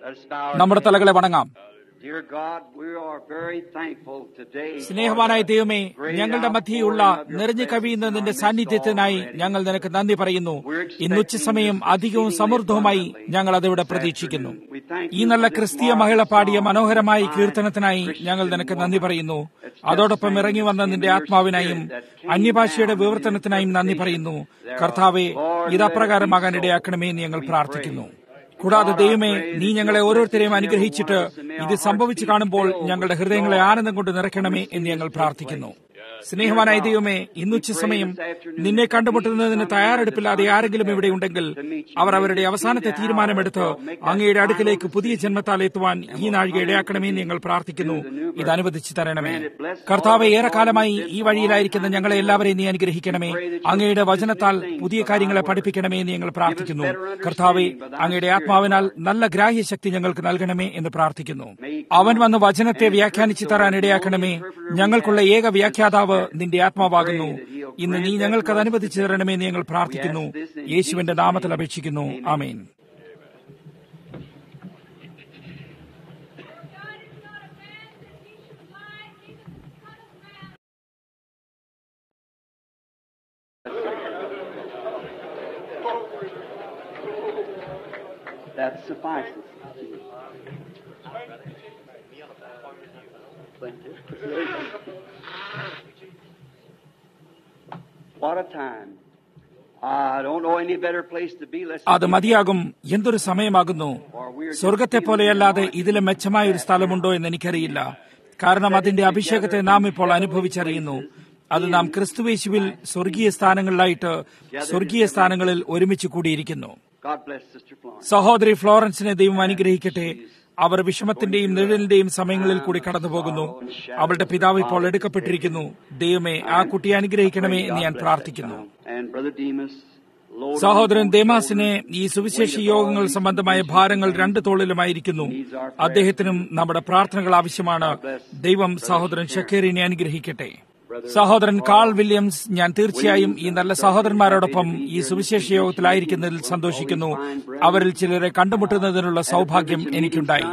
Let us bow our നമ്മുടെ തലകളെ വണങ്ങാം Dear God, we are very thankful today. സ്നേഹവാനായ ദൈവമേ ഞങ്ങളുടെ മധ്യയുള്ള നിറഞ്ഞു കവിയുന്ന നിന്റെ സാന്നിധ്യത്തിനായി ഞങ്ങൾ നിനക്ക് നന്ദി പറയുന്നു ഇന്നുച്ച സമയം അധികവും സമൃദ്ധവുമായി ഞങ്ങൾ അതിവിടെ പ്രതീക്ഷിക്കുന്നു ഈ നല്ല ക്രിസ്തീയ മഹിള പാടിയ മനോഹരമായ കീർത്തനത്തിനായി ഞങ്ങൾ നിനക്ക് നന്ദി പറയുന്നു അതോടൊപ്പം ഇറങ്ങി വന്ന നിന്റെ ആത്മാവിനായും അന്യഭാഷയുടെ വിവർത്തനത്തിനായും നന്ദി പറയുന്നു കർത്താവെ ഇതപ്രകാരമാകാൻ ഇടയാക്കണമേ എന്ന് ഞങ്ങൾ പ്രാർത്ഥിക്കുന്നു കൂടാതെ ദൈവമേ നീ ഞങ്ങളെ ഓരോരുത്തരെയും അനുഗ്രഹിച്ചിട്ട് ഇത് സംഭവിച്ചു കാണുമ്പോൾ ഞങ്ങളുടെ ഹൃദയങ്ങളെ ആനന്ദം കൊണ്ട് നിറയ്ക്കണമേ എന്ന് ഞങ്ങൾ പ്രാർത്ഥിക്കുന്നു സ്നേഹവാനായ ദൈവമേ ഇന്നുച്ച സമയം നിന്നെ കണ്ടുമുട്ടുന്നതിന് തയ്യാറെടുപ്പില്ലാതെ ആരെങ്കിലും ഇവിടെ ഉണ്ടെങ്കിൽ അവർ അവരുടെ അവസാനത്തെ തീരുമാനമെടുത്ത് അങ്ങയുടെ അടുക്കിലേക്ക് പുതിയ ജന്മത്താൽ എത്തുവാൻ ഈ നാഴിക ഇടയാക്കണമേ എന്ന് ഞങ്ങൾ പ്രാർത്ഥിക്കുന്നു ഇത് അനുവദിച്ചു തരണമേ കർത്താവ് ഏറെക്കാലമായി ഈ വഴിയിലായിരിക്കുന്ന ഞങ്ങളെ എല്ലാവരെയും നീ അനുഗ്രഹിക്കണമേ അങ്ങയുടെ വചനത്താൽ പുതിയ കാര്യങ്ങളെ പഠിപ്പിക്കണമേ എന്ന് ഞങ്ങൾ പ്രാർത്ഥിക്കുന്നു കർത്താവെ അങ്ങയുടെ ആത്മാവിനാൽ നല്ല ഗ്രാഹ്യശക്തി ഞങ്ങൾക്ക് നൽകണമേ എന്ന് പ്രാർത്ഥിക്കുന്നു അവൻ വന്ന് വചനത്തെ വ്യാഖ്യാനിച്ചു തരാൻ ഇടയാക്കണമേ ഞങ്ങൾക്കുള്ള ഏക വ്യാഖ്യാതാവ് നിന്റെ ആത്മാവാകുന്നു ഇന്ന് നീ ഞങ്ങൾക്കത് അനുവദിച്ചു തരണമേ എന്ന് ഞങ്ങൾ പ്രാർത്ഥിക്കുന്നു യേശുവിന്റെ നാമത്തിൽ അപേക്ഷിക്കുന്നു ആമേൻ That suffices. Thank you. What a time. I don't know any better place to be. Let's അത് മതിയാകും എന്തൊരു സമയമാകുന്നു സ്വർഗത്തെ പോലെയല്ലാതെ ഇതിലെ മെച്ചമായ ഒരു സ്ഥലമുണ്ടോ എന്ന് എനിക്കറിയില്ല കാരണം അതിന്റെ അഭിഷേകത്തെ നാം ഇപ്പോൾ അനുഭവിച്ചറിയുന്നു അത് നാം ക്രിസ്തുവേശുവിൽ സ്വർഗീയ സ്ഥാനങ്ങളിലായിട്ട് സ്വർഗീയ സ്ഥാനങ്ങളിൽ ഒരുമിച്ച് കൂടിയിരിക്കുന്നു God bless Sister Florence. സഹോദരി ഫ്ലോറൻസിനെ ദൈവം അനുഗ്രഹിക്കട്ടെ അവർ വിഷമത്തിന്റെയും നിഴലിന്റെയും സമയങ്ങളിൽ കൂടി കടന്നുപോകുന്നു അവളുടെ പിതാവ് ഇപ്പോൾ എടുക്കപ്പെട്ടിരിക്കുന്നു ദൈവമേ ആ കുട്ടിയെ അനുഗ്രഹിക്കണമേ എന്ന് ഞാൻ പ്രാർത്ഥിക്കുന്നു And Brother Demas, Lord, സഹോദരൻ ദേമാസിനെ ഈ സുവിശേഷ യോഗങ്ങൾ സംബന്ധമായ ഭാരങ്ങൾ രണ്ട് തോളിലുമായിരിക്കുന്നു അദ്ദേഹത്തിനും നമ്മുടെ പ്രാർത്ഥനകൾ ആവശ്യമാണ് ദൈവം സഹോദരൻ ഷക്കേറിനെ അനുഗ്രഹിക്കട്ടെ സഹോദരൻ കാൾ വില്യംസ് ഞാൻ തീർച്ചയായും ഈ നല്ല സഹോദരന്മാരോടൊപ്പം ഈ സുവിശേഷ യോഗത്തിലായിരിക്കുന്നതിൽ സന്തോഷിക്കുന്നു അവരിൽ ചിലരെ കണ്ടുമുട്ടുന്നതിനുള്ള സൗഭാഗ്യം എനിക്കുണ്ടായി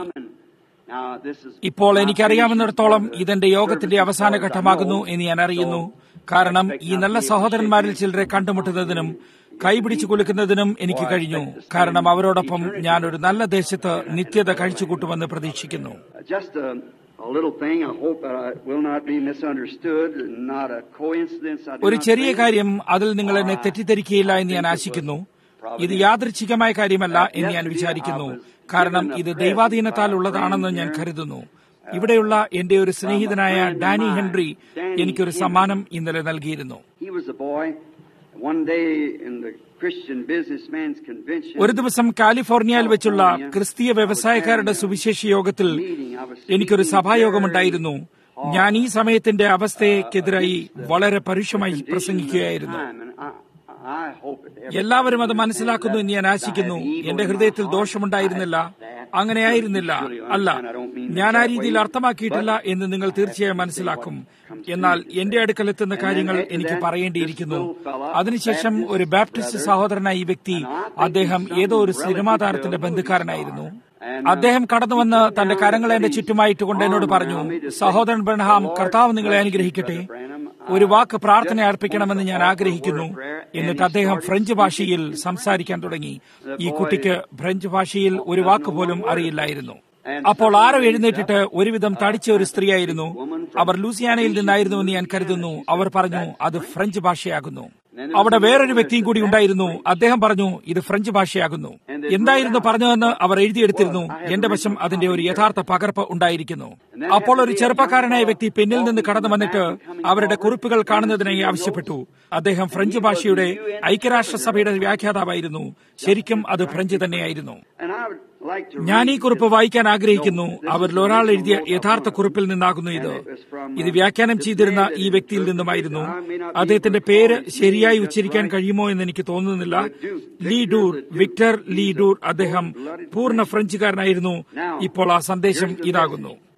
now this is ഇപ്പോൾ എനിക്കറിയാവുന്നിടത്തോളം ഇതെന്റെ യോഗത്തിന്റെ അവസാന ഘട്ടമാകുന്നു എന്ന് ഞാൻ അറിയുന്നു കാരണം ഈ നല്ല സഹോദരന്മാരിൽ ചിലരെ കണ്ടുമുട്ടുന്നതിനും കൈപിടിച്ചു കുലുക്കുന്നതിനും എനിക്ക് കഴിഞ്ഞു കാരണം അവരോടൊപ്പം ഞാൻ ഒരു നല്ല ദേശത്ത് നിത്യത കഴിച്ചുകൂട്ടുമെന്ന് പ്രതീക്ഷിക്കുന്നു just a, a little thing. I hope that I will not be misunderstood, not a coincidence. I do ഒരു not ചെറിയ think. കാര്യം അതിൽ നിങ്ങൾ എന്നെ തെറ്റിദ്ധരിക്കുകയില്ല എന്ന് ഞാൻ ആശിക്കുന്നു ഇത് യാദൃച്ഛികമായ കാര്യമല്ല എന്ന് ഞാൻ വിചാരിക്കുന്നു കാരണം ഇത് ദൈവാധീനത്താൽ ഉള്ളതാണെന്ന് ഞാൻ കരുതുന്നു ഇവിടെയുള്ള എന്റെ ഒരു സ്നേഹിതനായ ഡാനി ഹെൻറി എനിക്കൊരു സമ്മാനം ഇന്നലെ നൽകിയിരുന്നു He was a boy. One day in the Christian Businessman's Convention, ഒരു ദിവസം കാലിഫോർണിയയിൽ വെച്ചുള്ള ക്രിസ്തീയ വ്യവസായക്കാരുടെ സുവിശേഷ യോഗത്തിൽ എനിക്കൊരു സഭായോഗമുണ്ടായിരുന്നു ഞാൻ ഈ സമയത്തിന്റെ അവസ്ഥയ്ക്കെതിരായി വളരെ പരുഷമായി പ്രസംഗിക്കുകയായിരുന്നു time, and I, I hope it ever എല്ലാവരും അത് മനസ്സിലാക്കുന്നു എന്ന് ഞാൻ ആശിക്കുന്നു എന്റെ ഹൃദയത്തിൽ ദോഷമുണ്ടായിരുന്നില്ല അങ്ങനെയായിരുന്നില്ല അല്ല ഞാൻ ആ രീതിയിൽ അർത്ഥമാക്കിയിട്ടില്ല എന്ന് നിങ്ങൾ തീർച്ചയായും മനസ്സിലാക്കും എന്നാൽ എന്റെ അടുക്കൽ എത്തുന്ന കാര്യങ്ങൾ എനിക്ക് പറയേണ്ടിയിരിക്കുന്നു അതിനുശേഷം ഒരു ബാപ്റ്റിസ്റ്റ് സഹോദരനായ ഈ വ്യക്തി അദ്ദേഹം ഏതോ ഒരു സിനിമാ താരത്തിന്റെ ബന്ധുക്കാരനായിരുന്നു അദ്ദേഹം കടന്നുവന്ന് തന്റെ കരങ്ങൾ എന്റെ ചുറ്റുമായിട്ടുകൊണ്ട് എന്നോട് പറഞ്ഞു സഹോദരൻ ബ്രഹ്ഹാം കർത്താവ് നിങ്ങളെ അനുഗ്രഹിക്കട്ടെ ഒരു വാക്ക് പ്രാർത്ഥന അർപ്പിക്കണമെന്ന് ഞാൻ ആഗ്രഹിക്കുന്നു എന്നിട്ട് അദ്ദേഹം ഫ്രഞ്ച് ഭാഷയിൽ സംസാരിക്കാൻ തുടങ്ങി ഈ കുട്ടിക്ക് ഫ്രഞ്ച് ഭാഷയിൽ ഒരു വാക്ക് പോലും അറിയില്ലായിരുന്നു അപ്പോൾ ആരോ എഴുന്നേറ്റിട്ട് ഒരുവിധം തടിച്ച ഒരു സ്ത്രീയായിരുന്നു അവർ ലൂസിയാനയിൽ നിന്നായിരുന്നു എന്ന് ഞാൻ കരുതുന്നു അവർ പറഞ്ഞു അത് ഫ്രഞ്ച് ഭാഷയാകുന്നു അവിടെ വേറൊരു വ്യക്തിയും കൂടി ഉണ്ടായിരുന്നു അദ്ദേഹം പറഞ്ഞു ഇത് ഫ്രഞ്ച് ഭാഷയാകുന്നു എന്തായിരുന്നു പറഞ്ഞതെന്ന് അവർ എഴുതിയെടുത്തിരുന്നു എന്റെ വശം അതിന്റെ ഒരു യഥാർത്ഥ പകർപ്പ് ഉണ്ടായിരിക്കുന്നു അപ്പോൾ ഒരു ചെറുപ്പക്കാരനായ വ്യക്തി പിന്നിൽ നിന്ന് കടന്നു വന്നിട്ട് അവരുടെ കുറിപ്പുകൾ കാണുന്നതിനായി ആവശ്യപ്പെട്ടു അദ്ദേഹം ഫ്രഞ്ച് ഭാഷയുടെ ഐക്യരാഷ്ട്രസഭയുടെ വ്യാഖ്യാതാവായിരുന്നു ശരിക്കും അത് ഫ്രഞ്ച് തന്നെയായിരുന്നു And I would like to ഞാൻ ഈ read കുറിപ്പ് this വായിക്കാൻ ആഗ്രഹിക്കുന്നു note. അവരിൽ ഒരാൾ എഴുതിയ യഥാർത്ഥ കുറിപ്പിൽ നിന്നാകുന്നു ഇത് ഇത് വ്യാഖ്യാനം ചെയ്തിരുന്ന ഈ വ്യക്തിയിൽ നിന്നുമായിരുന്നു അദ്ദേഹത്തിന്റെ പേര് ശരിയായി ഉച്ചരിക്കാൻ കഴിയുമോ എന്ന് എനിക്ക് തോന്നുന്നില്ല Le Dour Victor Le Dour അദ്ദേഹം പൂർണ്ണ ഫ്രഞ്ചുകാരനായിരുന്നു ഇപ്പോൾ ആ സന്ദേശം ഇതാകുന്നു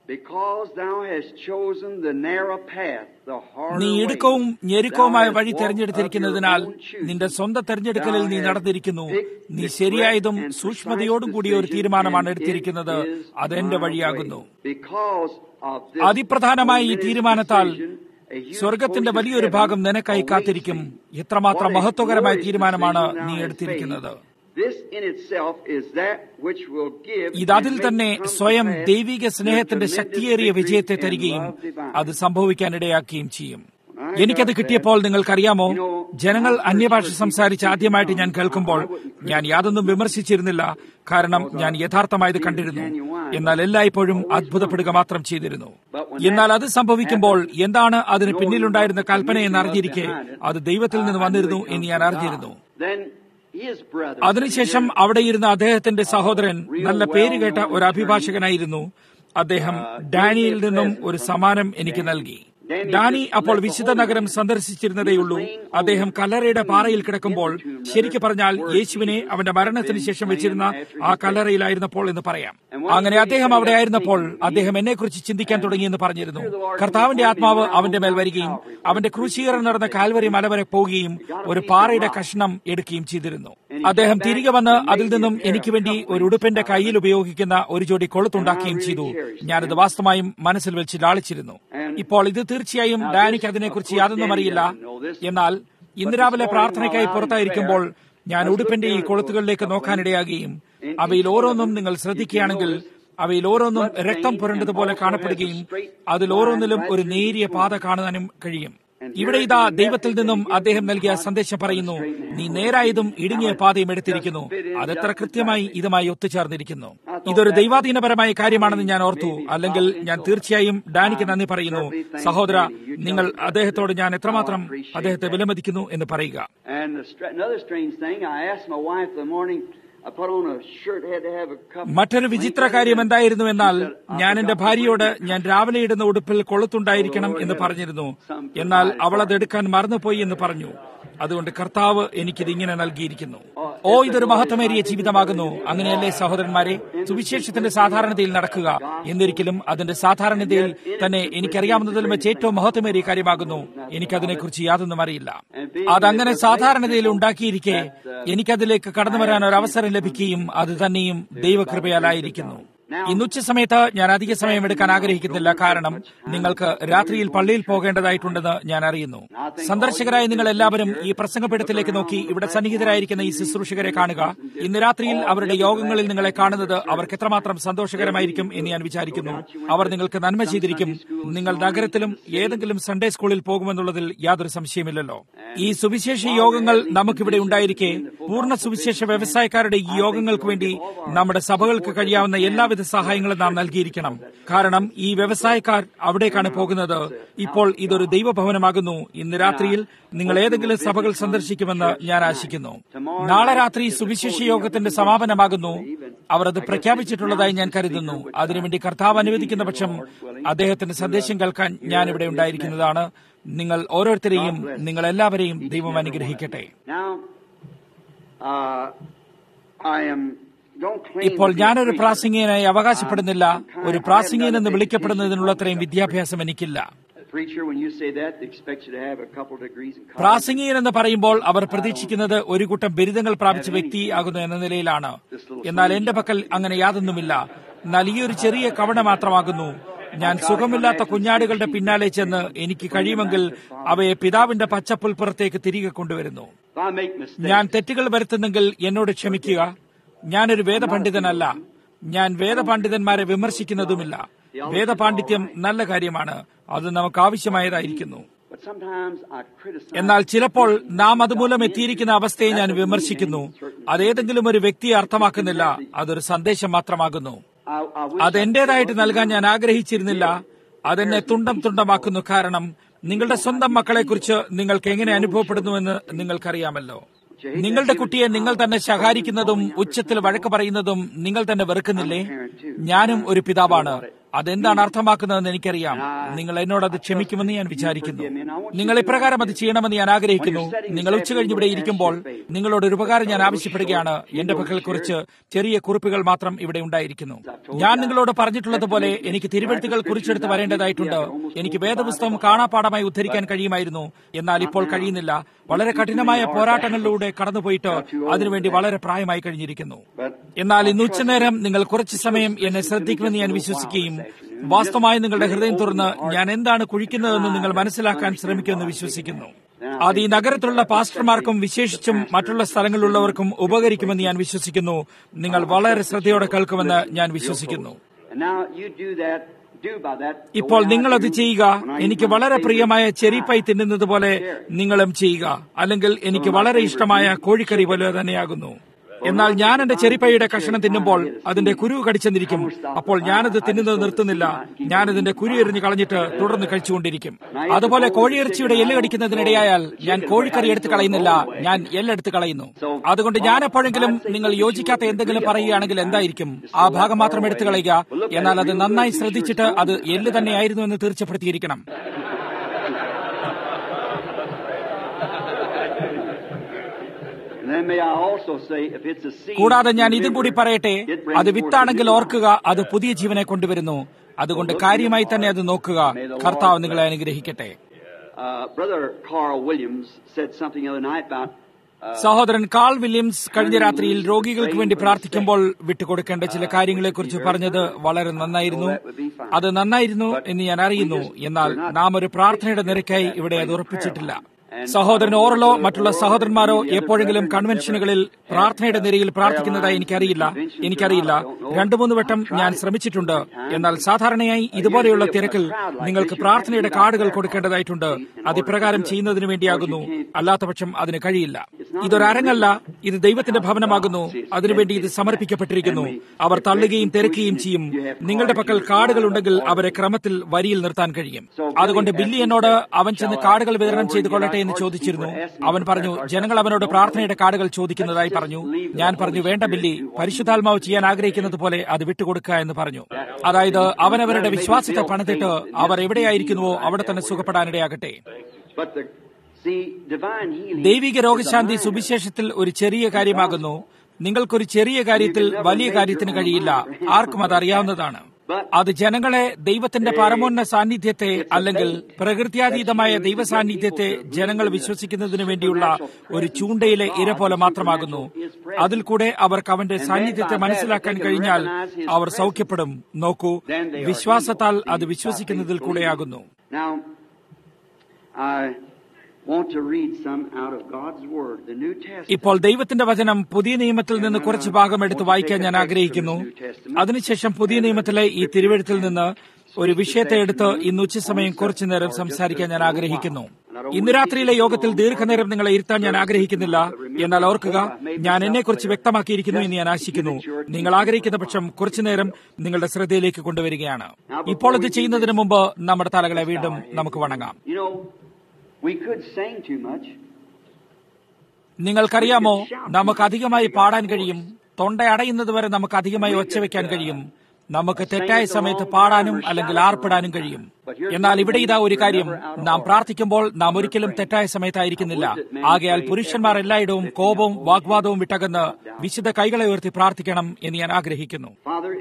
Because thou hast chosen the narrow path, the harder നീ way, ഇടുക്കവും ഞെരുക്കവുമായ thou hast വഴി walked തെരഞ്ഞെടുത്തിരിക്കുന്നതിനാൽ of your own choosing. നിന്റെ സ്വന്തം തെരഞ്ഞെടുക്കലിൽ നീ നടന്നിരിക്കുന്നു നീ ശരിയായതും സൂക്ഷ്മതയോടും കൂടിയ ഒരു തീരുമാനമാണ് എടുത്തിരിക്കുന്നത് അതെന്റെ വഴിയാകുന്നു അതിപ്രധാനമായ ഈ തീരുമാനത്താൽ സ്വർഗത്തിന്റെ വലിയൊരു ഭാഗം നിനക്കായി കാത്തിരിക്കും എത്രമാത്രം മഹത്വകരമായ തീരുമാനമാണ് നീ എടുത്തിരിക്കുന്നത് ഇതതിൽ തന്നെ സ്വയം ദൈവിക സ്നേഹത്തിന്റെ ശക്തിയേറിയ വിജയത്തെ തരികയും അത് സംഭവിക്കാനിടയാക്കുകയും ചെയ്യും എനിക്കത് കിട്ടിയപ്പോൾ നിങ്ങൾക്കറിയാമോ ജനങ്ങൾ അന്യഭാഷ സംസാരിച്ച് ആദ്യമായിട്ട് ഞാൻ കേൾക്കുമ്പോൾ ഞാൻ യാതൊന്നും വിമർശിച്ചിരുന്നില്ല കാരണം ഞാൻ യഥാർത്ഥമായത് കണ്ടിരുന്നു എന്നാൽ എല്ലായ്പ്പോഴും അത്ഭുതപ്പെടുക മാത്രം ചെയ്തിരുന്നു എന്നാൽ അത് സംഭവിക്കുമ്പോൾ എന്താണ് അതിന് പിന്നിലുണ്ടായിരുന്ന കൽപ്പന എന്ന് അറിഞ്ഞിരിക്കെ അത് ദൈവത്തിൽ നിന്ന് വന്നിരുന്നു എന്ന് ഞാൻ അറിഞ്ഞിരുന്നു അതിനുശേഷം അവിടെ ഇരുന്ന അദ്ദേഹത്തിന്റെ സഹോദരൻ നല്ല പേരുകേട്ട ഒരു അഭിഭാഷകനായിരുന്നു അദ്ദേഹം ഡാനിയിൽ നിന്നും ഒരു സമ്മാനം എനിക്ക് നൽകി ഡാനി അപ്പോൾ വിശുദ്ധ നഗരം സന്ദർശിച്ചിരുന്നതേയുള്ളൂ അദ്ദേഹം കല്ലറയുടെ പാറയിൽ കിടക്കുമ്പോൾ ശരിക്കു പറഞ്ഞാൽ യേശുവിനെ അവന്റെ മരണത്തിന് ശേഷം വെച്ചിരുന്ന ആ കല്ലറയിലായിരുന്നപ്പോൾ എന്ന് പറയാം അങ്ങനെ അദ്ദേഹം അവിടെ ആയിരുന്നപ്പോൾ അദ്ദേഹം എന്നെക്കുറിച്ച് ചിന്തിക്കാൻ തുടങ്ങിയെന്ന് പറഞ്ഞിരുന്നു കർത്താവിന്റെ ആത്മാവ് അവന്റെ മേൽ വരികയും അവന്റെ ക്രൂശീകരണം നടന്ന കാൽവരി മല വരെ പോവുകയും ഒരു പാറയുടെ കഷ്ണം എടുക്കുകയും ചെയ്തിരുന്നു അദ്ദേഹം തിരികെ വന്ന് അതിൽ നിന്നും എനിക്ക് വേണ്ടി ഒരു ഉടുപ്പിന്റെ കയ്യിൽ ഉപയോഗിക്കുന്ന ഒരു ജോഡി കൊളുത്തുണ്ടാക്കുകയും ചെയ്തു ഞാനത് വാസ്തവമായും മനസ്സിൽ വെച്ച് ലാളിച്ചിരുന്നു ഇപ്പോൾ ഇത് തീർച്ചയായും ഡാനിക്ക് അതിനെക്കുറിച്ച് യാതൊന്നും അറിയില്ല എന്നാൽ ഇന്ന് രാവിലെ പ്രാർത്ഥനയ്ക്കായി പുറത്തായിരിക്കുമ്പോൾ ഞാൻ ഉടുപ്പിന്റെ ഈ കൊളുത്തുകളിലേക്ക് നോക്കാനിടയാകുകയും അവയിൽ ഓരോന്നും നിങ്ങൾ ശ്രദ്ധിക്കുകയാണെങ്കിൽ അവയിൽ ഓരോന്നും രക്തം പുരണ്ടതുപോലെ കാണപ്പെടുകയും അതിൽ ഓരോന്നിലും ഒരു നേരിയ പാത കാണാനും കഴിയും ഇവിടെ ഇതാ ദൈവത്തിൽ നിന്നും അദ്ദേഹം നൽകിയ സന്ദേശം പറയുന്നു നീ നേരായതും ഇടുങ്ങിയ പാതയും എടുത്തിരിക്കുന്നു അതെത്ര കൃത്യമായി ഇതുമായി ഒത്തുചേർന്നിരിക്കുന്നു ഇതൊരു ദൈവാധീനപരമായ കാര്യമാണെന്ന് ഞാൻ ഓർത്തു അല്ലെങ്കിൽ ഞാൻ തീർച്ചയായും ഡാനിക്ക് നന്ദി പറയുന്നു സഹോദര നിങ്ങൾ അദ്ദേഹത്തോട് ഞാൻ എത്രമാത്രം അദ്ദേഹത്തെ വിലമതിക്കുന്നു എന്ന് പറയുക മറ്റൊരു വിചിത്ര കാര്യം എന്തായിരുന്നു എന്നാൽ ഞാൻ എന്റെ ഭാര്യയോട് ഞാൻ രാവിലെ ഇടുന്ന ഉടുപ്പിൽ കൊളുത്തുണ്ടായിരിക്കണം എന്ന് പറഞ്ഞിരുന്നു എന്നാൽ അവൾ അത് എടുക്കാൻ മറന്നുപോയി എന്ന് പറഞ്ഞു അതുകൊണ്ട് കർത്താവ് എനിക്കിത് ഇങ്ങനെ നൽകിയിരിക്കുന്നു ഓ ഇതൊരു മഹത്വമേറിയ ജീവിതമാകുന്നു അങ്ങനെയല്ലേ സഹോദരന്മാരെ സുവിശേഷത്തിന്റെ സാധാരണതയിൽ നടക്കുക എന്നിരിക്കലും അതിന്റെ സാധാരണതയിൽ തന്നെ എനിക്കറിയാവുന്നതിൽ വെച്ച് ഏറ്റവും മഹത്വമേറിയ കാര്യമാകുന്നു എനിക്കതിനെക്കുറിച്ച് യാതൊന്നും അറിയില്ല അതങ്ങനെ സാധാരണതയിൽ ഉണ്ടാക്കിയിരിക്കെ എനിക്കതിലേക്ക് കടന്നു വരാൻ ഒരു അവസരം ലഭിക്കുകയും അത് തന്നെയും ദൈവകൃപയാലായിരിക്കുന്നു ഇന്നുച്ച സമയത്ത് ഞാൻ അധിക സമയം എടുക്കാൻ ആഗ്രഹിക്കുന്നില്ല കാരണം നിങ്ങൾക്ക് രാത്രിയിൽ പള്ളിയിൽ പോകേണ്ടതായിട്ടുണ്ടെന്ന് ഞാൻ അറിയുന്നു സന്ദർശകരായ നിങ്ങൾ എല്ലാവരും ഈ പ്രസംഗപീഠത്തിലേക്ക് നോക്കി ഇവിടെ സന്നിഹിതരായിരിക്കുന്ന ഈ ശുശ്രൂഷകരെ കാണുക ഇന്ന് രാത്രിയിൽ അവരുടെ യോഗങ്ങളിൽ നിങ്ങളെ കാണുന്നത് അവർക്ക് എത്രമാത്രം സന്തോഷകരമായിരിക്കും എന്ന് ഞാൻ വിചാരിക്കുന്നു അവർ നിങ്ങൾക്ക് നന്മ ചെയ്തിരിക്കും നിങ്ങൾ നഗരത്തിലും ഏതെങ്കിലും സൺഡേ സ്കൂളിൽ പോകുമെന്നുള്ളതിൽ യാതൊരു സംശയമില്ലല്ലോ ഈ സുവിശേഷ യോഗങ്ങൾ നമുക്കിവിടെ ഉണ്ടായിരിക്കെ പൂർണ്ണ സുവിശേഷ വ്യവസായക്കാരുടെ ഈ യോഗങ്ങൾക്ക് വേണ്ടി നമ്മുടെ സഭകൾക്ക് കഴിയാവുന്ന എല്ലാവിധ സഹായങ്ങളും നാം നൽകിയിരിക്കണം കാരണം ഈ വ്യവസായക്കാർ അവിടേക്കാണ് പോകുന്നത് ഇപ്പോൾ ഇതൊരു ദൈവഭവനമാകുന്നു ഇന്ന് രാത്രിയിൽ നിങ്ങൾ ഏതെങ്കിലും സഭകൾ സന്ദർശിക്കുമെന്ന് ഞാൻ ആശിക്കുന്നു നാളെ രാത്രി സുവിശേഷ യോഗത്തിന്റെ സമാപനമാകുന്നു അവർ അത് പ്രഖ്യാപിച്ചിട്ടുള്ളതായി ഞാൻ കരുതുന്നു അതിനുവേണ്ടി കർത്താവ് അനുവദിക്കുന്ന പക്ഷം അദ്ദേഹത്തിന്റെ സന്ദേശം കേൾക്കാൻ ഞാൻ ഇവിടെ ഉണ്ടായിരിക്കുന്നതാണ് നിങ്ങൾ ഓരോരുത്തരെയും നിങ്ങൾ എല്ലാവരെയും ദൈവം അനുഗ്രഹിക്കട്ടെ ഇപ്പോൾ ഞാനൊരു പ്രാസംഗികനായി അവകാശപ്പെടുന്നില്ല ഒരു പ്രാസംഗികൻ എന്ന് വിളിക്കപ്പെടുന്നതിനുള്ളത്രയും വിദ്യാഭ്യാസം എനിക്കില്ല പ്രാസംഗികൻ എന്ന് പറയുമ്പോൾ അവർ പ്രതീക്ഷിക്കുന്നത് ഒരു കൂട്ടം ബിരുദങ്ങൾ പ്രാപിച്ച വ്യക്തി ആകുന്നു എന്ന നിലയിലാണ് എന്നാൽ എന്റെ പക്കൽ അങ്ങനെ യാതൊന്നുമില്ല എന്നാൽ ഈ ഒരു ചെറിയ കവണ മാത്രമാകുന്നു ഞാൻ സുഖമില്ലാത്ത കുഞ്ഞാടുകളുടെ പിന്നാലെ ചെന്ന് എനിക്ക് കഴിയുമെങ്കിൽ അവയെ പിതാവിന്റെ പച്ചപ്പുൽപ്പുറത്തേക്ക് തിരികെ കൊണ്ടുവരുന്നു ഞാൻ തെറ്റുകൾ വരുത്തുന്നെങ്കിൽ എന്നോട് ക്ഷമിക്കുക ഞാനൊരു വേദപണ്ഡിതനല്ല ഞാൻ വേദപണ്ഡിതന്മാരെ വിമർശിക്കുന്നതുമില്ല വേദപാണ്ഡിത്യം നല്ല കാര്യമാണ് അത് നമുക്ക് ആവശ്യമായതായിരിക്കുന്നു എന്നാൽ ചിലപ്പോൾ നാം അതുമൂലം എത്തിയിരിക്കുന്ന അവസ്ഥയെ ഞാൻ വിമർശിക്കുന്നു അതേതെങ്കിലും ഒരു വ്യക്തിയെ അർത്ഥമാക്കുന്നില്ല അതൊരു സന്ദേശം മാത്രമാകുന്നു അതെന്റേതായിട്ട് നൽകാൻ ഞാൻ ആഗ്രഹിച്ചിരുന്നില്ല അതെന്നെ തുണ്ടം തുണ്ടമാക്കുന്നു കാരണം നിങ്ങളുടെ സ്വന്തം മക്കളെക്കുറിച്ച് നിങ്ങൾക്ക് എങ്ങനെ അനുഭവപ്പെടുന്നുവെന്ന് നിങ്ങൾക്കറിയാമല്ലോ നിങ്ങളുടെ കുട്ടിയെ നിങ്ങൾ തന്നെ ശകാരിക്കുന്നതും ഉച്ചത്തിൽ വഴക്ക് പറയുന്നതും നിങ്ങൾ തന്നെ വെറുക്കുന്നില്ലേ ഞാനും ഒരു പിതാവാണ് അതെന്താണ് അർത്ഥമാക്കുന്നതെന്ന് എനിക്കറിയാം നിങ്ങൾ എന്നോട് അത് ക്ഷമിക്കുമെന്ന് ഞാൻ വിചാരിക്കുന്നു നിങ്ങൾ ഇപ്രകാരം അത് ചെയ്യണമെന്ന് ഞാൻ ആഗ്രഹിക്കുന്നു നിങ്ങൾ ഉച്ച കഴിഞ്ഞ് ഇവിടെ ഇരിക്കുമ്പോൾ നിങ്ങളോട് ഒരു ഉപകാരം ഞാൻ ആവശ്യപ്പെടുകയാണ് എന്റെ പക്കൽ കുറിച്ച് ചെറിയ കുറിപ്പുകൾ മാത്രം ഇവിടെ ഉണ്ടായിരിക്കുന്നു ഞാൻ നിങ്ങളോട് പറഞ്ഞിട്ടുള്ളതുപോലെ എനിക്ക് തിരുവഴുത്തുകൾ കുറിച്ചെടുത്ത് വരേണ്ടതായിട്ടുണ്ട് എനിക്ക് വേദപുസ്തകം കാണാപ്പാടമായി ഉദ്ധരിക്കാൻ കഴിയുമായിരുന്നു എന്നാൽ ഇപ്പോൾ കഴിയുന്നില്ല വളരെ കഠിനമായ പോരാട്ടങ്ങളിലൂടെ കടന്നുപോയിട്ട് അതിനുവേണ്ടി വളരെ പ്രായമായി കഴിഞ്ഞിരിക്കുന്നു എന്നാൽ ഇന്ന് ഉച്ചനേരം നിങ്ങൾ കുറച്ചു സമയം എന്നെ ശ്രദ്ധിക്കുമെന്ന് ഞാൻ വിശ്വസിക്കുകയും വാസ്തവമായി നിങ്ങളുടെ ഹൃദയം തുറന്ന് ഞാൻ എന്താണ് കുഴിക്കുന്നതെന്ന് നിങ്ങൾ മനസ്സിലാക്കാൻ ശ്രമിക്കുമെന്ന് വിശ്വസിക്കുന്നു അത് ഈ നഗരത്തിലുള്ള പാസ്റ്റർമാർക്കും വിശേഷിച്ചും മറ്റുള്ള സ്ഥലങ്ങളിലുള്ളവർക്കും ഉപകരിക്കുമെന്ന് ഞാൻ വിശ്വസിക്കുന്നു നിങ്ങൾ വളരെ ശ്രദ്ധയോടെ കേൾക്കുമെന്ന് ഞാൻ വിശ്വസിക്കുന്നു ഇപ്പോൾ നിങ്ങളത് ചെയ്യുക എനിക്ക് വളരെ പ്രിയമായ ചെറിപ്പൈ തിന്നുന്നത് പോലെ നിങ്ങളും ചെയ്യുക അല്ലെങ്കിൽ എനിക്ക് വളരെ ഇഷ്ടമായ കോഴിക്കറി പോലെ തന്നെയാകുന്നു എന്നാൽ ഞാൻ എന്റെ ചെറിപ്പൈയുടെ കഷണം തിന്നുമ്പോൾ അതിന്റെ കുരു കടിച്ചെന്നിരിക്കും അപ്പോൾ ഞാനത് തിന്നുന്നത് നിർത്തുന്നില്ല ഞാനതിന്റെ കുരു എറിഞ്ഞ് കളഞ്ഞിട്ട് തുടർന്ന് കഴിച്ചുകൊണ്ടിരിക്കും അതുപോലെ കോഴിയിറച്ചിയുടെ എല്ല് കടിക്കുന്നതിനിടയായാൽ ഞാൻ കോഴിക്കറി എടുത്ത് കളയുന്നില്ല ഞാൻ എല്ലെടുത്ത് കളയുന്നു അതുകൊണ്ട് ഞാൻ എപ്പോഴെങ്കിലും നിങ്ങൾ യോജിക്കാത്ത എന്തെങ്കിലും പറയുകയാണെങ്കിൽ എന്തായിരിക്കും ആ ഭാഗം മാത്രം എടുത്തു കളയുക എന്നാൽ അത് നന്നായി ശ്രദ്ധിച്ചിട്ട് അത് എല്ല് തന്നെയായിരുന്നു എന്ന് തീർച്ചപ്പെടുത്തിയിരിക്കണം കൂടാതെ ഞാൻ ഇതും കൂടി പറയട്ടെ അത് വിത്താണെങ്കിൽ ഓർക്കുക അത് പുതിയ ജീവനെ കൊണ്ടുവരുന്നു അതുകൊണ്ട് കാര്യമായി തന്നെ അത് നോക്കുക കർത്താവ് നിങ്ങളെ അനുഗ്രഹിക്കട്ടെ സഹോദരൻ കാൾ വില്യംസ് കഴിഞ്ഞ രാത്രിയിൽ രോഗികൾക്ക് വേണ്ടി പ്രാർത്ഥിക്കുമ്പോൾ വിട്ടുകൊടുക്കേണ്ട ചില കാര്യങ്ങളെക്കുറിച്ച് പറഞ്ഞത് വളരെ നന്നായിരുന്നു അത് നന്നായിരുന്നു എന്ന് ഞാൻ അറിയുന്നു എന്നാൽ നാം ഒരു പ്രാർത്ഥനയുടെ നിരക്കായി ഇവിടെ അത് ഉറപ്പിച്ചിട്ടില്ല സഹോദരൻ ഓറലോ മറ്റുള്ള സഹോദരന്മാരോ എപ്പോഴെങ്കിലും കൺവെൻഷനുകളിൽ പ്രാർത്ഥനയുടെ നിരയിൽ പ്രാർത്ഥിക്കുന്നതായി എനിക്കറിയില്ല എനിക്കറിയില്ല രണ്ടു മൂന്ന് വട്ടം ഞാൻ ശ്രമിച്ചിട്ടുണ്ട് എന്നാൽ സാധാരണയായി ഇതുപോലെയുള്ള തിരക്കിൽ നിങ്ങൾക്ക് പ്രാർത്ഥനയുടെ കാർഡുകൾ കൊടുക്കേണ്ടതായിട്ടുണ്ട് അത് ഇപ്രകാരം ചെയ്യുന്നതിന് വേണ്ടിയാകുന്നു അല്ലാത്തപക്ഷം അതിന് കഴിയില്ല ഇതൊരു അരങ്ങല്ല ഇത് ദൈവത്തിന്റെ ഭവനമാകുന്നു അതിനുവേണ്ടി ഇത് സമർപ്പിക്കപ്പെട്ടിരിക്കുന്നു അവർ തള്ളുകയും തിരക്കുകയും ചെയ്യും നിങ്ങളുടെ പക്കൽ കാർഡുകൾ ഉണ്ടെങ്കിൽ അവരെ ക്രമത്തിൽ വരിയിൽ നിർത്താൻ കഴിയും അതുകൊണ്ട് ബില്ലി എന്നോട് അവൻ ചെന്ന് കാർഡുകൾ വിതരണം ചെയ്തു കൊള്ളട്ടെ എന്ന് ചോദിച്ചിരുന്നു അവൻ പറഞ്ഞു ജനങ്ങൾ അവനോട് പ്രാർത്ഥനയുടെ കാർഡുകൾ ചോദിക്കുന്നതായി പറഞ്ഞു ഞാൻ പറഞ്ഞു വേണ്ട ബില്ലി പരിശുദ്ധാത്മാവ് ചെയ്യാൻ ആഗ്രഹിക്കുന്നത് പോലെ അത് വിട്ടുകൊടുക്കുക എന്ന് പറഞ്ഞു അതായത് അവനവരുടെ വിശ്വാസത്തെ പണിതിട്ട് അവർ എവിടെയായിരിക്കുന്നുവോ അവിടെ തന്നെ സുഖപ്പെടാനിടയാകട്ടെ ദൈവിക രോഗശാന്തി സുവിശേഷത്തിൽ ഒരു ചെറിയ കാര്യമാകുന്നു നിങ്ങൾക്കൊരു ചെറിയ കാര്യത്തിൽ വലിയ കാര്യത്തിന് കഴിയില്ല ആർക്കും അത് അറിയാവുന്നതാണ് അത് ജനങ്ങളെ ദൈവത്തിന്റെ പരമോന്ന സാന്നിധ്യത്തെ അല്ലെങ്കിൽ പ്രകൃത്യാതീതമായ ദൈവ സാന്നിധ്യത്തെ ജനങ്ങൾ വിശ്വസിക്കുന്നതിന് വേണ്ടിയുള്ള ഒരു ചൂണ്ടയിലെ ഇര പോലെ മാത്രമാകുന്നു അതിൽ കൂടെ അവർക്ക് അവന്റെ സാന്നിധ്യത്തെ മനസ്സിലാക്കാൻ കഴിഞ്ഞാൽ അവർ സൗഖ്യപ്പെടും നോക്കൂ വിശ്വാസത്താൽ അത് വിശ്വസിക്കുന്നതിൽ കൂടെയാകുന്നു ഇപ്പോൾ ദൈവത്തിന്റെ വചനം പുതിയ നിയമത്തിൽ നിന്ന് കുറച്ച് ഭാഗം എടുത്ത് വായിക്കാൻ ഞാൻ ആഗ്രഹിക്കുന്നു അതിനുശേഷം പുതിയ നിയമത്തിലെ ഈ തിരുവഴുത്തിൽ നിന്ന് ഒരു വിഷയത്തെ എടുത്ത് ഇന്ന് ഉച്ചസമയം കുറച്ചു നേരം സംസാരിക്കാൻ ഞാൻ ആഗ്രഹിക്കുന്നു ഇന്ന് രാത്രിയിലെ യോഗത്തിൽ ദീർഘനേരം നിങ്ങളെ ഇരുത്താൻ ഞാൻ ആഗ്രഹിക്കുന്നില്ല എന്നാൽ ഓർക്കുക ഞാൻ എന്നെക്കുറിച്ച് വ്യക്തമാക്കിയിരിക്കുന്നു എന്ന് ഞാൻ ആശിക്കുന്നു നിങ്ങൾ ആഗ്രഹിക്കുന്ന പക്ഷം കുറച്ചുനേരം നിങ്ങളുടെ ശ്രദ്ധയിലേക്ക് കൊണ്ടുവരികയാണ് ഇപ്പോൾ ഇത് ചെയ്യുന്നതിന് മുമ്പ് നമ്മുടെ തലകളെ വീണ്ടും നമുക്ക് വണങ്ങാം നിങ്ങൾക്കറിയാമോ നമുക്ക് അധികമായി പാടാൻ കഴിയും തൊണ്ട അടയുന്നത് വരെ നമുക്ക് അധികമായി ഒച്ചവെക്കാൻ കഴിയും നമുക്ക് തെറ്റായ സമയത്ത് പാടാനും അല്ലെങ്കിൽ ആർപ്പിടാനും കഴിയും എന്നാൽ ഇവിടെ ഇതാ ഒരു കാര്യം നാം പ്രാർത്ഥിക്കുമ്പോൾ നാം ഒരിക്കലും തെറ്റായ സമയത്തായിരിക്കുന്നില്ല ആകയാൽ പുരുഷന്മാർ എല്ലായിടവും കോപവും വാഗ്വാദവും വിട്ടകന്ന് വിശുദ്ധ കൈകളെ ഉയർത്തി പ്രാർത്ഥിക്കണം എന്ന് ഞാൻ ആഗ്രഹിക്കുന്നു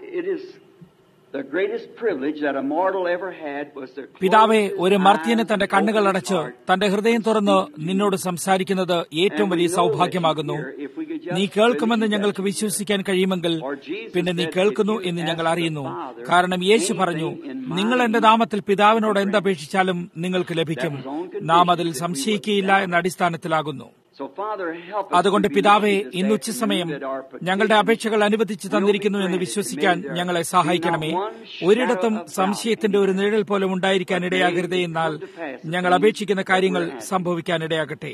പിതാവെ ഒരു മർത്യന് തന്റെ കണ്ണുകൾ അടച്ച് തന്റെ ഹൃദയം തുറന്ന് നിന്നോട് സംസാരിക്കുന്നത് ഏറ്റവും വലിയ സൗഭാഗ്യമാകുന്നു നീ കേൾക്കുമെന്ന് ഞങ്ങൾക്ക് വിശ്വസിക്കാൻ കഴിയുമെങ്കിൽ പിന്നെ നീ കേൾക്കുന്നു എന്ന് ഞങ്ങൾ അറിയുന്നു കാരണം യേശു പറഞ്ഞു നിങ്ങൾ എന്റെ നാമത്തിൽ പിതാവിനോട് എന്തപേക്ഷിച്ചാലും നിങ്ങൾക്ക് ലഭിക്കും നാം അതിൽ സംശയിക്കുകയില്ല എന്ന അടിസ്ഥാനത്തിലാകുന്നു അതുകൊണ്ട് പിതാവെ ഇന്ന് ഉച്ചസമയം ഞങ്ങളുടെ അപേക്ഷകൾ അനുവദിച്ചു തന്നിരിക്കുന്നു എന്ന് വിശ്വസിക്കാൻ ഞങ്ങളെ സഹായിക്കണമേ ഒരിടത്തും സംശയത്തിന്റെ ഒരു നിഴൽ പോലും ഉണ്ടായിരിക്കാൻ ഇടയാകരുതേ എന്നാൽ ഞങ്ങൾ അപേക്ഷിക്കുന്ന കാര്യങ്ങൾ സംഭവിക്കാൻ ഇടയാകട്ടെ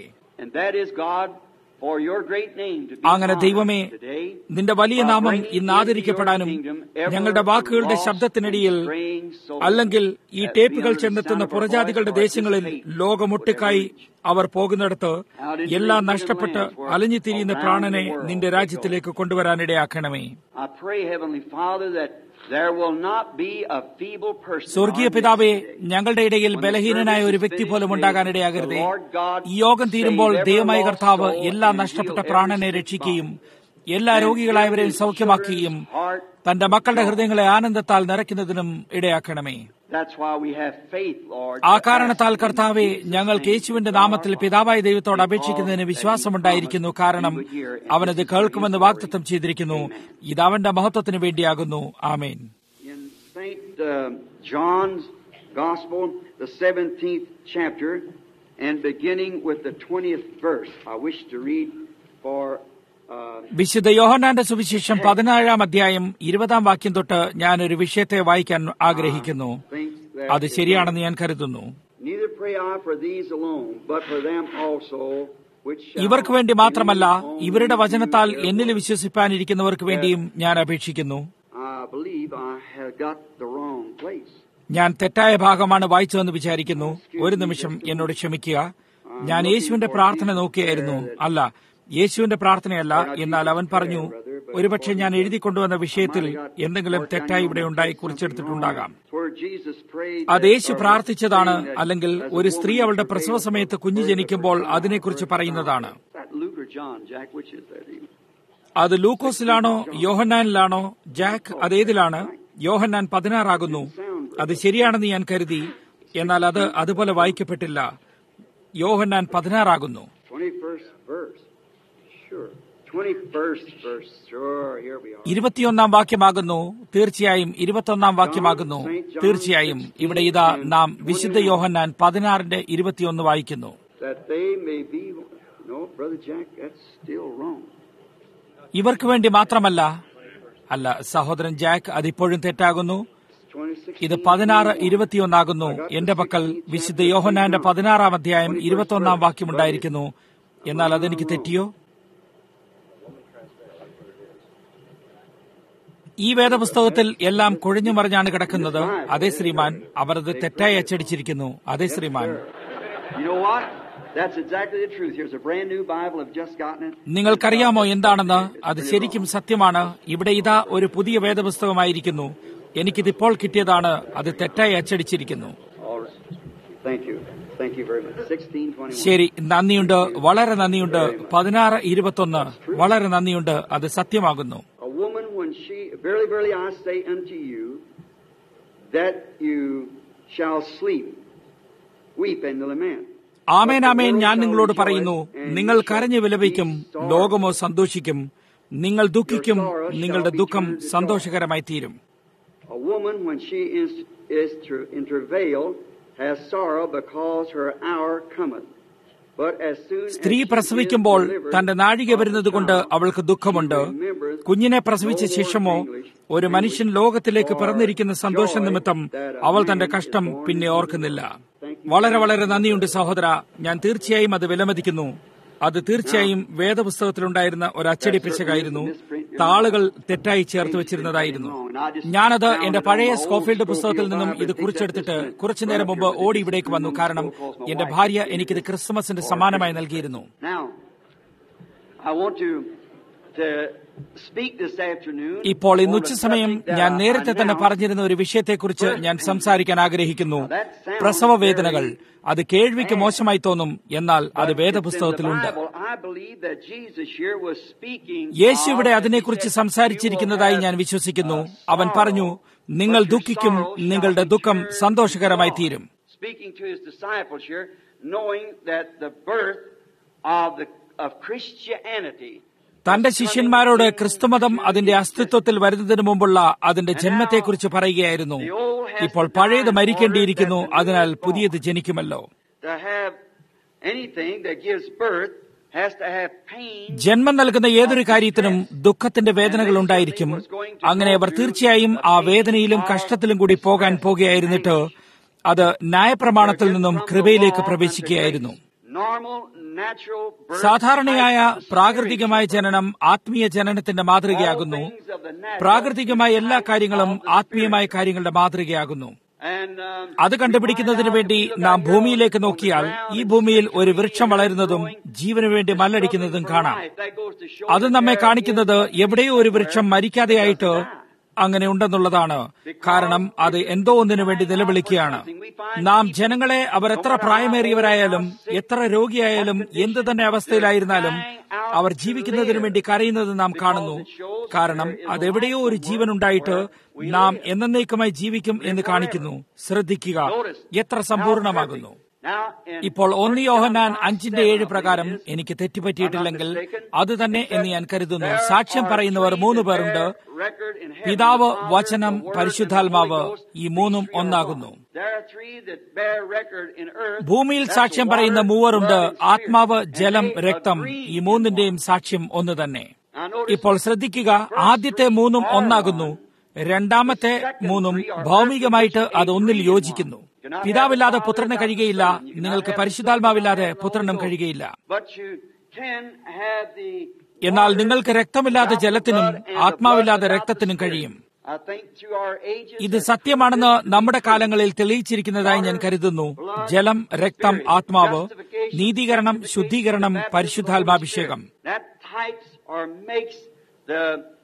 അങ്ങനെ ദൈവമേ നിന്റെ വലിയ നാമം ഇന്ന് ആദരിക്കപ്പെടാനും ഞങ്ങളുടെ വാക്കുകളുടെ ശബ്ദത്തിനിടയിൽ അല്ലെങ്കിൽ ഈ ടേപ്പുകൾ ചെന്നെത്തുന്ന പുറജാതികളുടെ ദേശങ്ങളിൽ ലോകമൊട്ടുക്കായി അവർ പോകുന്നിടത്ത് എല്ലാം നഷ്ടപ്പെട്ട് അലഞ്ഞു തിരിയുന്ന പ്രാണനെ നിന്റെ രാജ്യത്തിലേക്ക് കൊണ്ടുവരാനിടയാക്കണമേ I pray, Heavenly Father, that there will not be a feeble person. സ്വർഗീയ on this പിതാവേ day. ഞങ്ങളുടെ ഇടയിൽ ബലഹീനനായ ഒരു വ്യക്തി പോലും ഉണ്ടാകാനിടയാകരുതേ ഈ യോഗം തീരുമ്പോൾ ദൈവമായ കർത്താവ് എല്ലാ നഷ്ടപ്പെട്ട പ്രാണനെ രക്ഷിക്കുകയും എല്ലാ രോഗികളായവരെയും സൗഖ്യമാക്കുകയും തന്റെ മക്കളുടെ ഹൃദയങ്ങളെ ആനന്ദത്താൽ നിറയ്ക്കുന്നതിനും ഇടയാക്കണമേ That's why we have faith, Lord. ആ കാരണത്താൽ കർത്താവെ ഞങ്ങൾക്ക് യേശുവിന്റെ നാമത്തിൽ പിതാവായ ദൈവത്തോട് അപേക്ഷിക്കുന്നതിന് വിശ്വാസമുണ്ടായിരിക്കുന്നു കാരണം അവനത് കേൾക്കുമെന്ന് വാഗ്ദത്തം ചെയ്തിരിക്കുന്നു ഇത് അവന്റെ മഹത്വത്തിന് വേണ്ടിയാകുന്നു ആമേൻ In St. Uh, John's Gospel, the 17th chapter, and beginning with the 20th verse, I wish to read for uh, വിശുദ്ധ യോഹന്നാന്റെ സുവിശേഷം പതിനാറാം അധ്യായം ഇരുപതാം വാക്യം തൊട്ട് ഞാൻ ഒരു വിഷയത്തെ വായിക്കാൻ ആഗ്രഹിക്കുന്നു things that അത് ശരിയാണെന്ന് ഞാൻ കരുതുന്നു neither pray I for these alone, but for them also which shall ഇവർക്ക് വേണ്ടി മാത്രമല്ല believe on ഇവരുടെ me വചനത്താൽ through their എന്നിൽ word. വിശ്വസിപ്പാനിരിക്കുന്നവർക്ക് വേണ്ടിയും ഞാൻ അപേക്ഷിക്കുന്നു I believe I have got the wrong place. ഞാൻ തെറ്റായ ഭാഗമാണ് വായിച്ചതെന്ന് വിചാരിക്കുന്നു ഒരു നിമിഷം എന്നോട് ക്ഷമിക്കുക ഞാൻ യേശുവിന്റെ പ്രാർത്ഥന നോക്കിയായിരുന്നു അല്ല യേശുവിന്റെ പ്രാർത്ഥനയല്ല എന്നാൽ അവൻ പറഞ്ഞു ഒരുപക്ഷെ ഞാൻ എഴുതി കൊണ്ടുവന്ന വിഷയത്തിൽ എന്തെങ്കിലും തെറ്റായി ഇവിടെ ഉണ്ടായി കുറിച്ചെടുത്തിട്ടുണ്ടാകാം Where Jesus prayed അത് യേശു that- പ്രാർത്ഥിച്ചതാണ് saying that അല്ലെങ്കിൽ as a ഒരു woman സ്ത്രീ അവളുടെ പ്രസവ travailed സമയത്ത് for കുഞ്ഞ് birth of ജനിക്കുമ്പോൾ her child, അതിനെക്കുറിച്ച് പറയുന്നതാണ് Is that Luke or John, Jack? Which is that? അത് ലൂക്കോസിലാണോ യോഹന്നാനിലാണോ ജാക്ക് അതേതിലാണ് യോഹന്നാൻ പതിനാറാകുന്നു അത് ശരിയാണെന്ന് ഞാൻ കരുതി എന്നാൽ അത് അതുപോലെ വായിക്കപ്പെട്ടില്ല യോഹന്നാൻ പതിനാറാകുന്നു 21st verse. Sure. 21st verse. Sure, here we are. ഇരുപത്തിയൊന്നാം വാക്യമാകുന്നു തീർച്ചയായും ഇരുപത്തൊന്നാം വാക്യമാകുന്നു തീർച്ചയായും ഇവിടെ ഇതാ നാം വിശുദ്ധ യോഹന്നാൻ പതിനാറിന്റെ ഇരുപത്തിയൊന്ന് വായിക്കുന്നു That they may be. No, Brother Jack, that's still wrong. ഇവർക്ക് വേണ്ടി മാത്രമല്ല അല്ല സഹോദരൻ ജാക്ക് അതിപ്പോഴും തെറ്റാകുന്നു 2016. ഇത് പതിനാറ് ഇരുപത്തിയൊന്നാകുന്നു എന്റെ പക്കൽ വിശുദ്ധ യോഹന്നാന്റെ പതിനാറാം അധ്യായം ഇരുപത്തൊന്നാം വാക്യമുണ്ടായിരിക്കുന്നു എന്നാൽ അതെനിക്ക് തെറ്റിയോ ഈ വേദപുസ്തകത്തിൽ എല്ലാം കൊഴിഞ്ഞു മറിഞ്ഞാണ് കിടക്കുന്നത് അതേ ശ്രീമാൻ അവർ അത് തെറ്റായി അച്ചടിച്ചിരിക്കുന്നു അതേ ശ്രീമാൻ You know what? That's exactly the truth. Here's a brand new Bible. I've just gotten it. നിങ്ങൾക്കറിയാമോ എന്താണെന്ന് അത് ശരിക്കും സത്യമാണ് ഇവിടെ ഇതാ ഒരു പുതിയ വേദപുസ്തകമായിരിക്കുന്നു എനിക്കിതിപ്പോൾ കിട്ടിയതാണ് അത് തെറ്റായി അച്ചടിച്ചിരിക്കുന്നു All right. Thank you. Thank you very much. 1621. ശരി നന്ദിയുണ്ട് വളരെ നന്ദിയുണ്ട് പതിനാറ് ഇരുപത്തൊന്ന് വളരെ നന്ദിയുണ്ട് അത് സത്യമാകുന്നു A woman, when she, verily, verily, I say unto you, that you shall sleep, weep and lament. ആമേൻ ആമേൻ ഞാൻ നിങ്ങളോട് പറയുന്നു നിങ്ങൾ കരഞ്ഞു വിലപിക്കും ലോകമോ സന്തോഷിക്കും നിങ്ങൾ ദുഃഖിക്കും നിങ്ങളുടെ ദുഃഖം സന്തോഷകരമായി തീരും A woman, when she is, is to, in travail, has sorrow because her hour cometh. But as soon as സ്ത്രീ she is പ്രസവിക്കുമ്പോൾ delivered തന്റെ നാഴിക of the വരുന്നതുകൊണ്ട് child, അവൾക്ക് ദുഃഖമുണ്ട് she remembereth കുഞ്ഞിനെ പ്രസവിച്ച no more ശേഷമോ English, ഒരു മനുഷ്യൻ ലോകത്തിലേക്ക് for പിറന്നിരിക്കുന്ന സന്തോഷം joy നിമിത്തം that a അവൾ man തന്റെ is കഷ്ടം born പിന്നെ into ഓർക്കുന്നില്ല the world. Thank you. വളരെ വളരെ നന്ദിയുണ്ട് സഹോദര ഞാൻ തീർച്ചയായും അത് വിലമതിക്കുന്നു അത് തീർച്ചയായും വേദപുസ്തകത്തിലുണ്ടായിരുന്ന ഒരു അച്ചടി പിശകായിരുന്നു താളുകൾ തെറ്റായി ചേർത്ത് വെച്ചിരുന്നതായിരുന്നു ഞാനത് എന്റെ പഴയ സ്കോഫീൽഡ് പുസ്തകത്തിൽ നിന്നും ഇത് കുറിച്ചെടുത്തിട്ട് കുറച്ചു നേരം മുമ്പ് ഓടി ഇവിടേക്ക് വന്നു കാരണം എന്റെ ഭാര്യ എനിക്കിത് ക്രിസ്മസിന്റെ സമ്മാനമായി നൽകിയിരുന്നു Now, I want to, to speak this afternoon. ഇപ്പോൾ ഇന്ന് on the ഉച്ചസമയം subject that ഞാൻ I നേരത്തെ തന്നെ announced. പറഞ്ഞിരുന്ന ഒരു വിഷയത്തെക്കുറിച്ച് ഞാൻ സംസാരിക്കാൻ ആഗ്രഹിക്കുന്നു പ്രസവ വേദനകൾ അത് കേൾവിക്ക് മോശമായി തോന്നും എന്നാൽ അത് വേദപുസ്തകത്തിലുണ്ട് യേശു ഇവിടെ അതിനെക്കുറിച്ച് സംസാരിച്ചിരിക്കുന്നതായി ഞാൻ വിശ്വസിക്കുന്നു അവൻ പറഞ്ഞു നിങ്ങൾ ദുഃഖിക്കും നിങ്ങളുടെ ദുഃഖം സന്തോഷകരമായി തീരും Speaking to his disciples here, knowing that the birth of the of Christianity തന്റെ ശിഷ്യന്മാരോട് ക്രിസ്തുമതം അതിന്റെ അസ്തിത്വത്തിൽ വരുന്നതിന് മുമ്പുള്ള അതിന്റെ ജന്മത്തെക്കുറിച്ച് പറയുകയായിരുന്നു ഇപ്പോൾ പഴയത് മരിക്കേണ്ടിയിരിക്കുന്നു അതിനാൽ പുതിയത് ജനിക്കുമല്ലോ to have anything that gives birth has to have pain. ജന്മം നൽകുന്ന ഏതൊരു കാര്യത്തിനും ദുഃഖത്തിന്റെ വേദനകൾ ഉണ്ടായിരിക്കും അങ്ങനെ അവർ തീർച്ചയായും ആ വേദനയിലും കഷ്ടത്തിലും കൂടി പോകാൻ പോകുകയായിരുന്നിട്ട് അത് ന്യായപ്രമാണത്തിൽ നിന്നും കൃപയിലേക്ക് പ്രവേശിക്കുകയായിരുന്നു Normal, natural birth. സാധാരണയായ പ്രാകൃതികമായ ജനനം ആത്മീയ ജനനത്തിന്റെ മാതൃകയാകുന്നു പ്രാകൃതികമായ എല്ലാ കാര്യങ്ങളും ആത്മീയമായ കാര്യങ്ങളുടെ മാതൃകയാകുന്നു And, um, അത് കണ്ടുപിടിക്കുന്നതിന് വേണ്ടി നാം ഭൂമിയിലേക്ക് നോക്കിയാൽ ഈ ഭൂമിയിൽ ഒരു വൃക്ഷം വളരുന്നതും ജീവന് വേണ്ടി മല്ലടിക്കുന്നതും കാണാം That goes to show അത് നമ്മെ കാണിക്കുന്നത് എവിടെയോ ഒരു വൃക്ഷം മരിക്കാതെയായിട്ട് അങ്ങനെ ഉണ്ടെന്നുള്ളതാണ് കാരണം അത് എന്തോ ഒന്നിനു വേണ്ടി നിലവിളിക്കുകയാണ് നാം ജനങ്ങളെ അവർ എത്ര പ്രായമേറിയവരായാലും എത്ര രോഗിയായാലും എന്ത് തന്നെ അവസ്ഥയിലായിരുന്നാലും അവർ ജീവിക്കുന്നതിനു വേണ്ടി കരയുന്നത് നാം കാണുന്നു കാരണം അതെവിടെയോ ഒരു ജീവൻ ഉണ്ടായിട്ട് നാം എന്നേക്കുമായി ജീവിക്കും എന്ന് കാണിക്കുന്നു ശ്രദ്ധിക്കുക എത്ര സമ്പൂർണമാകുന്നു Now, in ഇപ്പോൾ ഒന്ന് യോഹന്നാൻ അഞ്ചിന്റെ ഏഴ് പ്രകാരം എനിക്ക് തെറ്റുപറ്റിയിട്ടില്ലെങ്കിൽ അത് തന്നെ എന്ന് ഞാൻ കരുതുന്നു സാക്ഷ്യം പറയുന്നവർ മൂന്ന് പേരുണ്ട് record in heaven, പിതാവ് the Father, വചനം the Word, and the പരിശുദ്ധാത്മാവ് Holy Ghost, ഈ മൂന്നും these three are ഒന്നാകുന്നു one. There are three that bear record in earth. ഭൂമിയിൽ That's സാക്ഷ്യം water, പറയുന്ന മൂവറുണ്ട് blood, and spirit. ആത്മാവ് And ജലം they രക്തം agree ഈ in മൂന്നിന്റെയും one. സാക്ഷ്യം ഒന്ന് തന്നെ Now notice, ഇപ്പോൾ ശ്രദ്ധിക്കുക ആദ്യത്തെ മൂന്നും ഒന്നാകുന്നു രണ്ടാമത്തെ മൂന്നും ഭൗമികമായിട്ട് അത് ഒന്നിൽ യോജിക്കുന്നു പിതാവില്ലാതെ പുത്രന് കഴിയുകയില്ല നിങ്ങൾക്ക് പരിശുദ്ധാത്മാവില്ലാതെ പുത്രനും കഴിയുകയില്ല but you can have the എന്നാൽ നിങ്ങൾക്ക് രക്തമില്ലാതെ ജലത്തിനും ആത്മാവില്ലാതെ രക്തത്തിനും കഴിയും I think through our ages ഇത് സത്യമാണെന്ന് നമ്മുടെ കാലങ്ങളിൽ തെളിയിച്ചിരിക്കുന്നതായി ഞാൻ കരുതുന്നു ജലം രക്തം ആത്മാവ് നീതീകരണം ശുദ്ധീകരണം പരിശുദ്ധാത്മാഭിഷേകം that types or makes the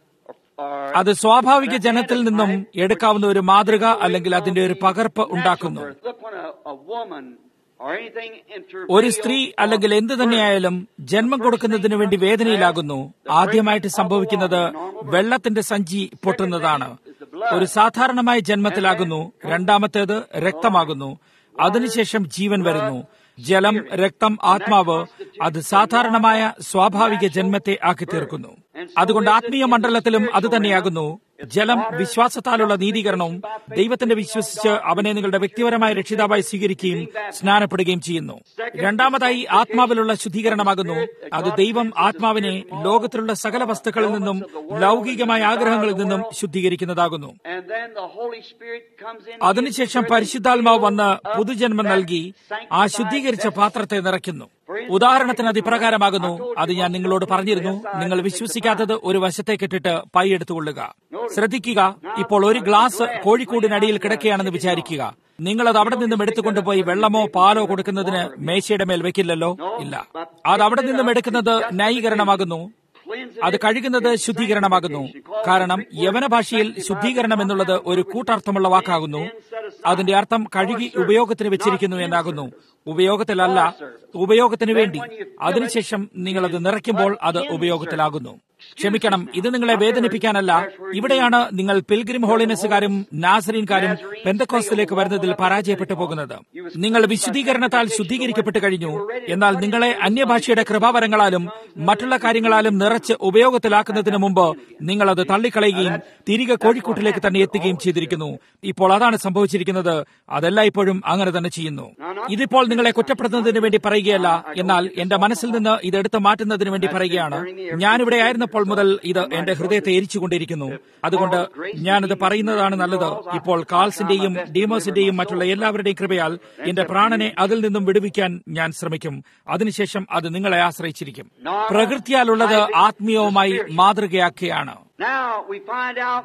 or അത് സ്വാഭാവിക ജനത്തിൽ നിന്നും എടുക്കാവുന്ന ഒരു മാതൃക അല്ലെങ്കിൽ അതിന്റെ ഒരു പകർപ്പ് ഉണ്ടാക്കുന്നു Look when a, a woman or anything ഒരു സ്ത്രീ അല്ലെങ്കിൽ എന്തു തന്നെയായാലും ജന്മം കൊടുക്കുന്നതിന് വേണ്ടി വേദനയിലാകുന്നു ആദ്യമായിട്ട് സംഭവിക്കുന്നത് വെള്ളത്തിന്റെ സഞ്ചി പൊട്ടുന്നതാണ് ഒരു സാധാരണമായ ജന്മത്തിലാകുന്നു രണ്ടാമത്തേത് രക്തമാകുന്നു അതിനുശേഷം ജീവൻ വരുന്നു ജലം രക്തം ആത്മാവ് അത് സാധാരണമായ സ്വാഭാവിക ജന്മത്തെ ആക്കി തീർക്കുന്നു അതുകൊണ്ട് ആത്മീയ മണ്ഡലത്തിലും അത് തന്നെയാകുന്നു ജലം വിശ്വാസത്താലുള്ള നീതീകരണവും ദൈവത്തിന്റെ വിശ്വസിച്ച് അവനെ നിങ്ങളുടെ വ്യക്തിപരമായ രക്ഷിതാവായി സ്വീകരിക്കുകയും സ്നാനപ്പെടുകയും ചെയ്യുന്നു രണ്ടാമതായി ആത്മാവിലുള്ള ശുദ്ധീകരണമാകുന്നു അത് ദൈവം ആത്മാവിനെ ലോകത്തിലുള്ള സകല വസ്തുക്കളിൽ നിന്നും ലൗകികമായ ആഗ്രഹങ്ങളിൽ നിന്നും ശുദ്ധീകരിക്കുന്നതാകുന്നു and then the Holy Spirit comes in അതിനുശേഷം പരിശുദ്ധാത്മാവ് വന്ന് പുതുജന്മം നൽകി ആ ശുദ്ധീകരിച്ച പാത്രത്തെ നിറയ്ക്കുന്നു ഉദാഹരണത്തിന് അത് ഇപ്രകാരമാകുന്നു അത് ഞാൻ നിങ്ങളോട് പറഞ്ഞിരുന്നു നിങ്ങൾ വിശ്വസിക്കാത്തത് ഒരു വശത്തേക്കിട്ടിട്ട് പൈ എടുത്തുകൊള്ളുക ശ്രദ്ധിക്കുക ഇപ്പോൾ ഒരു ഗ്ലാസ് കോഴിക്കൂടിനടിയിൽ കിടക്കുകയാണെന്ന് വിചാരിക്കുക നിങ്ങൾ അത് അവിടെ നിന്നും എടുത്തുകൊണ്ടുപോയി വെള്ളമോ പാലോ കൊടുക്കുന്നതിന് മേശയുടെ മേൽ വെക്കില്ലല്ലോ ഇല്ല അത് അവിടെ നിന്നും എടുക്കുന്നത് ന്യായീകരണമാകുന്നു അത് കഴുകുന്നത് ശുദ്ധീകരണമാകുന്നു കാരണം യവന ഭാഷയിൽ ശുദ്ധീകരണം എന്നുള്ളത് ഒരു കൂട്ടർത്ഥമുള്ള വാക്കാകുന്നു അതിന്റെ അർത്ഥം കഴുകി ഉപയോഗത്തിന് വെച്ചിരിക്കുന്നു എന്നാകുന്നു ഉപയോഗത്തിലല്ല ഉപയോഗത്തിന് വേണ്ടി അതിനുശേഷം നിങ്ങൾ അത് നിറയ്ക്കുമ്പോൾ അത് ഉപയോഗത്തിലാകുന്നു ക്ഷമിക്കണം ഇത് നിങ്ങളെ വേദനിപ്പിക്കാനല്ല ഇവിടെയാണ് നിങ്ങൾ പിൽഗ്രിം ഹോളിനെസ്സുകാരും നാസറീൻകാരും പെന്തക്കോസ്തിലേക്ക് വരുന്നതിൽ പരാജയപ്പെട്ടു പോകുന്നത് നിങ്ങൾ വിശുദ്ധീകരണത്താൽ ശുദ്ധീകരിക്കപ്പെട്ടു കഴിഞ്ഞു എന്നാൽ നിങ്ങളെ അന്യഭാഷയുടെ കൃപാവരങ്ങളാലും മറ്റുള്ള കാര്യങ്ങളാലും നിറച്ച് ഉപയോഗത്തിലാക്കുന്നതിന് മുമ്പ് നിങ്ങൾ അത് തള്ളിക്കളയുകയും തിരികെ കോഴിക്കൂട്ടിലേക്ക് തന്നെ എത്തുകയും ചെയ്തിരിക്കുന്നു ഇപ്പോൾ അതാണ് സംഭവിച്ചിരിക്കുന്നത് അതെല്ലാം ഇപ്പോഴും അങ്ങനെ തന്നെ ചെയ്യുന്നു ഇതിപ്പോൾ നിങ്ങളെ കുറ്റപ്പെടുത്തുന്നതിന് വേണ്ടി പറയുകയല്ല എന്നാൽ എന്റെ മനസ്സിൽ നിന്ന് ഇത് എടുത്തു മാറ്റുന്നതിന് വേണ്ടി പറയുകയാണ് ഞാനിവിടെ ആയിരുന്നപ്പോൾ മുതൽ ഇത് എന്റെ ഹൃദയത്തെ എരിച്ചുകൊണ്ടിരിക്കുന്നു അതുകൊണ്ട് ഞാനിത് പറയുന്നതാണ് നല്ലത് ഇപ്പോൾ കാൾസിന്റെയും ഡീമോസിന്റെയും മറ്റുള്ള എല്ലാവരുടെയും കൃപയാൽ എന്റെ പ്രാണനെ അതിൽ നിന്നും വിടുവിക്കാൻ ഞാൻ ശ്രമിക്കും അതിനുശേഷം അത് നിങ്ങളെ ആശ്രയിച്ചിരിക്കും പ്രകൃതിയാലുള്ളത് ആത്മീയവുമായി മാതൃകയാക്കുകയാണ് Now we find out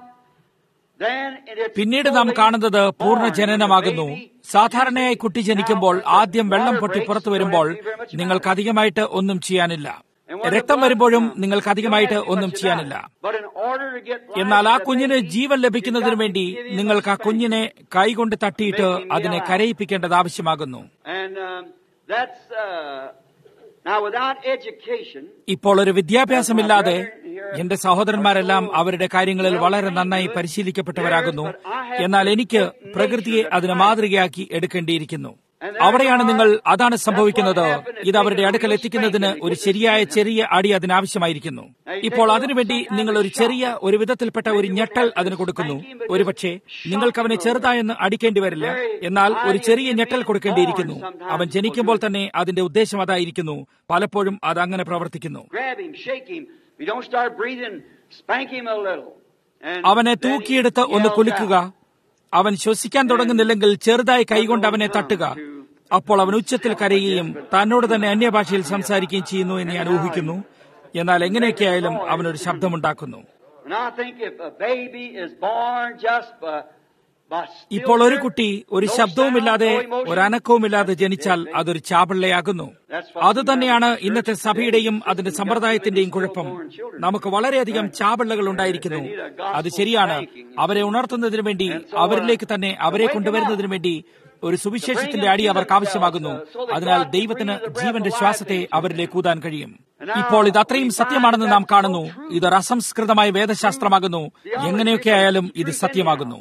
then it is പിന്നീട് നാം കാണുന്നത് പൂർണ്ണ ജനനമാകുന്നു സാധാരണയായി കുട്ടി ജനിക്കുമ്പോൾ ആദ്യം വെള്ളം പൊട്ടി പുറത്തു വരുമ്പോൾ നിങ്ങൾക്ക് അധികമായിട്ട് ഒന്നും ചെയ്യാനില്ല രക്തം വരുമ്പോഴും നിങ്ങൾക്ക് അധികമായിട്ട് ഒന്നും ചെയ്യാനില്ല But in order to get life എന്നാൽ ആ to കുഞ്ഞിന് baby, ജീവൻ ലഭിക്കുന്നതിന് വേണ്ടി you've got to give him നിങ്ങൾക്ക് ആ a കുഞ്ഞിനെ കൈകൊണ്ട് തട്ടിയിട്ട് അതിനെ കരയിപ്പിക്കേണ്ടത് ആവശ്യമാകുന്നു And um, that's uh, now without education. ഇപ്പോൾ ഒരു വിദ്യാഭ്യാസമില്ലാതെ എന്റെ സഹോദരന്മാരെല്ലാം അവരുടെ കാര്യങ്ങളിൽ വളരെ നന്നായി പരിശീലിക്കപ്പെട്ടവരാകുന്നു എന്നാൽ എനിക്ക് പ്രകൃതിയെ അതിന് മാതൃകയാക്കി എടുക്കേണ്ടിയിരിക്കുന്നു അവിടെയാണ് നിങ്ങൾ അതാണ് സംഭവിക്കുന്നത് ഇത് അവരുടെ അടുക്കൽ എത്തിക്കുന്നതിന് ഒരു ശരിയായ ചെറിയ അടി അതിനാവശ്യമായിരിക്കുന്നു ഇപ്പോൾ അതിനുവേണ്ടി നിങ്ങൾ ഒരു ചെറിയ ഒരു വിധത്തിൽപ്പെട്ട ഒരു ഞെട്ടൽ അതിന് കൊടുക്കുന്നു ഒരുപക്ഷെ നിങ്ങൾക്ക് അവനെ ചെറുതായെന്ന് അടിക്കേണ്ടി വരില്ല എന്നാൽ ഒരു ചെറിയ ഞെട്ടൽ കൊടുക്കേണ്ടിയിരിക്കുന്നു അവൻ ജനിക്കുമ്പോൾ തന്നെ അതിന്റെ ഉദ്ദേശം അതായിരിക്കുന്നു പലപ്പോഴും അത് അങ്ങനെ പ്രവർത്തിക്കുന്നു Grab him, shake him. If you don't start breathing, spank him a little. And അവനെ then he തൂക്കിയെടുത്ത് ഒന്ന് yells കുലുക്കുക out. അവൻ ശ്വസിക്കാൻ തുടങ്ങുന്നില്ലെങ്കിൽ ചെറുതായി കൈകൊണ്ട് അവനെ തട്ടുക അപ്പോൾ അവൻ ഉച്ചത്തിൽ കരയുകയും തന്നോട് തന്നെ അന്യഭാഷയിൽ സംസാരിക്കുകയും ചെയ്യുന്നു എന്ന് ഞാൻ ഊഹിക്കുന്നു എന്നാൽ എങ്ങനെയൊക്കെയായാലും അവനൊരു ശബ്ദമുണ്ടാക്കുന്നു And I think if a baby is born just by ഇപ്പോൾ ഒരു കുട്ടി ഒരു ശബ്ദവുമില്ലാതെ ഒരു അനക്കവുമില്ലാതെ ജനിച്ചാൽ അതൊരു ചാപിള്ളയാകുന്നു അത് തന്നെയാണ് ഇന്നത്തെ സഭയുടെയും അതിന്റെ സമ്പ്രദായത്തിന്റെയും കുഴപ്പം നമുക്ക് വളരെയധികം ചാപിള്ളകൾ ഉണ്ടായിരിക്കുന്നു അത് ശരിയാണ് അവരെ ഉണർത്തുന്നതിന് വേണ്ടി അവരിലേക്ക് തന്നെ അവരെ കൊണ്ടുവരുന്നതിന് വേണ്ടി ഒരു സുവിശേഷത്തിന്റെ അടി അവർക്ക് ആവശ്യമാകുന്നു അതിനാൽ ദൈവത്തിന് ജീവന്റെ ശ്വാസത്തെ അവരിലേക്ക് ഊതാൻ കഴിയും ഇപ്പോൾ ഇത് അത്രയും സത്യമാണെന്ന് നാം കാണുന്നു ഇത് അസംസ്കൃതമായ വേദശാസ്ത്രമാകുന്നു എങ്ങനെയൊക്കെ ആയാലും ഇത് സത്യമാകുന്നു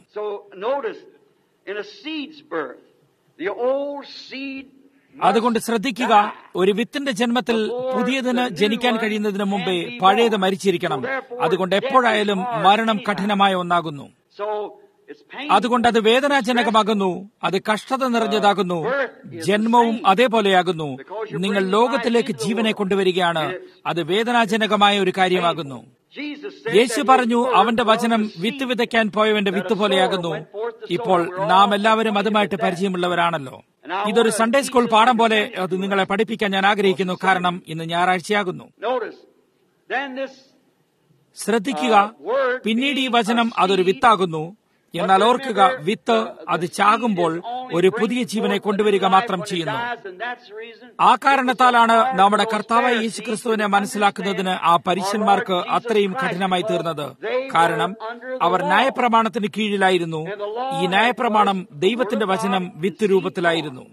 അതുകൊണ്ട് ശ്രദ്ധിക്കുക ഒരു വിത്തിന്റെ ജന്മത്തിൽ പുതിയതിന് ജനിക്കാൻ കഴിയുന്നതിന് മുമ്പേ പഴയത് മരിച്ചിരിക്കണം അതുകൊണ്ട് എപ്പോഴായാലും മരണം കഠിനമായ ഒന്നാകുന്നു അതുകൊണ്ട് അത് വേദനാജനകമാകുന്നു അത് കഷ്ടത നിറഞ്ഞതാകുന്നു ജന്മവും അതേപോലെയാകുന്നു നിങ്ങൾ ലോകത്തിലേക്ക് ജീവനെ കൊണ്ടുവരികയാണ് അത് വേദനാജനകമായ ഒരു കാര്യമാകുന്നു യേശു പറഞ്ഞു അവന്റെ വചനം വിത്ത് വിതയ്ക്കാൻ പോയവന്റെ വിത്ത് പോലെയാകുന്നു ഇപ്പോൾ നാം എല്ലാവരും അതുമായിട്ട് പരിചയമുള്ളവരാണല്ലോ ഇതൊരു സൺഡേ സ്കൂൾ പാഠം പോലെ അത് നിങ്ങളെ പഠിപ്പിക്കാൻ ഞാൻ ആഗ്രഹിക്കുന്നു കാരണം ഇന്ന് ഞായറാഴ്ചയാകുന്നു ശ്രദ്ധിക്കുക പിന്നീട് ഈ വചനം അതൊരു വിത്താകുന്നു എന്നാൽ ഓർക്കുക വിത്ത് അത് ചാകുമ്പോൾ ഒരു പുതിയ ജീവനെ കൊണ്ടുവരിക മാത്രം ചെയ്യുന്നു ആ കാരണത്താലാണ് നമ്മുടെ കർത്താവായ യേശുക്രിസ്തുവിനെ മനസ്സിലാക്കുന്നതിന് ആ പരീക്ഷന്മാർക്ക് അത്രയും കഠിനമായി തീർന്നത് കാരണം അവർ ന്യായപ്രമാണത്തിന് കീഴിലായിരുന്നു ഈ ന്യായപ്രമാണം ദൈവത്തിന്റെ വചനം വിത്ത് രൂപത്തിലായിരുന്നു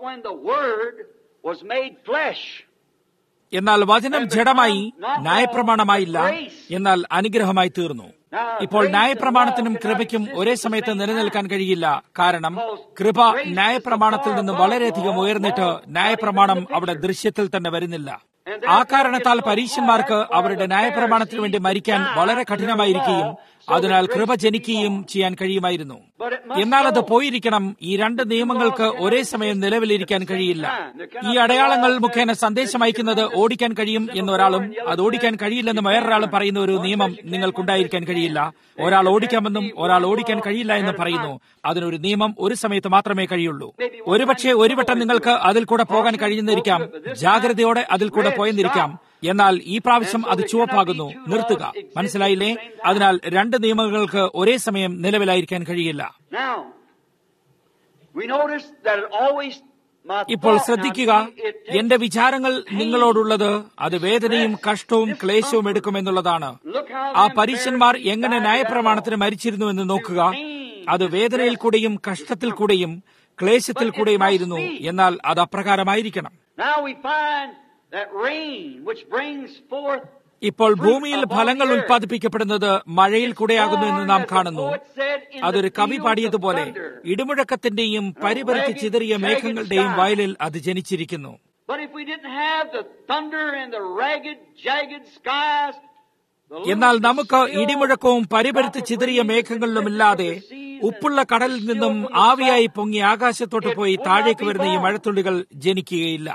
എന്നാൽ വചനം ജഡമായി ന്യായപ്രമാണമായില്ല എന്നാൽ അനുഗ്രഹമായി തീർന്നു ഇപ്പോൾ ന്യായപ്രമാണത്തിനും കൃപയ്ക്കും ഒരേ സമയത്ത് നിലനിൽക്കാൻ കഴിയില്ല കാരണം കൃപ ന്യായപ്രമാണത്തിൽ നിന്ന് വളരെയധികം ഉയർന്നിട്ട് ന്യായപ്രമാണം അവിടെ ദൃശ്യത്തിൽ തന്നെ വരുന്നില്ല ആ കാരണത്താൽ പരീക്ഷന്മാർക്ക് അവരുടെ ന്യായപ്രമാണത്തിന് വേണ്ടി മരിക്കാൻ വളരെ കഠിനമായിരിക്കുകയും അതിനാൽ കൃപ ജനിക്കുകയും ചെയ്യാൻ കഴിയുമായിരുന്നു എന്നാൽ അത് പോയിരിക്കണം ഈ രണ്ട് നിയമങ്ങൾക്ക് ഒരേ സമയം നിലവിലിരിക്കാൻ കഴിയില്ല ഈ അടയാളങ്ങൾ മുഖേന സന്ദേശം അയക്കുന്നത് ഓടിക്കാൻ കഴിയും എന്നൊരാളും അത് ഓടിക്കാൻ കഴിയില്ലെന്ന് വേറൊരാളും പറയുന്ന ഒരു നിയമം നിങ്ങൾക്കുണ്ടായിരിക്കാൻ കഴിയില്ല ഒരാൾ ഓടിക്കാമെന്നും ഒരാൾ ഓടിക്കാൻ കഴിയില്ല എന്ന് പറയുന്നു അതിനൊരു നിയമം ഒരു സമയത്ത് മാത്രമേ കഴിയുള്ളൂ ഒരുപക്ഷെ ഒരു വട്ടം നിങ്ങൾക്ക് അതിൽ കൂടെ പോകാൻ കഴിയുന്നിരിക്കാം ജാഗ്രതയോടെ അതിൽ കൂടെ പോയെന്നിരിക്കാം എന്നാൽ ഈ പ്രാവശ്യം അത് ചുവപ്പാകുന്നു നിർത്തുക മനസ്സിലായില്ലേ അതിനാൽ രണ്ട് നിയമങ്ങൾക്ക് ഒരേ സമയം നിലവിലായിരിക്കാൻ കഴിയില്ല ഇപ്പോൾ ശ്രദ്ധിക്കുക എന്റെ വിചാരങ്ങൾ നിങ്ങളോടുള്ളത് അത് വേദനയും കഷ്ടവും ക്ലേശവും എടുക്കുമെന്നുള്ളതാണ് ആ പരീക്ഷന്മാർ എങ്ങനെ ന്യായപ്രമാണത്തിന് മരിച്ചിരുന്നുവെന്ന് നോക്കുക അത് വേദനയിൽ കൂടെയും കഷ്ടത്തിൽ കൂടെയും ക്ലേശത്തിൽ കൂടെയുമായിരുന്നു എന്നാൽ അത് അപ്രകാരമായിരിക്കണം ഇപ്പോൾ ഭൂമിയിൽ ഫലങ്ങൾ ഉൽപ്പാദിപ്പിക്കപ്പെടുന്നത് മഴയിൽ കൂടെയാകുന്നു എന്ന് നാം കാണുന്നു അതൊരു കവി പാടിയതുപോലെ ഇടിമുഴക്കത്തിന്റെയും പരിപരിച്ച് ചിതറിയ മേഘങ്ങളുടെയും വയലിൽ അത് ജനിച്ചിരിക്കുന്നു എന്നാൽ നമുക്ക് ഇടിമുഴക്കവും പരിപരുത്ത് ചിതറിയ മേഘങ്ങളിലുമില്ലാതെ ഉപ്പുള്ള കടലിൽ നിന്നും ആവിയായി പൊങ്ങി ആകാശത്തോട്ട് പോയി താഴേക്ക് വരുന്ന ഈ മഴത്തുള്ളികൾ ജനിക്കുകയില്ല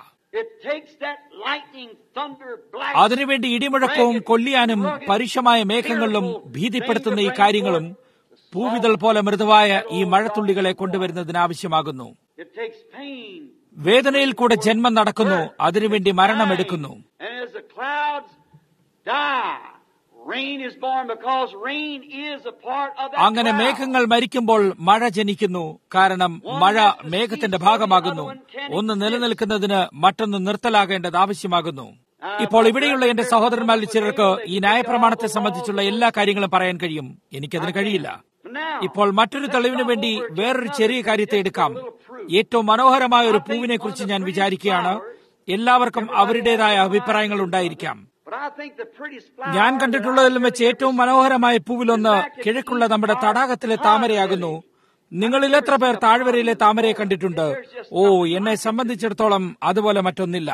അതിനുവേണ്ടി ഇടിമുഴക്കവും കൊല്ലിയാനും പരുഷമായ മേഘങ്ങളിലും ഭീതിപ്പെടുത്തുന്ന ഈ കാര്യങ്ങളും പൂവിതൾ പോലെ മൃദുവായ ഈ മഴത്തുള്ളികളെ കൊണ്ടുവരുന്നതിനാവശ്യമാകുന്നു വേദനയിൽ കൂടെ ജന്മം നടക്കുന്നു അതിനുവേണ്ടി മരണമെടുക്കുന്നു അങ്ങനെ മേഘങ്ങൾ മരിക്കുമ്പോൾ മഴ ജനിക്കുന്നു കാരണം മഴ മേഘത്തിന്റെ ഭാഗമാകുന്നു ഒന്ന് നിലനിൽക്കുന്നതിന് മറ്റൊന്ന് നിർത്തലാകേണ്ടത് ആവശ്യമാകുന്നു ഇപ്പോൾ ഇവിടെയുള്ള എന്റെ സഹോദരന്മാരിൽ ചിലർക്ക് ഈ ന്യായപ്രമാണത്തെ സംബന്ധിച്ചുള്ള എല്ലാ കാര്യങ്ങളും പറയാൻ കഴിയും എനിക്കതിന് കഴിയില്ല ഇപ്പോൾ മറ്റൊരു തെളിവിന് വേണ്ടി വേറൊരു ചെറിയ കാര്യത്തെ എടുക്കാം ഏറ്റവും മനോഹരമായ ഒരു പൂവിനെ കുറിച്ച് ഞാൻ വിചാരിക്കുകയാണ് എല്ലാവർക്കും അവരുടേതായ അഭിപ്രായങ്ങൾ ഉണ്ടായിരിക്കാം ഞാൻ കണ്ടിട്ടുള്ളതിലും വെച്ച് ഏറ്റവും മനോഹരമായ പൂവിലൊന്ന് കിഴക്കുള്ള നമ്മുടെ തടാകത്തിലെ താമരയാകുന്നു നിങ്ങളിൽ എത്ര പേർ താഴ്വരയിലെ താമരയെ കണ്ടിട്ടുണ്ട് ഓ എന്നെ സംബന്ധിച്ചിടത്തോളം അതുപോലെ മറ്റൊന്നില്ല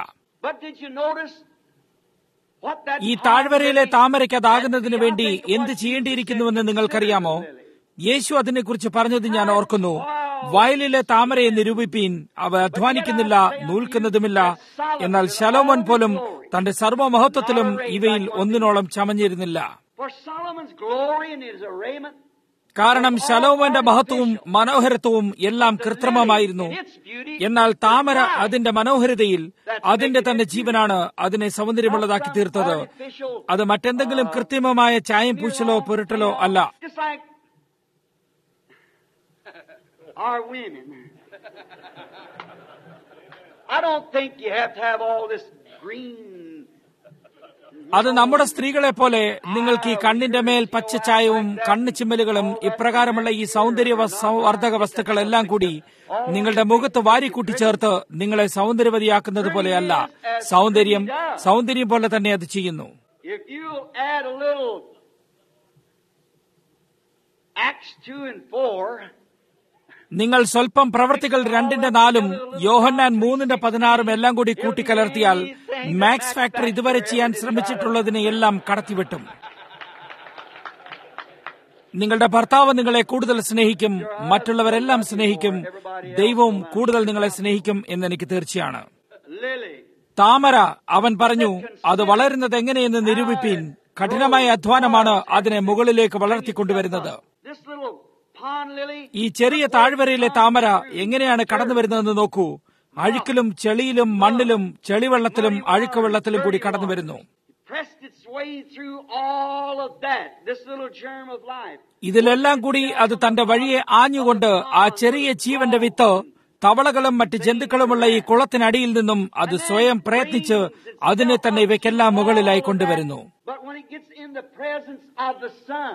ഈ താഴ്വരയിലെ താമരയ്ക്ക് അതാകുന്നതിന് വേണ്ടി എന്ത് ചെയ്യേണ്ടിയിരിക്കുന്നുവെന്ന് നിങ്ങൾക്കറിയാമോ യേശു അതിനെക്കുറിച്ച് പറഞ്ഞത് ഞാൻ ഓർക്കുന്നു വയലിലെ താമരയെ നിരൂപിപ്പീൻ അവ അധ്വാനിക്കുന്നില്ല നൂൽക്കുന്നതുമില്ല എന്നാൽ ശലോമോൻ പോലും തന്റെ സർവമഹത്വത്തിലും ഇവയിൽ ഒന്നിനോളം ചമഞ്ഞിരുന്നില്ല കാരണം ശലോമോന്റെ മഹത്വവും മനോഹരത്വവും എല്ലാം കൃത്രിമമായിരുന്നു എന്നാൽ താമര അതിന്റെ മനോഹരതയിൽ അതിന്റെ തന്നെ ജീവനാണ് അതിനെ സൗന്ദര്യമുള്ളതാക്കി തീർത്തത് അത് മറ്റെന്തെങ്കിലും കൃത്രിമമായ ചായം പൂശലോ പുരട്ടലോ അല്ല Our women. I don't think you have to have all this green. അത് നമ്മുടെ സ്ത്രീകളെ പോലെ നിങ്ങൾക്ക് ഈ കണ്ണിന്റെ മേൽ പച്ചച്ചായവും കണ്ണ് ചിമ്മലുകളും ഇപ്രകാരമുള്ള ഈ സൗന്ദര്യ വർദ്ധക വസ്തുക്കളെല്ലാം കൂടി നിങ്ങളുടെ മുഖത്ത് വാരിക്കൂട്ടി ചേർത്ത് നിങ്ങളെ സൗന്ദര്യവതിയാക്കുന്നത് പോലെയല്ല സൗന്ദര്യം സൗന്ദര്യം പോലെ തന്നെ അത് ചെയ്യുന്നു If you'll add a little Acts 2 and 4, നിങ്ങൾ സ്വല്പം പ്രവർത്തികൾ രണ്ടിന്റെ നാലും യോഹന്നാൻ മൂന്നിന്റെ പതിനാറും എല്ലാം കൂടി കൂട്ടിക്കലർത്തിയാൽ മാക്സ് ഫാക്ടർ ഇതുവരെ ചെയ്യാൻ ശ്രമിച്ചിട്ടുള്ളതിനെ എല്ലാം കടത്തിവിട്ടും നിങ്ങളുടെ ഭർത്താവ് നിങ്ങളെ കൂടുതൽ സ്നേഹിക്കും മറ്റുള്ളവരെല്ലാം സ്നേഹിക്കും ദൈവവും കൂടുതൽ നിങ്ങളെ സ്നേഹിക്കും എന്നെനിക്ക് തീർച്ചയാണ് Lily, താമര അവൻ പറഞ്ഞു അത് വളരുന്നത് എങ്ങനെയെന്ന് നിരൂപിപ്പീൻ കഠിനമായ അധ്വാനമാണ് അതിനെ മുകളിലേക്ക് വളർത്തിക്കൊണ്ടുവരുന്നത് this little pond lily, ഈ ചെറിയ താഴ്വരയിലെ താമര എങ്ങനെയാണ് കടന്നു വരുന്നതെന്ന് നോക്കൂ അഴുക്കിലും ചെളിയിലും മണ്ണിലും ചെളിവെള്ളത്തിലും അഴുക്ക് വെള്ളത്തിലും കൂടി കടന്നു വരുന്നു pressed its way through all of that, this little germ of life. ഇതിലെല്ലാം കൂടി അത് തന്റെ വഴിയെ ആഞ്ഞുകൊണ്ട് ആ ചെറിയ ജീവന്റെ വിത്ത് തവളകളും മറ്റ് ജന്തുക്കളുമുള്ള ഈ കുളത്തിനടിയിൽ നിന്നും അത് സ്വയം പ്രയത്നിച്ച് അതിനെ തന്നെ ഇവയ്ക്കെല്ലാം മുകളിലായി കൊണ്ടുവരുന്നു But when it gets in the presence of the sun,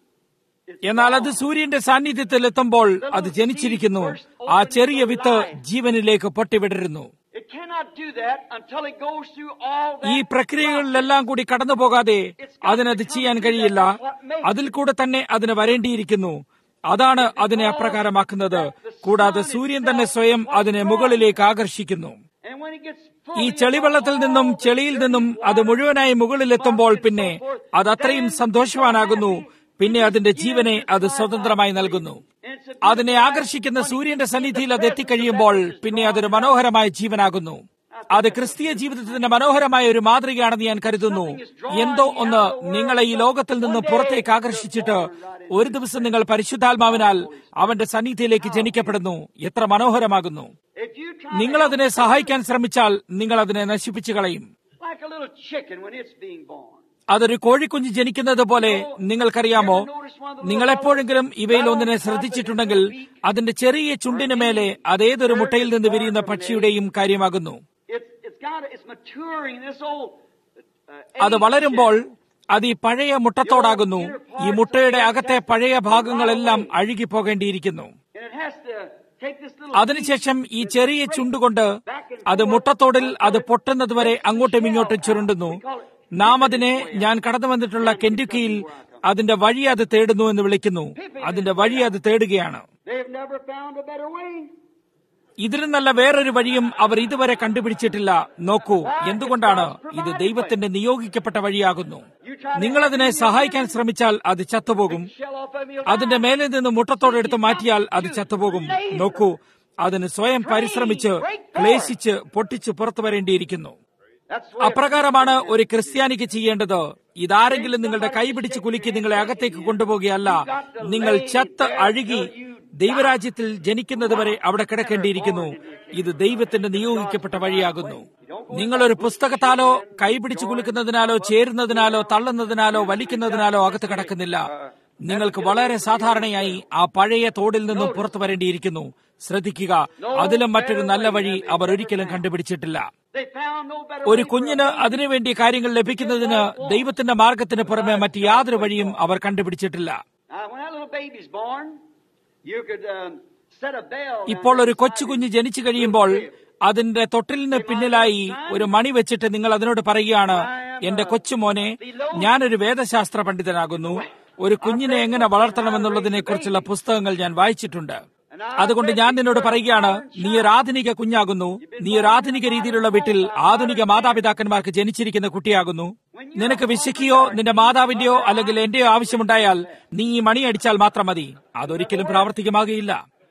it's എന്നാൽ അത് സൂര്യന്റെ സാന്നിധ്യത്തിൽ എത്തുമ്പോൾ അത് ജനിച്ചിരിക്കുന്നു ആ ചെറിയ വിത്ത് ജീവനിലേക്ക് പൊട്ടിവിടരുന്നു It cannot do that until it goes through all ഈ that. പ്രക്രിയകളിലെല്ലാം കൂടി കടന്നു പോകാതെ അതിനത് ചെയ്യാൻ കഴിയില്ല അതിൽ കൂടെ തന്നെ അതിന് വരേണ്ടിയിരിക്കുന്നു അതാണ് അതിനെ അപ്രകാരമാക്കുന്നത് കൂടാതെ സൂര്യൻ തന്നെ സ്വയം അതിനെ മുകളിലേക്ക് ആകർഷിക്കുന്നു And when it gets ഈ fully ചെളിവെള്ളത്തിൽ നിന്നും ചെളിയിൽ നിന്നും അത് മുഴുവനായി മുകളിലെത്തുമ്പോൾ പിന്നെ അത് അത്രയും സന്തോഷവാനാകുന്നു പിന്നെ അതിന്റെ ജീവനെ അത് സ്വതന്ത്രമായി നൽകുന്നു അതിനെ ആകർഷിക്കുന്ന സൂര്യന്റെ സന്നിധിയിൽ അത് എത്തിക്കഴിയുമ്പോൾ പിന്നെ അതൊരു മനോഹരമായ ജീവനാകുന്നു അത് ക്രിസ്തീയ ജീവിതത്തിന്റെ മനോഹരമായ ഒരു മാതൃകയാണെന്ന് ഞാൻ കരുതുന്നു എന്തോ ഒന്ന് നിങ്ങളെ ഈ ലോകത്തിൽ നിന്ന് പുറത്തേക്ക് ആകർഷിച്ചിട്ട് ഒരു ദിവസം നിങ്ങൾ പരിശുദ്ധാത്മാവിനാൽ അവന്റെ സന്നിധിയിലേക്ക് ജനിക്കപ്പെടുന്നു എത്ര മനോഹരമാകുന്നു If you try നിങ്ങൾ അതിനെ സഹായിക്കാൻ ശ്രമിച്ചാൽ നിങ്ങൾ അതിനെ നശിപ്പിച്ചു കളയും like a little chicken when it's being born. അതൊരു കോഴിക്കുഞ്ഞ് ജനിക്കുന്നത് പോലെ നിങ്ങൾക്കറിയാമോ നിങ്ങൾ എപ്പോഴെങ്കിലും ഇവയിൽ ഒന്നിനെ ശ്രദ്ധിച്ചിട്ടുണ്ടെങ്കിൽ അതിന്റെ ചെറിയ ചുണ്ടിന് മേലെ അതേതൊരു മുട്ടയിൽ നിന്ന് വിരിയുന്ന പക്ഷിയുടെയും കാര്യമാകുന്നു It's, it's got, it's maturing this old, uh, അത് egg വളരുമ്പോൾ shell. അത് ഈ പഴയ മുട്ടത്തോടാകുന്നു ഈ മുട്ടയുടെ അകത്തെ പഴയ ഭാഗങ്ങളെല്ലാം അഴുകിപ്പോകേണ്ടിയിരിക്കുന്നു And it has to take this little അതിനുശേഷം ഈ ചെറിയ ചുണ്ടുകൊണ്ട് അത് മുട്ടത്തോടിൽ അത് പൊട്ടുന്നതുവരെ അങ്ങോട്ടും ഇങ്ങോട്ടും ചുരുണ്ടുന്നു നാം അതിനെ ഞാൻ കടന്നു വന്നിട്ടുള്ള കെന്റുക്കിയിൽ അതിന്റെ വഴി അത് തേടുന്നു എന്ന് വിളിക്കുന്നു അതിന്റെ വഴി അത് തേടുകയാണ് They've never found a better way. ഇതിലും നല്ല വേറൊരു വഴിയും അവർ ഇതുവരെ കണ്ടുപിടിച്ചിട്ടില്ല നോക്കൂ എന്തുകൊണ്ടാണ് ഇത് ദൈവത്തിന്റെ നിയോഗിക്കപ്പെട്ട വഴിയാകുന്നു നിങ്ങൾ അതിനെ സഹായിക്കാൻ ശ്രമിച്ചാൽ അത് ചത്തുപോകും Shell off of me. അതിന്റെ മേലെ നിന്ന് മുട്ടത്തോടെടുത്ത് മാറ്റിയാൽ അത് ചത്തുപോകും നോക്കൂ അതിന് സ്വയം പരിശ്രമിച്ച് ക്ലേശിച്ച് പൊട്ടിച്ച് പുറത്തു വരേണ്ടിയിരിക്കുന്നു That's the way അപ്രകാരമാണ് ഒരു ക്രിസ്ത്യാനിക്ക് ചെയ്യേണ്ടത് ഇതാരെങ്കിലും നിങ്ങളുടെ കൈ പിടിച്ച് കുലുക്കി നിങ്ങളെ അകത്തേക്ക് കൊണ്ടുപോകുകയല്ല നിങ്ങൾ ചത്ത് അഴുകി ദൈവരാജ്യത്തിൽ ജനിക്കുന്നതുവരെ അവിടെ കിടക്കേണ്ടിയിരിക്കുന്നു ഇത് ദൈവത്തിന്റെ നിയോഗിക്കപ്പെട്ട വഴിയാകുന്നു നിങ്ങളൊരു പുസ്തകത്താലോ കൈപിടിച്ചു കുലുക്കുന്നതിനാലോ ചേരുന്നതിനാലോ തള്ളുന്നതിനാലോ വലിക്കുന്നതിനാലോ അകത്ത് കിടക്കുന്നില്ല നിങ്ങൾക്ക് വളരെ സാധാരണയായി ആ പഴയ തോടിൽ നിന്നും പുറത്തു വരേണ്ടിയിരിക്കുന്നു ശ്രദ്ധിക്കുക അതിലും മറ്റൊരു നല്ല വഴി അവർ ഒരിക്കലും കണ്ടുപിടിച്ചിട്ടില്ല They found no better ഒരു way കുഞ്ഞിന് അതിനുവേണ്ടി കാര്യങ്ങൾ ലഭിക്കുന്നതിന് ദൈവത്തിന്റെ മാർഗത്തിന് പുറമെ മറ്റ് യാതൊരു വഴിയും അവർ കണ്ടുപിടിച്ചിട്ടില്ല Now, when that little baby's born, you could um, set a bell. ഇപ്പോൾ ഒരു കൊച്ചുകുഞ്ഞ് ജനിച്ചു കഴിയുമ്പോൾ അതിന്റെ തൊട്ടിലിന് പിന്നിലായി ഒരു മണി വെച്ചിട്ട് നിങ്ങൾ അതിനോട് പറയുകയാണ് എന്റെ കൊച്ചുമോനെ ഞാനൊരു വേദശാസ്ത്ര പണ്ഡിതനാകുന്നു ഒരു കുഞ്ഞിനെ എങ്ങനെ വളർത്തണമെന്നുള്ളതിനെ കുറിച്ചുള്ള പുസ്തകങ്ങൾ ഞാൻ വായിച്ചിട്ടുണ്ട് അതുകൊണ്ട് ഞാൻ നിന്നോട് പറയുകയാണ് നീ ഒരു ആധുനിക കുഞ്ഞാകുന്നു നീ ഒരു ആധുനിക രീതിയിലുള്ള വീട്ടിൽ ആധുനിക മാതാപിതാക്കന്മാർക്ക് ജനിച്ചിരിക്കുന്ന കുട്ടിയാകുന്നു നിനക്ക് വിശക്കുകയോ നിന്റെ മാതാവിന്റെയോ അല്ലെങ്കിൽ എന്റെയോ ആവശ്യമുണ്ടായാൽ നീ ഈ മണി അടിച്ചാൽ മാത്രം മതി അതൊരിക്കലും പ്രാവർത്തികമാകുകയില്ല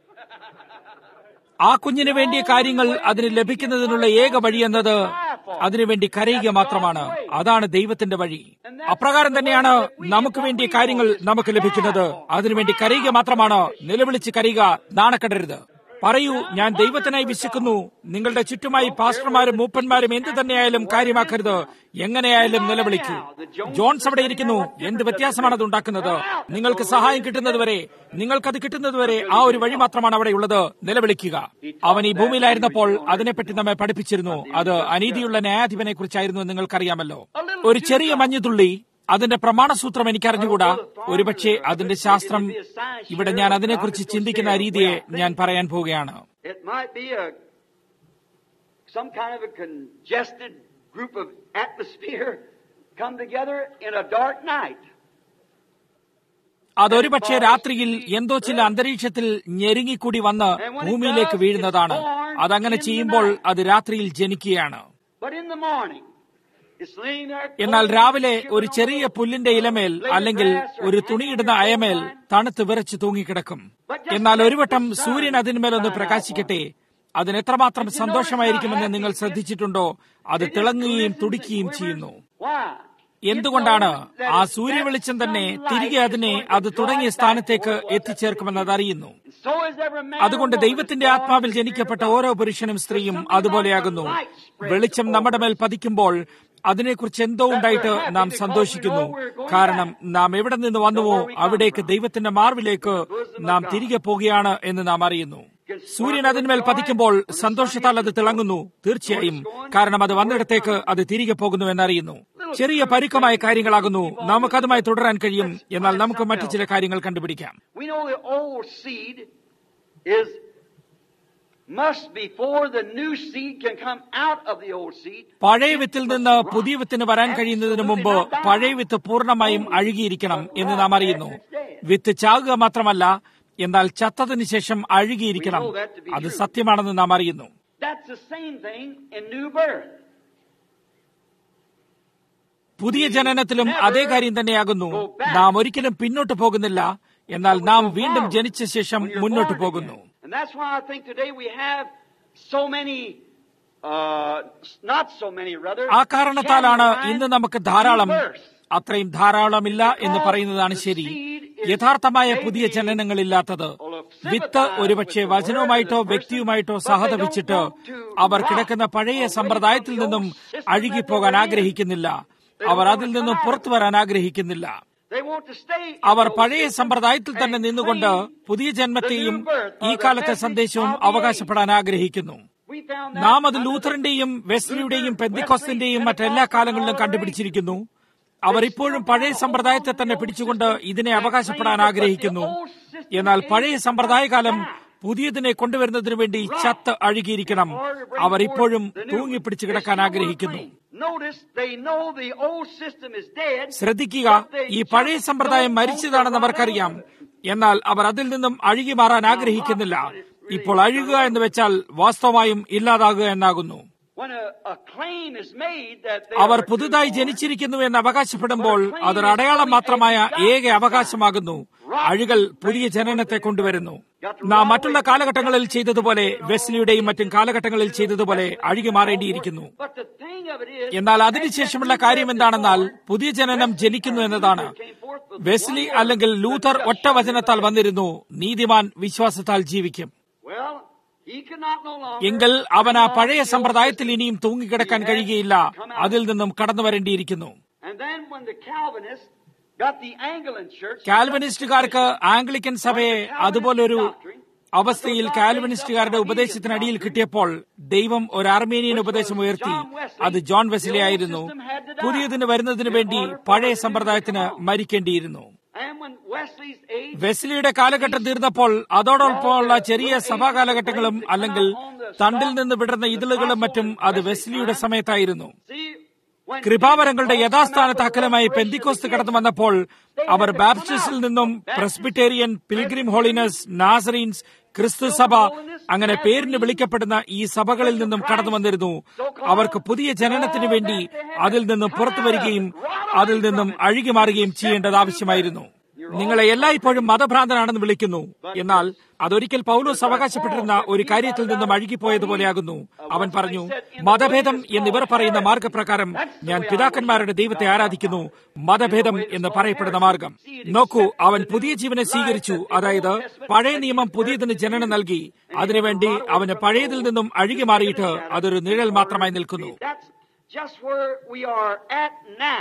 ആ കുഞ്ഞിന് വേണ്ടിയ കാര്യങ്ങൾ അതിന് ലഭിക്കുന്നതിനുള്ള ഏക വഴി എന്നത് അതിനുവേണ്ടി കരയുക മാത്രമാണ് അതാണ് ദൈവത്തിന്റെ വഴി അപ്രകാരം തന്നെയാണ് നമുക്ക് വേണ്ടിയ കാര്യങ്ങൾ നമുക്ക് ലഭിക്കുന്നത് അതിനുവേണ്ടി കരയുക മാത്രമാണ് നിലവിളിച്ച് കരയുക നാണക്കെടരുത് പറയൂ ഞാൻ ദൈവത്തിനായി വിശക്കുന്നു നിങ്ങളുടെ ചുറ്റുമായി പാസ്റ്റർമാരും മൂപ്പന്മാരും എന്ത് തന്നെയായാലും കാര്യമാക്കരുത് എങ്ങനെയായാലും നിലവിളിക്കൂ ജോൺസ് അവിടെ ഇരിക്കുന്നു എന്ത് വ്യത്യാസമാണ് അത് ഉണ്ടാക്കുന്നത് നിങ്ങൾക്ക് സഹായം കിട്ടുന്നതുവരെ നിങ്ങൾക്കത് കിട്ടുന്നതുവരെ ആ ഒരു വഴി മാത്രമാണ് അവിടെ ഉള്ളത് നിലവിളിക്കുക അവൻ ഈ ഭൂമിയിലായിരുന്നപ്പോൾ അതിനെപ്പറ്റി നമ്മെ പഠിപ്പിച്ചിരുന്നു അത് അനീതിയുള്ള ന്യായാധിപനെ കുറിച്ചായിരുന്നു എന്ന് നിങ്ങൾക്കറിയാമല്ലോ ഒരു ചെറിയ മഞ്ഞുതുള്ളി അതിന്റെ പ്രമാണസൂത്രം എനിക്കറിഞ്ഞുകൂടാ ഒരുപക്ഷെ അതിന്റെ ശാസ്ത്രം ഇവിടെ ഞാൻ അതിനെക്കുറിച്ച് ചിന്തിക്കുന്ന രീതിയെ ഞാൻ പറയാൻ പോവുകയാണ് It might be a some kind of a congested group of atmosphere come together in a dark night. അതൊരുപക്ഷെ രാത്രിയിൽ എന്തോ ചില അന്തരീക്ഷത്തിൽ ഞെരുങ്ങിക്കൂടി വന്ന് ഭൂമിയിലേക്ക് വീഴുന്നതാണ് അതങ്ങനെ ചെയ്യുമ്പോൾ അത് രാത്രിയിൽ ജനിക്കുകയാണ് But in the morning, it's laying there. എന്നാൽ രാവിലെ ഒരു ചെറിയ പുല്ലിന്റെ ഇലമേൽ അല്ലെങ്കിൽ ഒരു തുണിയിടുന്ന അയമേൽ തണുത്ത് വിറച്ച് തൂങ്ങിക്കിടക്കും എന്നാൽ ഒരു വട്ടം സൂര്യൻ അതിന്മേലൊന്ന് പ്രകാശിക്കട്ടെ അതിന് എത്രമാത്രം സന്തോഷമായിരിക്കുമെന്ന് നിങ്ങൾ ശ്രദ്ധിച്ചിട്ടുണ്ടോ അത് തിളങ്ങുകയും തുടിക്കുകയും ചെയ്യുന്നു Why? എന്തുകൊണ്ടാണ് ആ സൂര്യവെളിച്ചം തന്നെ തിരികെ അതിനെ അത് തുടങ്ങിയ സ്ഥാനത്തേക്ക് എത്തിച്ചേർക്കുമെന്ന് അത് അറിയുന്നു So is every man. അതുകൊണ്ട് ദൈവത്തിന്റെ ആത്മാവിൽ ജനിക്കപ്പെട്ട ഓരോ പുരുഷനും സ്ത്രീയും അതുപോലെയാകുന്നു വെളിച്ചം നമ്മുടെ മേൽ പതിക്കുമ്പോൾ അതിനെക്കുറിച്ച് എന്തോ ഉണ്ടായിട്ട് നാം സന്തോഷിക്കുന്നു കാരണം നാം എവിടെ നിന്ന് വന്നുവോ അവിടേക്ക് ദൈവത്തിന്റെ മാർവിലേക്ക് നാം തിരികെ പോകുകയാണ് എന്ന് നാം അറിയുന്നു സൂര്യൻ അതിന്മേൽ പതിക്കുമ്പോൾ സന്തോഷത്താൽ അത് തിളങ്ങുന്നു തീർച്ചയായും കാരണം അത് വന്നിടത്തേക്ക് അത് തിരികെ പോകുന്നു എന്നറിയുന്നു ചെറിയ പരുക്കമായ കാര്യങ്ങളാകുന്നു നമുക്കതുമായി തുടരാൻ കഴിയും എന്നാൽ നമുക്ക് മറ്റു ചില കാര്യങ്ങൾ കണ്ടുപിടിക്കാം We know the old seed is must before the new seed can come out of the old seed. പഴയ വിത്തിൽ നിന്ന് പുതിയ വിത്തിന് വരാൻ കഴിയുന്നതിന് മുമ്പ് പഴയ വിത്ത് പൂർണ്ണമായും അഴുകിയിരിക്കണം എന്ന് നാം അറിയുന്നു വിത്ത് ചാകുക മാത്രമല്ല എന്നാൽ ചത്തതിന് ശേഷം അഴുകിയിരിക്കണം അത് സത്യമാണെന്ന് നാം അറിയുന്നു That's the same thing in new birth. പുതിയ ജനനത്തിലും അതേ കാര്യം തന്നെയാകുന്നു നാം ഒരിക്കലും പിന്നോട്ട് പോകുന്നില്ല എന്നാൽ നാം വീണ്ടും ജനിച്ച ശേഷം When you're മുന്നോട്ട് born പോകുന്നു again. And that's why I think today we have so many, uh, not so many rather. ആ കാരണത്താലാണ് ഇന്ന് നമുക്ക് ധാരാളം new births. അത്രയും ധാരാളമില്ല എന്ന് പറയുന്നതാണ് ശരി യഥാർത്ഥമായ പുതിയ ജനനങ്ങളില്ലാത്തത് വിത്ത് ഒരുപക്ഷെ വചനവുമായിട്ടോ വ്യക്തിയുമായിട്ടോ സഹതപിച്ചിട്ട് അവർ കിടക്കുന്ന പഴയ സമ്പ്രദായത്തിൽ നിന്നും അഴുകിപ്പോകാൻ ആഗ്രഹിക്കുന്നില്ല അവർ അതിൽ നിന്നും പുറത്തു വരാൻ ആഗ്രഹിക്കുന്നില്ല They want to stay in our those പഴയ things സമ്പ്രദായത്തിൽ തന്നെ and നിന്നുകൊണ്ട് claim പുതിയ ജന്മത്തെയും the new birth or ഈ the കാലത്തെ message സന്ദേശവും of the അവകാശപ്പെടാൻ ആഗ്രഹിക്കുന്നു We found that നാം അത് under the ലൂഥറിന്റെയും വെസ്ലിയുടെയും Luther, പെന്തിക്കോസ്തിന്റെയും Wesley, മറ്റെല്ലാ Pentecost, കാലങ്ങളിലും all കണ്ടുപിടിച്ചിരിക്കുന്നു അവർ ഇപ്പോഴും പഴയ സമ്പ്രദായത്തെ തന്നെ പിടിച്ചുകൊണ്ട് ഇതിനെ അവകാശപ്പെടാൻ ആഗ്രഹിക്കുന്നു എന്നാൽ പഴയ സമ്പ്രദായകാലം പുതിയതിനെ കൊണ്ടുവരുന്നതിനു വേണ്ടി ചത്ത് അഴുകിയിരിക്കണം അവർ ഇപ്പോഴും തൂങ്ങിപ്പിടിച്ചു കിടക്കാൻ ആഗ്രഹിക്കുന്നു Notice they know the old system is dead. ശ്രദ്ധിക്കുക ഈ പഴയ സമ്പ്രദായം മരിച്ചതാണെന്ന് അവർക്കറിയാം എന്നാൽ അവർ അതിൽ നിന്നും അഴുകി മാറാൻ ആഗ്രഹിക്കുന്നില്ല ഇപ്പോൾ അഴുകുക എന്ന് വെച്ചാൽ വാസ്തവമായും ഇല്ലാതാകുക എന്നാകുന്നു When a, a claim is made that they our are പുതുതായി newborn, ജനിച്ചിരിക്കുന്നു എന്ന് അവകാശപ്പെടുമ്പോൾ അതൊരു അടയാളം മാത്രമായ ഏക അവകാശമാകുന്നു അഴുകൽ പുതിയ ജനനത്തെ കൊണ്ടുവരുന്നു നാം മറ്റുള്ള കാലഘട്ടങ്ങളിൽ ചെയ്തതുപോലെ വെസ്ലിയുടെയും മറ്റും കാലഘട്ടങ്ങളിൽ ചെയ്തതുപോലെ അഴുകി മാറേണ്ടിയിരിക്കുന്നു But the thing of it is, എന്നാൽ അതിനുശേഷമുള്ള കാര്യം എന്താണെന്നാൽ പുതിയ ജനനം ജനിക്കുന്നു എന്നതാണ് വെസ്ലി അല്ലെങ്കിൽ ലൂഥർ ഒറ്റ വചനത്താൽ വന്നിരുന്നു നീതിമാൻ വിശ്വാസത്താൽ ജീവിക്കും well, he cannot no longer. എങ്കിൽ അവൻ ആ പഴയ സമ്പ്രദായത്തിൽ ഇനിയും തൂങ്ങിക്കിടക്കാൻ കഴിയുകയില്ല അതിൽ നിന്നും കടന്നു വരേണ്ടിയിരിക്കുന്നു And then when the Calvinists got the Anglican church, കാൽവനിസ്റ്റുകാർക്ക് ആംഗ്ലിക്കൻ സഭയെ അതുപോലൊരു അവസ്ഥയിൽ കാൽവനിസ്റ്റുകാരുടെ ഉപദേശത്തിനടിയിൽ കിട്ടിയപ്പോൾ ദൈവം ഒരു അർമേനിയൻ ഉപദേശം ഉയർത്തി അത് ജോൺ വെസ്ലി ആയിരുന്നു പുതിയതിന് വരുന്നതിന് വേണ്ടി പഴയ സമ്പ്രദായത്തിന് മരിക്കേണ്ടിയിരുന്നു and when Wesley's age, വെസ്ലിയുടെ കാലഘട്ടം തീർന്നപ്പോൾ അതോടൊപ്പമുള്ള ചെറിയ സഭാ കാലഘട്ടങ്ങളും അല്ലെങ്കിൽ തണ്ടിൽ നിന്ന് വിടുന്ന ഇതളുകളും മറ്റും അത് വെസ്ലിയുടെ സമയത്തായിരുന്നു see, when കൃപാവരങ്ങളുടെ യഥാസ്ഥാനത്ത് അക്കലമായി പെന്തിക്കോസ്ത് കടന്നു വന്നപ്പോൾ അവർ ബാപ്റ്റിസ്റ്റിൽ നിന്നും പ്രസ്ബിറ്റേറിയൻ പിൽഗ്രിം ഹോളിനസ് നാസറീൻസ് ക്രിസ്തു സഭ അങ്ങനെ പേരിന് വിളിക്കപ്പെടുന്ന ഈ സഭകളിൽ നിന്നും കടന്നു വന്നിരുന്നു അവർക്ക് പുതിയ ജനനത്തിന് വേണ്ടി അതിൽ നിന്നും പുറത്തു വരികയും അതിൽ നിന്നും അഴുകി മാറുകയും ചെയ്യേണ്ടത് ആവശ്യമായിരുന്നു നിങ്ങളെ എല്ലായ്പ്പോഴും മതഭ്രാന്തനാണെന്ന് വിളിക്കുന്നു എന്നാൽ അതൊരിക്കൽ പൗലോസ് അവകാശപ്പെട്ടിരുന്ന ഒരു കാര്യത്തിൽ നിന്നും അഴുകിപ്പോയതുപോലെയാകുന്നു അവൻ പറഞ്ഞു മതഭേദം എന്നിവർ പറയുന്ന മാർഗപ്രകാരം ഞാൻ പിതാക്കന്മാരുടെ ദൈവത്തെ ആരാധിക്കുന്നു മതഭേദം എന്ന് പറയപ്പെടുന്ന മാർഗം നോക്കൂ അവൻ പുതിയ ജീവനെ സ്വീകരിച്ചു അതായത് പഴയ നിയമം പുതിയതിന് ജനനം നൽകി അതിനുവേണ്ടി അവന് പഴയതിൽ നിന്നും അഴുകി മാറിയിട്ട് അതൊരു നിഴൽ മാത്രമായി നിൽക്കുന്നു That's just where we are at now.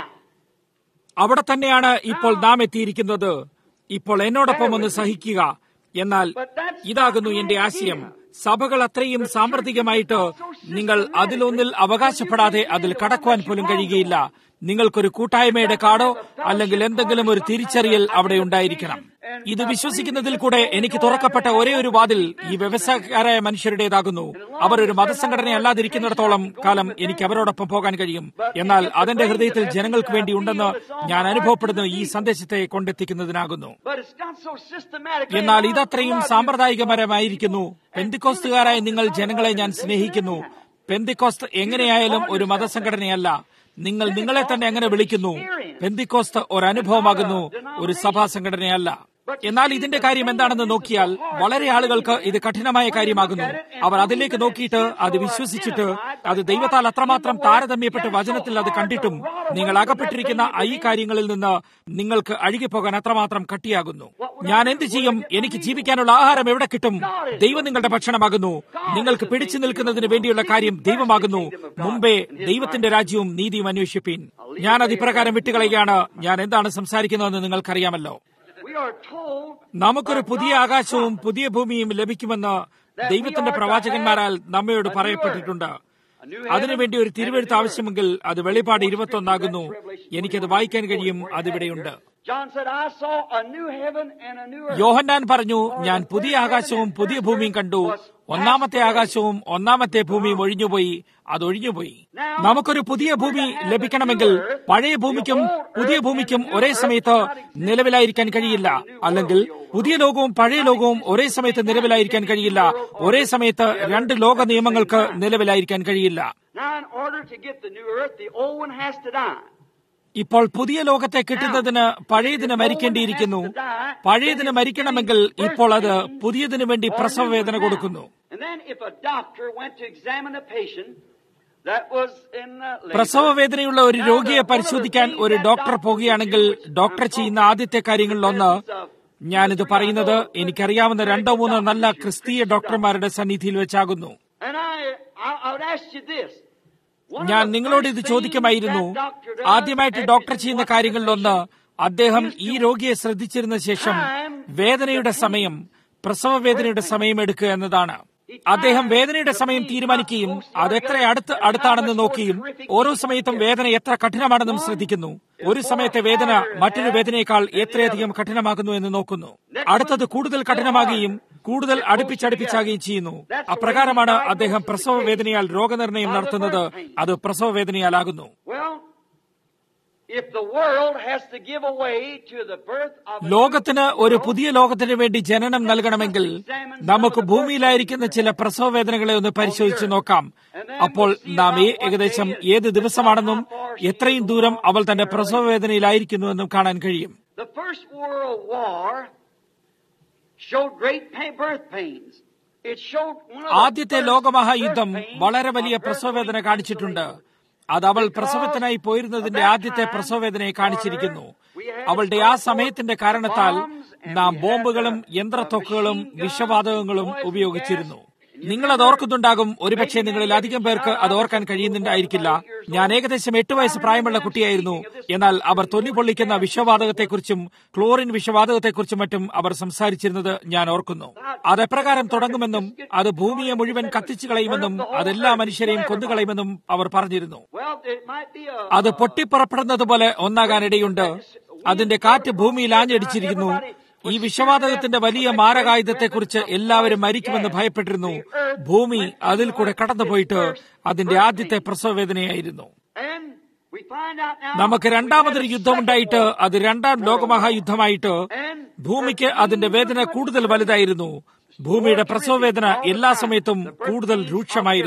അവിടെ തന്നെയാണ് ഇപ്പോൾ നാം എത്തിയിരിക്കുന്നത് ഇപ്പോൾ എന്നോടൊപ്പം ഒന്ന് സഹിക്കുക എന്നാൽ ഇതാകുന്നു എന്റെ ആശയം സഭകൾ അത്രയും സാമ്പത്തികമായിട്ട് നിങ്ങൾ അതിലൊന്നിൽ അവകാശപ്പെടാതെ അതിൽ കടക്കുവാൻ പോലും കഴിയുകയില്ല നിങ്ങൾക്കൊരു കൂട്ടായ്മയുടെ കാർഡോ അല്ലെങ്കിൽ എന്തെങ്കിലും ഒരു തിരിച്ചറിയൽ അവിടെ ഉണ്ടായിരിക്കണം ഇത് വിശ്വസിക്കുന്നതിൽ കൂടെ എനിക്ക് തുറക്കപ്പെട്ട ഒരേ ഒരു വാതിൽ ഈ വ്യവസായക്കാരായ മനുഷ്യരുടേതാകുന്നു അവർ ഒരു മതസംഘടന അല്ലാതിരിക്കുന്നിടത്തോളം കാലം എനിക്ക് അവരോടൊപ്പം പോകാൻ കഴിയും എന്നാൽ അതെന്റെ ഹൃദയത്തിൽ ജനങ്ങൾക്ക് വേണ്ടി ഉണ്ടെന്ന് ഞാൻ അനുഭവപ്പെടുന്ന ഈ സന്ദേശത്തെ കൊണ്ടെത്തിക്കുന്നതിനാകുന്നു But it's not so systematic. എന്നാൽ ഇതത്രയും സാമ്പ്രദായികപരമായിരിക്കുന്നു പെന്തിക്കോസ്തുകാരായ നിങ്ങൾ ജനങ്ങളെ ഞാൻ സ്നേഹിക്കുന്നു പെന്തിക്കോസ്ത് എങ്ങനെയായാലും ഒരു മതസംഘടനയല്ല നിങ്ങൾ നിങ്ങളെ തന്നെ എങ്ങനെ വിളിക്കുന്നു പെന്തിക്കോസ്ത് ഒരു അനുഭവമാകുന്നു ഒരു സഭാ സംഘടനയല്ല എന്നാൽ ഇതിന്റെ കാര്യം എന്താണെന്ന് നോക്കിയാൽ വളരെ ആളുകൾക്ക് ഇത് കഠിനമായ കാര്യമാകുന്നു അവർ അതിലേക്ക് നോക്കിയിട്ട് അത് വിശ്വസിച്ചിട്ട് അത് ദൈവത്താൽ അത്രമാത്രം താരതമ്യപ്പെട്ട് വചനത്തിൽ അത് കണ്ടിട്ടും നിങ്ങൾ അകപ്പെട്ടിരിക്കുന്ന ഈ കാര്യങ്ങളിൽ നിന്ന് നിങ്ങൾക്ക് അഴുകിപ്പോകാൻ അത്രമാത്രം കട്ടിയാകുന്നു ഞാൻ എന്ത് ചെയ്യും എനിക്ക് ജീവിക്കാനുള്ള ആഹാരം എവിടെ കിട്ടും ദൈവം നിങ്ങളുടെ ഭക്ഷണമാകുന്നു നിങ്ങൾക്ക് പിടിച്ചു നിൽക്കുന്നതിന് വേണ്ടിയുള്ള കാര്യം ദൈവമാകുന്നു മുമ്പേ ദൈവത്തിന്റെ രാജ്യവും നീതിയും അന്വേഷിപ്പീൻ ഞാൻ അത് ഇപ്രകാരം വിട്ടുകളയുകയാണ് ഞാൻ എന്താണ് സംസാരിക്കുന്നതെന്ന് നിങ്ങൾക്കറിയാമല്ലോ We are told നമുക്കൊരു പുതിയ ആകാശവും പുതിയ ഭൂമിയും ലഭിക്കുമെന്ന് ദൈവത്തിന്റെ പ്രവാചകന്മാരാൽ നമ്മയോട് പറയപ്പെട്ടിട്ടുണ്ട് അതിനുവേണ്ടി ഒരു തിരുവെഴുത്ത് ആവശ്യമെങ്കിൽ അത് വെളിപാട് ഇരുപത്തൊന്നാകുന്നു എനിക്കത് വായിക്കാൻ കഴിയും അതിവിടെയുണ്ട് John said, I saw a new heaven and a new earth. യോഹന്നാൻ പറഞ്ഞു ഞാൻ പുതിയ ആകാശവും പുതിയ ഭൂമിയും കണ്ടു ഒന്നാമത്തെ ആകാശവും ഒന്നാമത്തെ ഭൂമിയും ഒഴിഞ്ഞുപോയി അത് ഒഴിഞ്ഞുപോയി നമുക്കൊരു പുതിയ ഭൂമി ലഭിക്കണമെങ്കിൽ പഴയ ഭൂമിക്കും പുതിയ ഭൂമിക്കും ഒരേ സമയത്ത് നിലവിലായിരിക്കാൻ കഴിയില്ല അല്ലെങ്കിൽ പുതിയ ലോകവും പഴയ ലോകവും ഒരേ സമയത്ത് നിലവിലായിരിക്കാൻ കഴിയില്ല ഒരേ സമയത്ത് രണ്ട് ലോക നിയമങ്ങൾക്ക് നിലവിലായിരിക്കാൻ കഴിയില്ല Now, in order to get the new earth, the old one has to die. ഇപ്പോൾ പുതിയ ലോകത്തെ കിട്ടുന്നതിന് പഴയതിന് മരിക്കേണ്ടിയിരിക്കുന്നു പഴയതിന് മരിക്കണമെങ്കിൽ ഇപ്പോൾ അത് പുതിയതിനു വേണ്ടി പ്രസവ വേദന കൊടുക്കുന്നു And then if a doctor went to examine a patient that was in uh, labor, പ്രസവ വേദനയുള്ള ഒരു രോഗിയെ പരിശോധിക്കാൻ ഒരു ഡോക്ടർ പോകുകയാണെങ്കിൽ ഡോക്ടർ ചെയ്യുന്ന ആദ്യത്തെ കാര്യങ്ങളിലൊന്ന് ഞാനിത് പറയുന്നത് എനിക്കറിയാവുന്ന രണ്ടോ മൂന്നോ നല്ല ക്രിസ്തീയ ഡോക്ടർമാരുടെ സന്നിധിയിൽ വെച്ചാകുന്നു and I, I, I would ask you this. One of ഞാൻ the നിങ്ങളോട് first ഇത് things ചോദിക്കുമായിരുന്നു that doctor does ആദ്യമായിട്ട് after ഡോക്ടർ he ചെയ്യുന്ന watches the കാര്യങ്ങളിലൊന്ന് patient അദ്ദേഹം ഈ രോഗിയെ ശ്രദ്ധിച്ചിരുന്ന ശേഷം വേദനയുടെ സമയം പ്രസവ വേദനയുടെ സമയം എടുക്കുക എന്നതാണ് അദ്ദേഹം വേദനയുടെ സമയം തീരുമാനിക്കുകയും അത് എത്ര അടുത്ത് അടുത്താണെന്ന് നോക്കുകയും ഓരോ സമയത്തും വേദന എത്ര കഠിനമാണെന്നും ശ്രദ്ധിക്കുന്നു ഒരു സമയത്തെ വേദന മറ്റൊരു വേദനയേക്കാൾ എത്രയധികം കഠിനമാകുന്നു എന്ന് നോക്കുന്നു അടുത്തത് കൂടുതൽ കഠിനമാകുകയും കൂടുതൽ അടുപ്പിച്ചടുപ്പിച്ചാകുകയും ചെയ്യുന്നു അപ്രകാരമാണ് അദ്ദേഹം പ്രസവ വേദനയാൽ രോഗനിർണയം നടത്തുന്നത് അത് പ്രസവ വേദനയാലാകുന്നു Well, if the world has to give away to the birth of a ലോകത്തിന് ഒരു പുതിയ ലോകത്തിന് വേണ്ടി ജനനം നൽകണമെങ്കിൽ നമുക്ക് ഭൂമിയിലായിരിക്കുന്ന ചില പ്രസവ വേദനകളെ ഒന്ന് പരിശോധിച്ച് നോക്കാം അപ്പോൾ നാം ഏ- ഏകദേശം ഏത് ദിവസമാണെന്നും എത്രയും ദൂരം അവൾ തന്റെ പ്രസവ വേദനയിലായിരിക്കുന്നുവെന്നും കാണാൻ കഴിയും The First World War showed great pain, birth pains. It showed one of the ആദ്യത്തെ first ലോകമഹായുദ്ധം birth pains വളരെ വലിയ of birth പ്രസവവേദന pains കാണിച്ചിട്ടുണ്ട് അത് അവൾ പ്രസവത്തിനായി പോയിരുന്നതിന്റെ ആദ്യത്തെ പ്രസവവേദനയെ കാണിച്ചിരിക്കുന്നു അവളുടെ ആ സമയത്തിന്റെ കാരണത്താൽ നാം ബോംബുകളും യന്ത്രത്തൊക്കുകളും വിഷവാതകങ്ങളും ഉപയോഗിച്ചിരുന്നു നിങ്ങൾ അത് ഓർക്കുന്നുണ്ടാകും ഒരുപക്ഷെ നിങ്ങളിൽ അധികം പേർക്ക് അത് ഓർക്കാൻ കഴിയുന്നുണ്ടായിരിക്കില്ല ഞാൻ ഏകദേശം എട്ട് വയസ്സ് പ്രായമുള്ള കുട്ടിയായിരുന്നു എന്നാൽ അവർ തൊല്ലി പൊള്ളിക്കുന്ന വിഷവാതകത്തെക്കുറിച്ചും ക്ലോറിൻ വിഷവാതകത്തെക്കുറിച്ചും മറ്റും അവർ സംസാരിച്ചിരുന്നത് ഞാൻ ഓർക്കുന്നു അത് എപ്രകാരം തുടങ്ങുമെന്നും അത് ഭൂമിയെ മുഴുവൻ കത്തിച്ചു കളയുമെന്നും അതെല്ലാ മനുഷ്യരെയും കൊന്നുകളയുമെന്നും അവർ പറഞ്ഞിരുന്നു Well, it might be a അത് പൊട്ടിപ്പുറപ്പെടുന്നത് പോലെ ഒന്നാകാനിടയുണ്ട് അതിന്റെ കാറ്റ് ഭൂമിയിൽ ആഞ്ഞടിച്ചിരിക്കുന്നു ഈ വിഷവാതകത്തിന്റെ വലിയ മാരകായുധത്തെക്കുറിച്ച് എല്ലാവരും മരിക്കുമെന്ന് ഭയപ്പെട്ടിരുന്നു ഭൂമി അതിൽ കൂടെ കടന്നുപോയിട്ട് അതിന്റെ ആദ്യത്തെ പ്രസവവേദനയായിരുന്നു and we find out now നമുക്ക് രണ്ടാമതൊരു യുദ്ധമുണ്ടായിട്ട് അത് രണ്ടാം ലോകമഹായുദ്ധമായിട്ട് ഭൂമിക്ക് അതിന്റെ വേദന കൂടുതൽ വലുതായിരുന്നു ഭൂമിയുടെ പ്രസവവേദന എല്ലാ സമയത്തും കൂടുതൽ രൂക്ഷമായിരുന്നു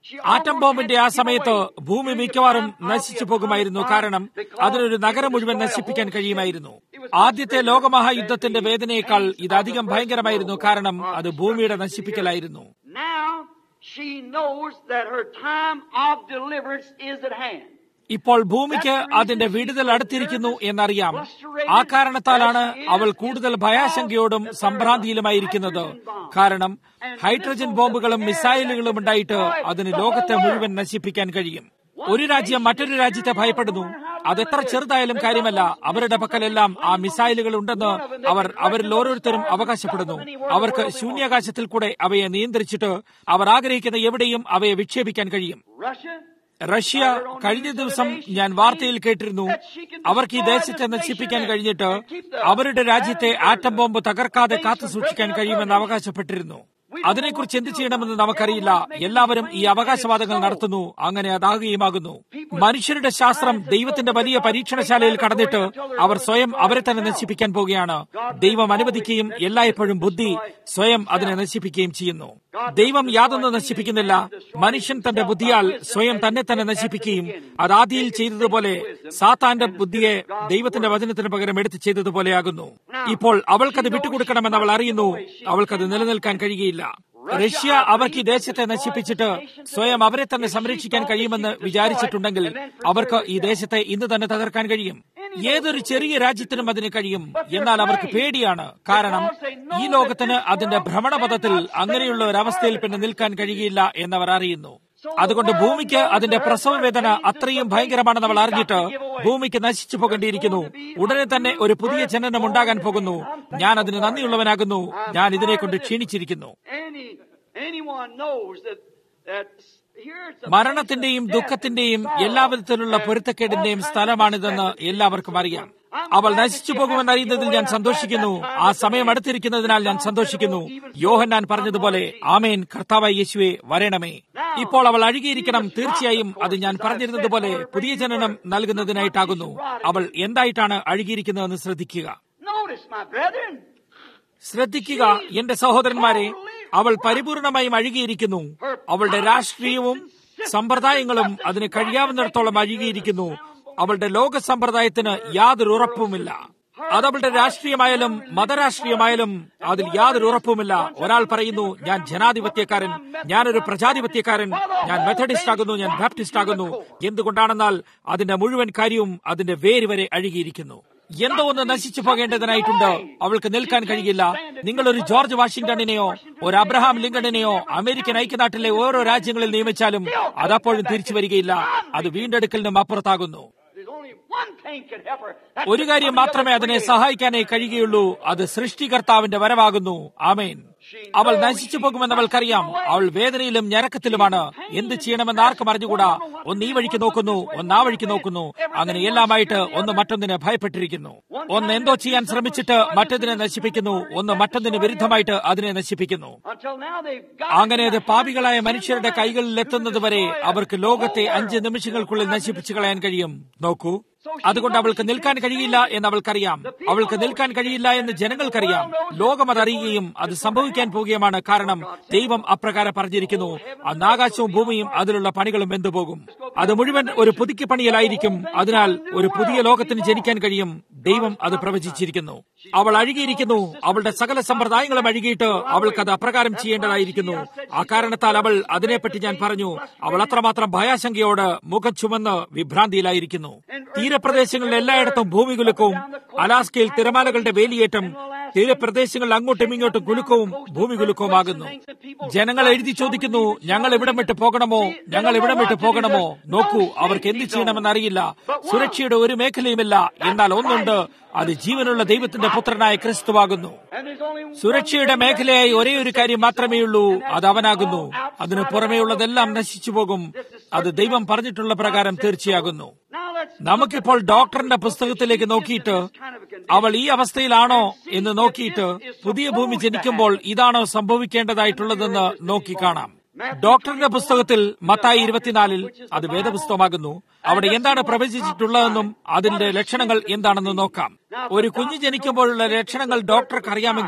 ആറ്റം ബോംബിന്റെ ആ സമയത്ത് ഭൂമി മിക്കവാറും നശിച്ചു പോകുമായിരുന്നു കാരണം അതിനൊരു നഗരം മുഴുവൻ നശിപ്പിക്കാൻ കഴിയുമായിരുന്നു ആദ്യത്തെ ലോകമഹായുദ്ധത്തിന്റെ വേദനയേക്കാൾ ഇത് അധികം ഭയങ്കരമായിരുന്നു കാരണം അത് ഭൂമിയുടെ നശിപ്പിക്കലായിരുന്നു Now she knows that her time of deliverance is at hand. ഇപ്പോൾ ഭൂമിക്ക് അതിന്റെ വിടുതൽ അടുത്തിരിക്കുന്നു എന്നറിയാം ആ കാരണത്താലാണ് അവൾ കൂടുതൽ ഭയാശങ്കയോടും സംഭ്രാന്തിയിലുമായിരിക്കുന്നത് കാരണം ഹൈഡ്രജൻ ബോംബുകളും മിസൈലുകളും ഉണ്ടായിട്ട് അതിന് ലോകത്തെ മുഴുവൻ നശിപ്പിക്കാൻ കഴിയും ഒരു രാജ്യം മറ്റൊരു രാജ്യത്തെ ഭയപ്പെടുന്നു അതെത്ര ചെറുതായാലും കാര്യമല്ല അവരുടെ പക്കലെല്ലാം ആ മിസൈലുകൾ ഉണ്ടെന്ന് അവർ അവരിൽ ഓരോരുത്തരും അവകാശപ്പെടുന്നു അവർക്ക് ശൂന്യാകാശത്തിൽ കൂടെ അവയെ നിയന്ത്രിച്ചിട്ട് അവർ ആഗ്രഹിക്കുന്ന എവിടെയും അവയെ വിക്ഷേപിക്കാൻ കഴിയും Russia, റഷ്യ കഴിഞ്ഞ ദിവസം ഞാൻ വാർത്തയിൽ കേട്ടിരുന്നു അവർക്ക് ഈ ദേശത്തെ നശിപ്പിക്കാൻ കഴിഞ്ഞിട്ട് അവരുടെ രാജ്യത്തെ ആറ്റം ബോംബ് തകർക്കാതെ കാത്തു സൂക്ഷിക്കാൻ കഴിയുമെന്ന് അവകാശപ്പെട്ടിരുന്നു അതിനെക്കുറിച്ച് എന്ത് ചെയ്യണമെന്ന് നമുക്കറിയില്ല എല്ലാവരും ഈ അവകാശവാദങ്ങൾ നടത്തുന്നു അങ്ങനെ അതാകുകയുമാകുന്നു മനുഷ്യരുടെ ശാസ്ത്രം ദൈവത്തിന്റെ വലിയ പരീക്ഷണശാലയിൽ കടന്നിട്ട് അവർ സ്വയം അവരെ തന്നെ നശിപ്പിക്കാൻ പോവുകയാണ് ദൈവം അനുവദിക്കുകയും എല്ലായ്പ്പോഴും ബുദ്ധി സ്വയം അതിനെ നശിപ്പിക്കുകയും ചെയ്യുന്നു ദൈവം യാതൊന്നും നശിപ്പിക്കുന്നില്ല മനുഷ്യൻ തന്റെ ബുദ്ധിയാൽ സ്വയം തന്നെ തന്നെ നശിപ്പിക്കുകയും അത് ആദിയിൽ ചെയ്തതുപോലെ സാത്താന്റെ ബുദ്ധിയെ ദൈവത്തിന്റെ വചനത്തിന് പകരം എടുത്ത് ചെയ്തതുപോലെയാകുന്നു ഇപ്പോൾ അവൾക്കത് വിട്ടുകൊടുക്കണമെന്ന് അവൾ അറിയുന്നു അവൾക്കത് നിലനിൽക്കാൻ കഴിയുകയില്ല റഷ്യ അവർക്ക് ഈ ദേശത്തെ നശിപ്പിച്ചിട്ട് സ്വയം അവരെ തന്നെ സംരക്ഷിക്കാൻ കഴിയുമെന്ന് വിചാരിച്ചിട്ടുണ്ടെങ്കിൽ അവർക്ക് ഈ ദേശത്തെ ഇന്ന് തന്നെ തകർക്കാൻ കഴിയും ഏതൊരു ചെറിയ രാജ്യത്തിനും അതിന് കഴിയും എന്നാൽ അവർക്ക് പേടിയാണ് കാരണം ഈ ലോകത്തിന് അതിന്റെ ഭ്രമണപഥത്തിൽ അങ്ങനെയുള്ള ഒരു അവസ്ഥയിൽ പിന്നെ നിൽക്കാൻ കഴിയുകയില്ല എന്നവർ അറിയുന്നു അതുകൊണ്ട് ഭൂമിക്ക് അതിന്റെ പ്രസവ വേദന അത്രയും ഭയങ്കരമാണെന്ന് അവൾ അറിഞ്ഞിട്ട് ഭൂമിക്ക് നശിച്ചു പോകേണ്ടിയിരിക്കുന്നു ഉടനെ തന്നെ ഒരു പുതിയ ജനനം ഉണ്ടാകാൻ പോകുന്നു ഞാൻ അതിന് നന്ദിയുള്ളവനാകുന്നു ഞാൻ ഇതിനെ കൊണ്ട് ക്ഷീണിച്ചിരിക്കുന്നു any, anyone knows that, that here's the മരണത്തിന്റെയും ദുഃഖത്തിന്റെയും എല്ലാവിധത്തിലുള്ള പൊരുത്തക്കേടിന്റെയും സ്ഥലമാണിതെന്ന് എല്ലാവർക്കും അറിയാം അവൾ നശിച്ചു പോകുമെന്നറിയുന്നതിൽ ഞാൻ സന്തോഷിക്കുന്നു ആ സമയം അടുത്തിരിക്കുന്നതിനാൽ ഞാൻ സന്തോഷിക്കുന്നു യോഹന്നാൻ പറഞ്ഞതുപോലെ ആമേൻ കർത്താവായ യേശുവെ വരണമേ ഇപ്പോൾ അവൾ അഴുകിയിരിക്കണം തീർച്ചയായും അത് ഞാൻ പറഞ്ഞിരുന്നതുപോലെ പുതിയ ജനനം നൽകുന്നതിനായിട്ടാകുന്നു അവൾ എന്തായിട്ടാണ് അഴുകിയിരിക്കുന്നതെന്ന് ശ്രദ്ധിക്കുക Notice, my brethren, ശ്രദ്ധിക്കുക എന്റെ സഹോദരന്മാരെ അവൾ പരിപൂർണമായും അഴുകിയിരിക്കുന്നു അവളുടെ രാഷ്ട്രീയവും സമ്പ്രദായങ്ങളും അതിന് കഴിയാവുന്നിടത്തോളം അഴുകിയിരിക്കുന്നു അവളുടെ ലോക സമ്പ്രദായത്തിന് യാതൊരു ഉറപ്പുമില്ല അതവളുടെ രാഷ്ട്രീയമായാലും മതരാഷ്ട്രീയമായാലും അതിൽ യാതൊരു ഉറപ്പുമില്ല ഒരാൾ പറയുന്നു ഞാൻ ജനാധിപത്യക്കാരൻ ഞാനൊരു പ്രജാധിപത്യക്കാരൻ ഞാൻ മെത്തഡിസ്റ്റ് ആകുന്നു ഞാൻ ബാപ്റ്റിസ്റ്റ് ആകുന്നു എന്തുകൊണ്ടാണെന്നാൽ അതിന്റെ മുഴുവൻ കാര്യവും അതിന്റെ വേര് വരെ അഴുകിയിരിക്കുന്നു എന്തോ ഒന്ന് നശിച്ചു പോകേണ്ടതിനായിട്ടുണ്ട് അവൾക്ക് നിൽക്കാൻ കഴിയില്ല നിങ്ങൾ ഒരു ജോർജ് വാഷിംഗ്ടണിനെയോ ഒരു അബ്രഹാം ലിങ്കണിനെയോ അമേരിക്കൻ ഐക്യനാട്ടിലെ ഓരോ രാജ്യങ്ങളിൽ നിയമിച്ചാലും അതപ്പോഴും തിരിച്ചു വരികയില്ല അത് വീണ്ടെടുക്കലിനും അപ്പുറത്താകുന്നു there's only one thing can help her. That's ഒരു കാര്യം മാത്രമേ അതിനെ സഹായിക്കാനേ കഴിയുകയുള്ളൂ അത് സൃഷ്ടികർത്താവിന്റെ വരവാകുന്നു ആമേൻ അവൾ നശിച്ചു പോകുമെന്ന് അവൾക്കറിയാം അവൾ വേദനയിലും ഞരക്കത്തിലുമാണ് എന്ത് ചെയ്യണമെന്ന് ആർക്കും അറിഞ്ഞുകൂടാ ഒന്ന് ഈ വഴിക്ക് നോക്കുന്നു ഒന്ന് ആ വഴിക്ക് നോക്കുന്നു അങ്ങനെ എല്ലാമായിട്ട് ഒന്ന് മറ്റൊന്നിനെ ഭയപ്പെട്ടിരിക്കുന്നു ഒന്ന് എന്തോ ചെയ്യാൻ ശ്രമിച്ചിട്ട് മറ്റതിനെ നശിപ്പിക്കുന്നു ഒന്ന് മറ്റൊന്നിന് വിരുദ്ധമായിട്ട് അതിനെ നശിപ്പിക്കുന്നു until now they've got അങ്ങനെ അത് പാപികളായ മനുഷ്യരുടെ കൈകളിൽ എത്തുന്നതുവരെ അവർക്ക് ലോകത്തെ അഞ്ച് നിമിഷങ്ങൾക്കുള്ളിൽ നശിപ്പിച്ചു കളയാൻ കഴിയും നോക്കൂ അതുകൊണ്ട് അവൾക്ക് നിൽക്കാൻ കഴിയില്ല എന്ന് അവൾക്കറിയാം അവൾക്ക് നിൽക്കാൻ കഴിയില്ല എന്ന് ജനങ്ങൾക്കറിയാം ലോകം അതറിയുകയും അത് സംഭവിക്കാൻ പോവുകയുമാണ് കാരണം ദൈവം അപ്രകാരം പറഞ്ഞിരിക്കുന്നു അന്ന് ആകാശവും ഭൂമിയും അതിലുള്ള പണികളും വെന്തുപോകും അത് മുഴുവൻ ഒരു പുതുക്കി പണിയലായിരിക്കും അതിനാൽ ഒരു പുതിയ ലോകത്തിന് ജനിക്കാൻ കഴിയും ദൈവം അത് പ്രവചിച്ചിരിക്കുന്നു അവൾ അഴുകിയിരിക്കുന്നു അവളുടെ സകല സമ്പ്രദായങ്ങളും അഴുകിയിട്ട് അവൾക്ക് അത് അപ്രകാരം ചെയ്യേണ്ടതായിരിക്കുന്നു ആ കാരണത്താൽ അവൾ അതിനെപ്പറ്റി ഞാൻ പറഞ്ഞു അവൾ അത്രമാത്രം ഭയാശങ്കയോട് മുഖം ചുമന്ന് വിഭ്രാന്തിയിലായിരിക്കുന്നു തീരപ്രദേശങ്ങളിൽ എല്ലായിടത്തും ഭൂമികുലുക്കവും അലാസ്കയിൽ തിരമാലകളുടെ വേലിയേറ്റം തീരപ്രദേശങ്ങളിൽ അങ്ങോട്ടും ഇങ്ങോട്ടും കുലുക്കവും ഭൂമികുലുക്കവുമാകുന്നു ജനങ്ങൾ എഴുതി ചോദിക്കുന്നു ഞങ്ങൾ ഇവിടം വിട്ട് പോകണമോ ഞങ്ങൾ ഇവിടം വിട്ട് പോകണമോ നോക്കൂ അവർക്ക് എന്ത് ചെയ്യണമെന്ന് അറിയില്ല സുരക്ഷയുടെ ഒരു മേഖലയുമില്ല എന്നാൽ ഒന്നുണ്ട് അത് ജീവനുള്ള ദൈവത്തിന്റെ പുത്രനായ ക്രിസ്തുവാകുന്നു and there's only one സുരക്ഷയുടെ മേഖലയായി ഒരേ ഒരു കാര്യം മാത്രമേ ഉള്ളൂ അത് അവനാകുന്നു അതിനു പുറമേയുള്ളതെല്ലാം നശിച്ചു പോകും അത് ദൈവം പറഞ്ഞിട്ടുള്ള പ്രകാരം തീർച്ചയാകുന്നു now let's നമുക്കിപ്പോൾ ഡോക്ടറിന്റെ പുസ്തകത്തിലേക്ക് നോക്കിയിട്ട് അവൾ ഈ അവസ്ഥയിലാണോ എന്ന് നോക്കിയിട്ട് പുതിയ ഭൂമി ജനിക്കുമ്പോൾ ഇതാണോ സംഭവിക്കേണ്ടതായിട്ടുള്ളതെന്ന് നോക്കി കാണാം ഡോക്ടറിന്റെ പുസ്തകത്തിൽ മത്തായി ഇരുപത്തിനാലിൽ അത് വേദപുസ്തകമാകുന്നു അവിടെ എന്താണ് പ്രവചിച്ചിട്ടുള്ളതെന്നും അതിന്റെ ലക്ഷണങ്ങൾ എന്താണെന്ന് നോക്കാം ഒരു കുഞ്ഞ് ജനിക്കുമ്പോഴുള്ള ലക്ഷണങ്ങൾ ഡോക്ടർക്ക് അറിയാമെങ്കിൽ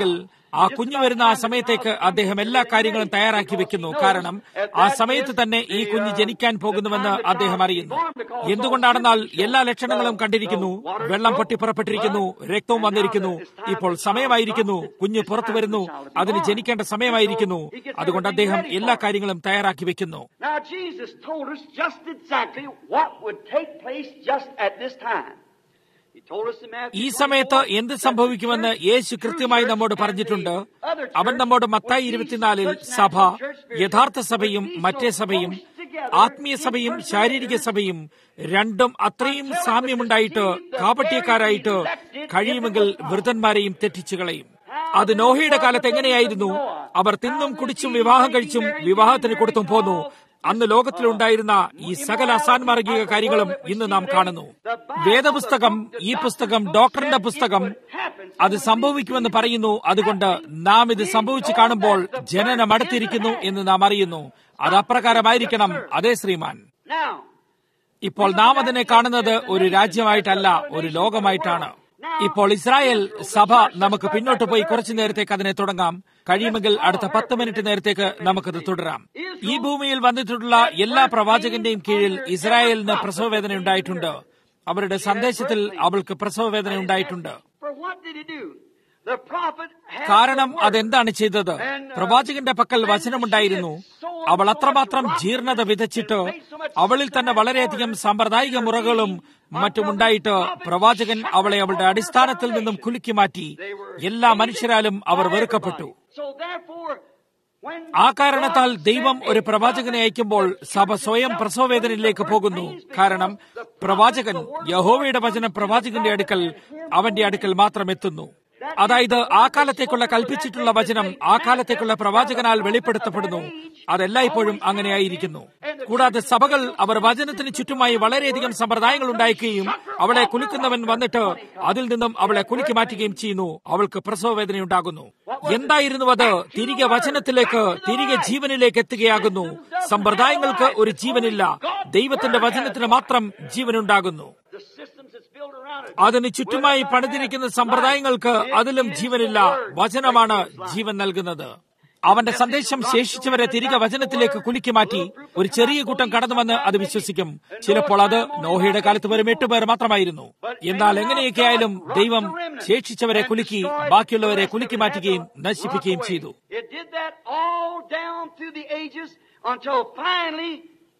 ആ കുഞ്ഞു വരുന്ന ആ സമയത്തേക്ക് അദ്ദേഹം എല്ലാ കാര്യങ്ങളും തയ്യാറാക്കി വെക്കുന്നു കാരണം ആ സമയത്ത് തന്നെ ഈ കുഞ്ഞ് ജനിക്കാൻ പോകുന്നുവെന്ന് അദ്ദേഹം അറിയുന്നു എന്തുകൊണ്ടാണെന്നാൽ എല്ലാ ലക്ഷണങ്ങളും കണ്ടിരിക്കുന്നു വെള്ളം പൊട്ടിപ്പുറപ്പെട്ടിരിക്കുന്നു രക്തവും വന്നിരിക്കുന്നു ഇപ്പോൾ സമയമായിരിക്കുന്നു കുഞ്ഞ് പുറത്തു വരുന്നു അതിന് ജനിക്കേണ്ട സമയമായിരിക്കുന്നു അതുകൊണ്ട് അദ്ദേഹം എല്ലാ കാര്യങ്ങളും തയ്യാറാക്കി വെക്കുന്നു Now, Jesus told us just exactly what would take place just at this time. He told us in Matthew ഈ സമയത്ത് എന്ത് സംഭവിക്കുമെന്ന് യേശു കൃത്യമായി നമ്മോട് പറഞ്ഞിട്ടുണ്ട് അവൻ നമ്മോട് മത്തായി ഇരുപത്തിനാലിൽ സഭ യഥാർത്ഥ സഭയും മറ്റേ സഭയും ആത്മീയ സഭയും ശാരീരിക സഭയും രണ്ടും അത്രയും സാമ്യമുണ്ടായിട്ട് കാപട്യക്കാരായിട്ട് കഴിയുമെങ്കിൽ വൃതന്മാരെയും തെറ്റിച്ചു കളയും അത് നോഹയുടെ കാലത്ത് എങ്ങനെയായിരുന്നു അവർ തിന്നും കുടിച്ചും വിവാഹം കഴിച്ചും വിവാഹത്തിന് കൊടുത്തും പോന്നു അന്ന് ലോകത്തിലുണ്ടായിരുന്ന ഈ സകല അസാൻമാർഗിക കാര്യങ്ങളും ഇന്ന് നാം കാണുന്നു വേദപുസ്തകം ഈ പുസ്തകം ഡോക്ടറിന്റെ പുസ്തകം അത് സംഭവിക്കുമെന്ന് പറയുന്നു അതുകൊണ്ട് നാം ഇത് സംഭവിച്ചു കാണുമ്പോൾ ജനനം അടുത്തിരിക്കുന്നു എന്ന് നാം അറിയുന്നു അത് അപ്രകാരമായിരിക്കണം അതേ ശ്രീമാൻ Now, ഇപ്പോൾ നാം അതിനെ കാണുന്നത് ഒരു രാജ്യമായിട്ടല്ല ഒരു ലോകമായിട്ടാണ് ഇപ്പോൾ ഇസ്രായേൽ സഭ നമുക്ക് പിന്നോട്ട് പോയി കുറച്ചു നേരത്തേക്ക് അതിനെ തുടങ്ങാം കഴിയുമെങ്കിൽ അടുത്ത പത്ത് മിനിറ്റ് നേരത്തേക്ക് നമുക്കത് തുടരാം ഈ ഭൂമിയിൽ വന്നിട്ടുള്ള എല്ലാ പ്രവാചകന്റെയും കീഴിൽ ഇസ്രായേലിന് പ്രസവവേദന ഉണ്ടായിട്ടുണ്ട് അവരുടെ സന്ദേശത്തിൽ അവൾക്ക് പ്രസവവേദന ഉണ്ടായിട്ടുണ്ട് for what did he do? The prophet had കാരണം the word. അതെന്താണ് ചെയ്തത് പ്രവാചകന്റെ പക്കൽ വചനമുണ്ടായിരുന്നു അവൾ അത്രമാത്രം ജീർണത വിതച്ചിട്ട് അവളിൽ തന്നെ വളരെയധികം സാമ്പ്രദായിക മുറകളും മറ്റുമുണ്ടായിട്ട് പ്രവാചകൻ അവളെ അവളുടെ അടിസ്ഥാനത്തിൽ നിന്നും കുലുക്കി മാറ്റി എല്ലാ മനുഷ്യരാലും അവർ വെറുക്കപ്പെട്ടു So therefore, when ആ കാരണത്താൽ ദൈവം ഒരു പ്രവാചകനെ അയക്കുമ്പോൾ സഭ സ്വയം പ്രസവവേദനയിലേക്ക് പോകുന്നു കാരണം പ്രവാചകൻ യഹോവയുടെ വചനം പ്രവാചകന്റെ അടുക്കൽ അവന്റെ അടുക്കൽ മാത്രം എത്തുന്നു അതായത് ആ കാലത്തേക്കുള്ള കൽപ്പിച്ചിട്ടുള്ള വചനം ആ കാലത്തേക്കുള്ള പ്രവാചകനാൽ വെളിപ്പെടുത്തപ്പെടുന്നു അതെല്ലായ്പ്പോഴും അങ്ങനെയായിരിക്കുന്നു കൂടാതെ സഭകൾ അവർ വചനത്തിന് ചുറ്റുമായി വളരെയധികം സമ്പ്രദായങ്ങൾ ഉണ്ടാക്കുകയും അവളെ കുലുക്കുന്നവൻ വന്നിട്ട് അതിൽ നിന്നും അവളെ കുലുക്കി മാറ്റുകയും ചെയ്യുന്നു അവൾക്ക് പ്രസവവേദന ഉണ്ടാകുന്നു എന്തായിരുന്നു അത് തിരികെ വചനത്തിലേക്ക് തിരികെ ജീവനിലേക്ക് എത്തുകയാകുന്നു സമ്പ്രദായങ്ങൾക്ക് ഒരു ജീവനില്ല ദൈവത്തിന്റെ വചനത്തിന് മാത്രം ജീവനുണ്ടാകുന്നു the systems that's built around it, അതിന് ചുറ്റുമായി പണിതിരിക്കുന്ന സമ്പ്രദായങ്ങൾക്ക് അതിലും ജീവനില്ല വചനമാണ് ജീവൻ നൽകുന്നത് അവന്റെ സന്ദേശം ശേഷിച്ചവരെ തിരികെ വചനത്തിലേക്ക് കുലുക്കി മാറ്റി ഒരു ചെറിയ കൂട്ടം കടന്നു വന്ന് അത് വിശ്വസിക്കും ചിലപ്പോൾ അത് നോഹയുടെ കാലത്ത് വെറും എട്ട് പേർ മാത്രമായിരുന്നു എന്നാൽ എങ്ങനെയൊക്കെയായാലും ദൈവം ശേഷിച്ചവരെ കുലുക്കി ബാക്കിയുള്ളവരെ കുലുക്കി മാറ്റുകയും നശിപ്പിക്കുകയും ചെയ്തു it did that all down through the ages until finally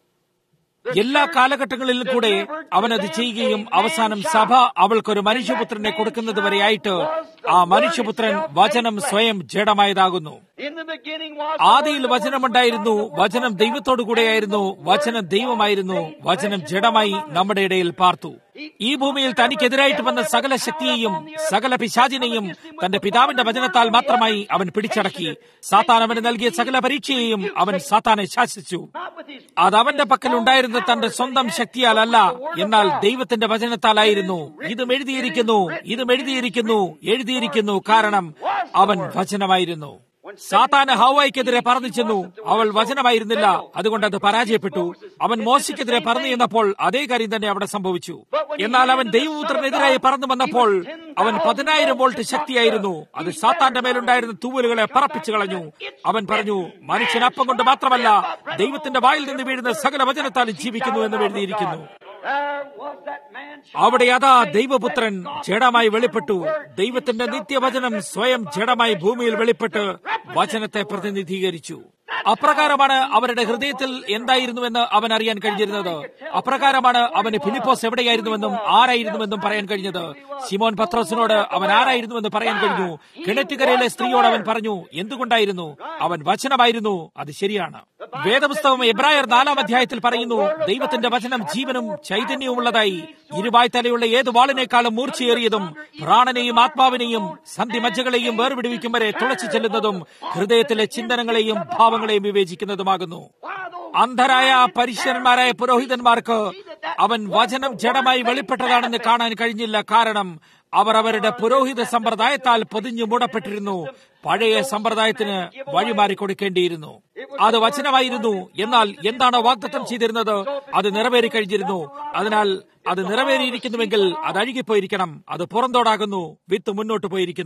the എല്ലാ church കാലഘട്ടങ്ങളിലും കൂടെ delivered to അവനത് them ചെയ്യുകയും a man അവസാനം child. സഭ അവൾക്കൊരു മനുഷ്യപുത്രനെ കൊടുക്കുന്നത് വരെയായിട്ട് ആ മനുഷ്യപുത്രൻ വചനം സ്വയം ജഡമായതാകുന്നു In the beginning was ആദിയിൽ വചനമുണ്ടായിരുന്നു വചനം ദൈവത്തോടു കൂടെയായിരുന്നു വചനം ദൈവമായിരുന്നു വചനം ജഡമായി നമ്മുടെ ഇടയിൽ പാർത്തു ഈ ഭൂമിയിൽ തനിക്കെതിരായിട്ട് വന്ന സകല ശക്തിയെയും സകല പിശാചിനെയും തന്റെ പിതാവിന്റെ വചനത്താൽ മാത്രമായി അവൻ പിടിച്ചടക്കി സാത്താൻ അവന് നൽകിയ സകല പരീക്ഷയെയും അവൻ സാത്താനെ ശാസിച്ചു not with his അത് അവന്റെ പക്കൽ ഉണ്ടായിരുന്ന തന്റെ സ്വന്തം ശക്തിയാലല്ല എന്നാൽ ദൈവത്തിന്റെ വചനത്താലായിരുന്നു ഇതും എഴുതിയിരിക്കുന്നു ഇതും എഴുതിയിരിക്കുന്നു എഴുതിയിരിക്കുന്നു കാരണം അവൻ വചനമായിരുന്നു സാത്താന് ഹവായിക്കെതിരെ പറഞ്ഞു ചെന്നു അവൾ വചനമായിരുന്നില്ല അതുകൊണ്ട് അത് പരാജയപ്പെട്ടു അവൻ മോശയ്ക്കെതിരെ പറഞ്ഞു ചെന്നപ്പോൾ അതേ കാര്യം തന്നെ അവിടെ സംഭവിച്ചു എന്നാൽ അവൻ ദൈവപുത്രനെതിരായി പറന്നു വന്നപ്പോൾ അവൻ പതിനായിരം വോൾട്ട് ശക്തിയായിരുന്നു അത് സാത്താന്റെ മേലുണ്ടായിരുന്ന തൂവലുകളെ പറപ്പിച്ചു കളഞ്ഞു അവൻ പറഞ്ഞു മനുഷ്യൻ അപ്പം കൊണ്ട് മാത്രമല്ല ദൈവത്തിന്റെ വായിൽ നിന്ന് വീഴുന്ന സകല വചനത്താലും ജീവിക്കുന്നു എന്ന് എഴുതിയിരിക്കുന്നു there was that man child. അവിടെ അതാ ദൈവപുത്രൻ ജഡമായി വെളിപ്പെട്ടു ദൈവത്തിന്റെ നിത്യവചനം സ്വയം ജഡമായി ഭൂമിയിൽ വെളിപ്പെട്ട് വചനത്തെ പ്രതിനിധീകരിച്ചു അപ്രകാരമാണ് അവരുടെ ഹൃദയത്തിൽ എന്തായിരുന്നുവെന്ന് അവൻ അറിയാൻ കഴിഞ്ഞിരുന്നത് അപ്രകാരമാണ് അവന് ഫിലിപ്പോസ് എവിടെയായിരുന്നുവെന്നും ആരായിരുന്നുവെന്നും പറയാൻ കഴിഞ്ഞത് സിമോൻ പത്രോസിനോട് അവൻ ആരായിരുന്നുവെന്ന് പറയാൻ കഴിഞ്ഞു കിണറ്റുകരയിലെ സ്ത്രീയോട് അവൻ പറഞ്ഞു എന്തുകൊണ്ടായിരുന്നു അവൻ വചനമായിരുന്നു അത് ശരിയാണ് വേദപുസ്തകം എബ്രായർ നാലാം അധ്യായത്തിൽ പറയുന്നു ദൈവത്തിന്റെ വചനം ജീവനും ചൈതന്യവുമുള്ളതായി ഇരുവായ് തലയുള്ള ഏത് വാളിനേക്കാളും മൂർച്ചയേറിയതും പ്രാണനെയും ആത്മാവിനെയും സന്ധിമജ്ജകളെയും വേർപിടിവിക്കും വരെ തുളച്ചു ചെല്ലുന്നതും ഹൃദയത്തിലെ ചിന്തനങ്ങളെയും ഭാവങ്ങളെയും വിവേചിക്കുന്നതുമാകുന്നു അന്ധരായ പരിശീലന്മാരായ പുരോഹിതന്മാർക്ക് അവൻ വചനം ജഡമായി വെളിപ്പെട്ടതാണെന്ന് കാണാൻ കഴിഞ്ഞില്ല കാരണം അവർ അവരുടെ പുരോഹിത സമ്പ്രദായത്താൽ പൊതിഞ്ഞു മൂടപ്പെട്ടിരുന്നു പഴയ സമ്പ്രദായത്തിന് വഴിമാറി കൊടുക്കേണ്ടിയിരുന്നു അത് വചനമായിരുന്നു എന്നാൽ എന്താണ് വാഗ്ദത്തം ചെയ്തിരുന്നത് അത് നിറവേറി കഴിഞ്ഞിരുന്നു അതിനാൽ അത് നിറവേറിയിരിക്കുന്നുവെങ്കിൽ അത് അഴുകിപ്പോയിരിക്കണം അത് പുറന്തോടാകുന്നു വിത്ത് മുന്നോട്ട് പോയിരിക്കുന്നു